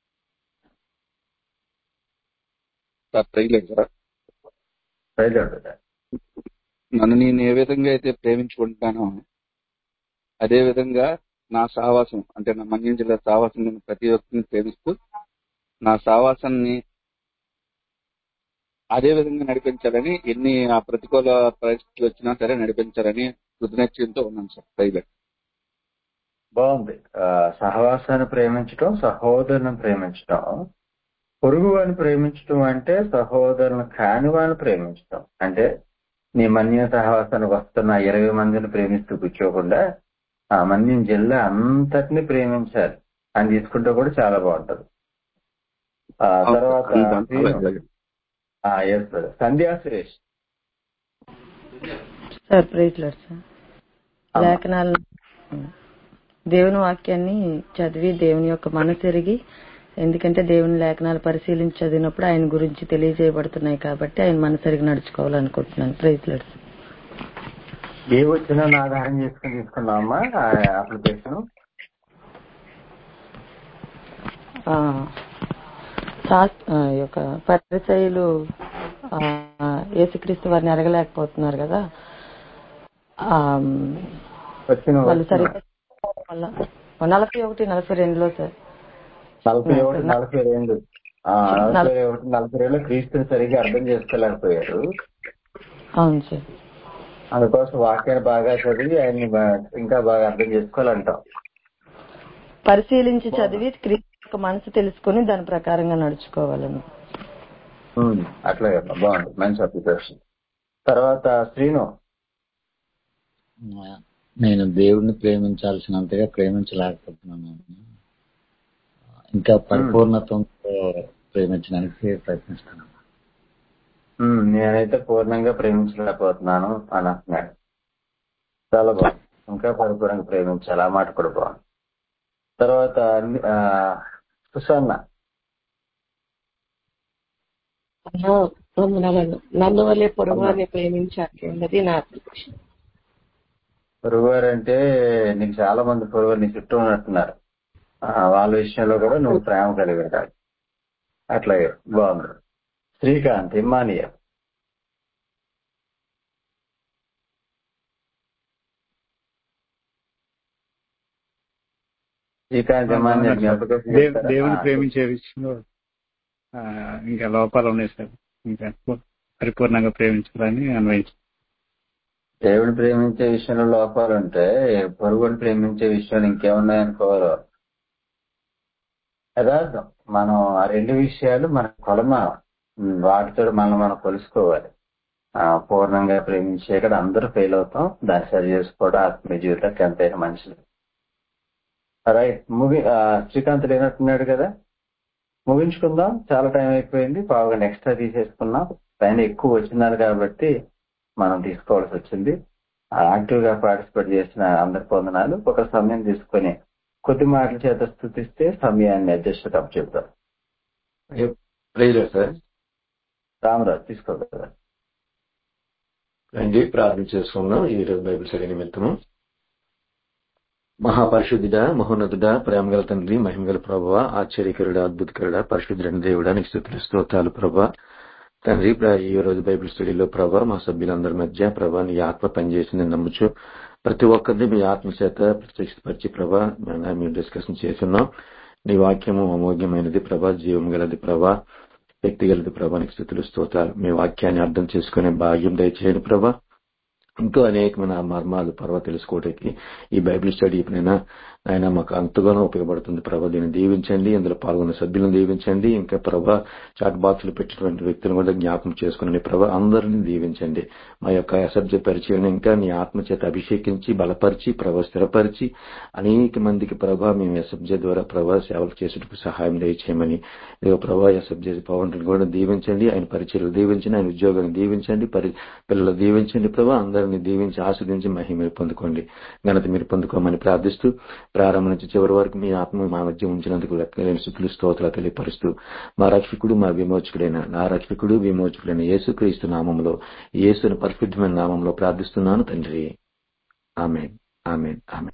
సార్ ట్రైలేదు సార్ ఐజాక్ నన్ను నేను ఏ విధంగా అయితే ప్రేమించుకుంటానో అదే విధంగా నా సావాసం అంటే నా మన్యం జిల్లా సావాసం నేను ప్రతి ఒక్కరిని ప్రేమిస్తూ నా సావాసాన్ని అదే విధంగా నడిపించాలని ఎన్ని ఆ ప్రతికూల పరిస్థితులు వచ్చినా సరే నడిపించాలని కృతజ్ఞతతో ఉన్నాను సార్ ట్రైలర్ బాగుంది ఆ, సహవాసాన్ని ప్రేమించడం సహోదరుని ప్రేమించడం పొరుగు వాడిని ప్రేమించడం అంటే సహోదరుని కాని వాడిని ప్రేమించడం అంటే నీ మన్య సహవాసానికి వస్తున్న ఇరవై మందిని ప్రేమిస్తూ కూర్చోకుండా ఆ మన్యం జిల్లా అంతటిని ప్రేమించాలి అని తీసుకుంటే కూడా చాలా బాగుంటది ఆ తర్వాత శ్రీను. ఆ, yes brother. Sandhya Suresh sir praise lord sir అమ్మా. లేఖనాలను దేవుని వాక్యాన్ని చదివి దేవుని యొక్క మనసు ఎరిగి ఎందుకంటే దేవుని లేఖనాలు పరిశీలించి చదివినప్పుడు ఆయన గురించి తెలియజేయబడుతున్నాయి కాబట్టి ఆయన మనసు ఎరిగి నడుచుకోవాలనుకుంటున్నాను ప్రైజ్ లాడ్ సార్ ఏ వచ్చినా ఆధారం చేసుకుని తీసుకున్నామా అప్లికేషన్ ఆ, శాస్- ఆ, ఈ యొక్క పరిచయులు యేసుక్రీస్తు వారిని అడగలేకపోతున్నారు కదా ఆ, వచ్చిన వాళ్ళు సరిగ్గా వల్ల నలభై ఒకటి నలభై రెండులో సార్ నలభై ఒకటి నలభై రెండు ఆ, నలభై ఒకటి నలభై రెండు క్రీస్తుని సరిగ్గా అర్థం చేసుకోలేకపోయారు అవును సార్ అందుకోసం వాక్యాన్ని బాగా చదివి ఆయన్ని బా- ఇంకా బాగా అర్థం చేసుకోవాలంటాం పరిశీలించి చదివి క్రీస్తు యొక్క మనసు తెలుసుకుని దాని ప్రకారంగా నడుచుకోవాలని ఉమ్, అట్లాగే అమ్మా. బాగుంది మంచి అప్లికేషన్ తర్వాత శ్రీను నేను దేవుడిని ప్రేమించాల్సినంతగా ప్రేమించలేకపోతున్నాను ఇంకా పరిపూర్ణత్వంతో ప్రేమించడానికి ప్రయత్నిస్తున్నాను ఉమ్, నేనైతే పూర్ణంగా ప్రేమించలేకపోతున్నాను అని అంటున్నాడు చాలా బాగుంది ఇంకా పరిపూర్ణంగా ప్రేమించాలి ఆ మాట కూడా బాగుంది తర్వాత ఆ, సుసన్న అన్నా, వందనాలను నన్ను వల్లే పొరుగువారిని ప్రేమించాలి అన్నది నా అప్లికేషన్ పొరుగువారు అంటే నీకు చాలా మంది పొరుగువారు నీ చుట్టూ ఉన్నట్టున్నారు ఆ, వాళ్ళ విషయంలో కూడా నువ్వు ప్రేమ కలిగి ఉండాలి అట్లాగే బాగుంది శ్రీకాంత్ ఇమ్మానియా శ్రీకాంత్ ఇమ్మానియా జ్ఞాపకం దేవ్- చేస్తారా? దేవుని ఆ, ప్రేమించే విషయంలో ఆ, ఇంకా లోపాలు ఉన్నాయి సార్ ఇంకా పరిపూర్ణంగా ప్రేమించాలని అన్వయించి దేవుని ప్రేమించే విషయంలో లోపాలు ఉంటే పొరుగుని ప్రేమించే విషయంలో ఇంకేమున్నాయనుకోవాలి యథార్థం మనం ఆ రెండు విషయాలు మన కొలమ ఉమ్, వాటితో మనం మనం కొలుసుకోవాలి ఆ, పూర్ణంగా ప్రేమించే ఇక్కడ అందరూ ఫెయిల్ అవుతాం దాన్ని సరి చేసుకోవడం ఆత్మీయ జీవితానికి ఎంతైనా మంచిది రైట్ ముగి ఆ, శ్రీకాంత్ లేనట్టున్నాడు కదా ముగించుకుందాం చాలా టైం అయిపోయింది పావుగా ఎక్స్ట్రా తీసేసుకున్నాం పైన ఎక్కువ వచ్చినారు కాబట్టి మనం తీసుకోవాల్సి వచ్చింది యాక్టివ్ గా పార్టిసిపేట్ చేసిన అందరి పొందనాలు ఒక సమయం తీసుకొని కొద్ది మాటల చేత స్థుతిస్తే సమయాన్ని అడ్జస్ట్ అప్ చెప్తాం ప్రైజ్ సార్ రామరాజు తీసుకోగలరా రండి ప్రార్థన చేసుకుందాం ఈ రోజు బైబిల్ చదివి నిమిత్తము మహాపరిశుద్ధుడ మహోన్నతుడ ప్రేమగల తండ్రి మహిమగల ప్రభావ ఆశ్చర్యకరుడ అద్భుతకరుడ పరిశుద్ధుడైన దేవుడా నీకు స్థుతులు స్తోత్రాలు ప్రభా తండ్రి ప్ర- ఈ రోజు బైబిల్ స్టడీలో ప్రభా మా సభ్యులందరి మధ్య ప్రభా నీ ఆత్మ పనిచేసిందని నమ్ముచు ప్రతి ఒక్కరిని మీ ఆత్మ చేత ప్రత్యక్షపరిచి ప్రభా మేము మేము డిస్కషన్ చేస్తున్నాం నీ వాక్యము అమోఘ్యమైనది ప్రభా జీవం గలది ప్రభా వ్యక్తి గలది ప్రభా నీకు స్థుతులు స్తోత్రాలు మీ వాక్యాన్ని అర్థం చేసుకునే భాగ్యం దయచేయండి ప్రభా ఇంకో అనేకమైన మర్మాలు పర్వ తెలుసుకోవడానికి ఈ బైబిల్ స్టడీ ఎప్పుడైనా ఆయన మాకు అంతగానో ఉపయోగపడుతుంది ప్రభా దీన్ని దీవించండి ఇందులో పాల్గొన్న సభ్యులను దీవించండి ఇంకా ప్రభా చాట్ బాక్స్ లో పెట్టినటువంటి వ్యక్తులను కూడా జ్ఞాపకం చేసుకుని ప్రభా అందరినీ దీవించండి మా యొక్క అసభ్య పరిచయం ఇంకా నీ ఆత్మ చేత అభిషేకించి బలపరిచి ప్రభా స్థిరపరిచి అనేక మందికి ప్రభా మేము ఎస్ఎబ్జే ద్వారా ప్రభా సేవలు చేసేందుకు సహాయం దయచేయమని ఇదిగో ప్రభా ఎస్ఎబ్జే పవన్ కూడా దీవించండి ఆయన పరిచయలు దీవించండి ఆయన ఉద్యోగాన్ని దీవించండి పరి పిల్లలు దీవించండి ప్రభా అందరినీ దీవించి ఆస్వాదించి మహిమ మీరు పొందుకోండి ఘనత మీరు పొందుకోమని ప్రార్థిస్తూ ప్రారంభం నుంచి చివరి వరకు మీ ఆత్మ మా మధ్య ఉంచినందుకు లెక్కలేని స్థుతులు స్తోత్రాలు తెలియపరుస్తూ మా రక్షకుడు మా విమోచకుడైన నా రక్షకుడు విమోచకుడైన యేసుక్రీస్తు నామంలో యేసుని పరిశుద్ధమైన నామంలో ప్రార్థిస్తున్నాను తండ్రి ఆమె ఆమె ఆమె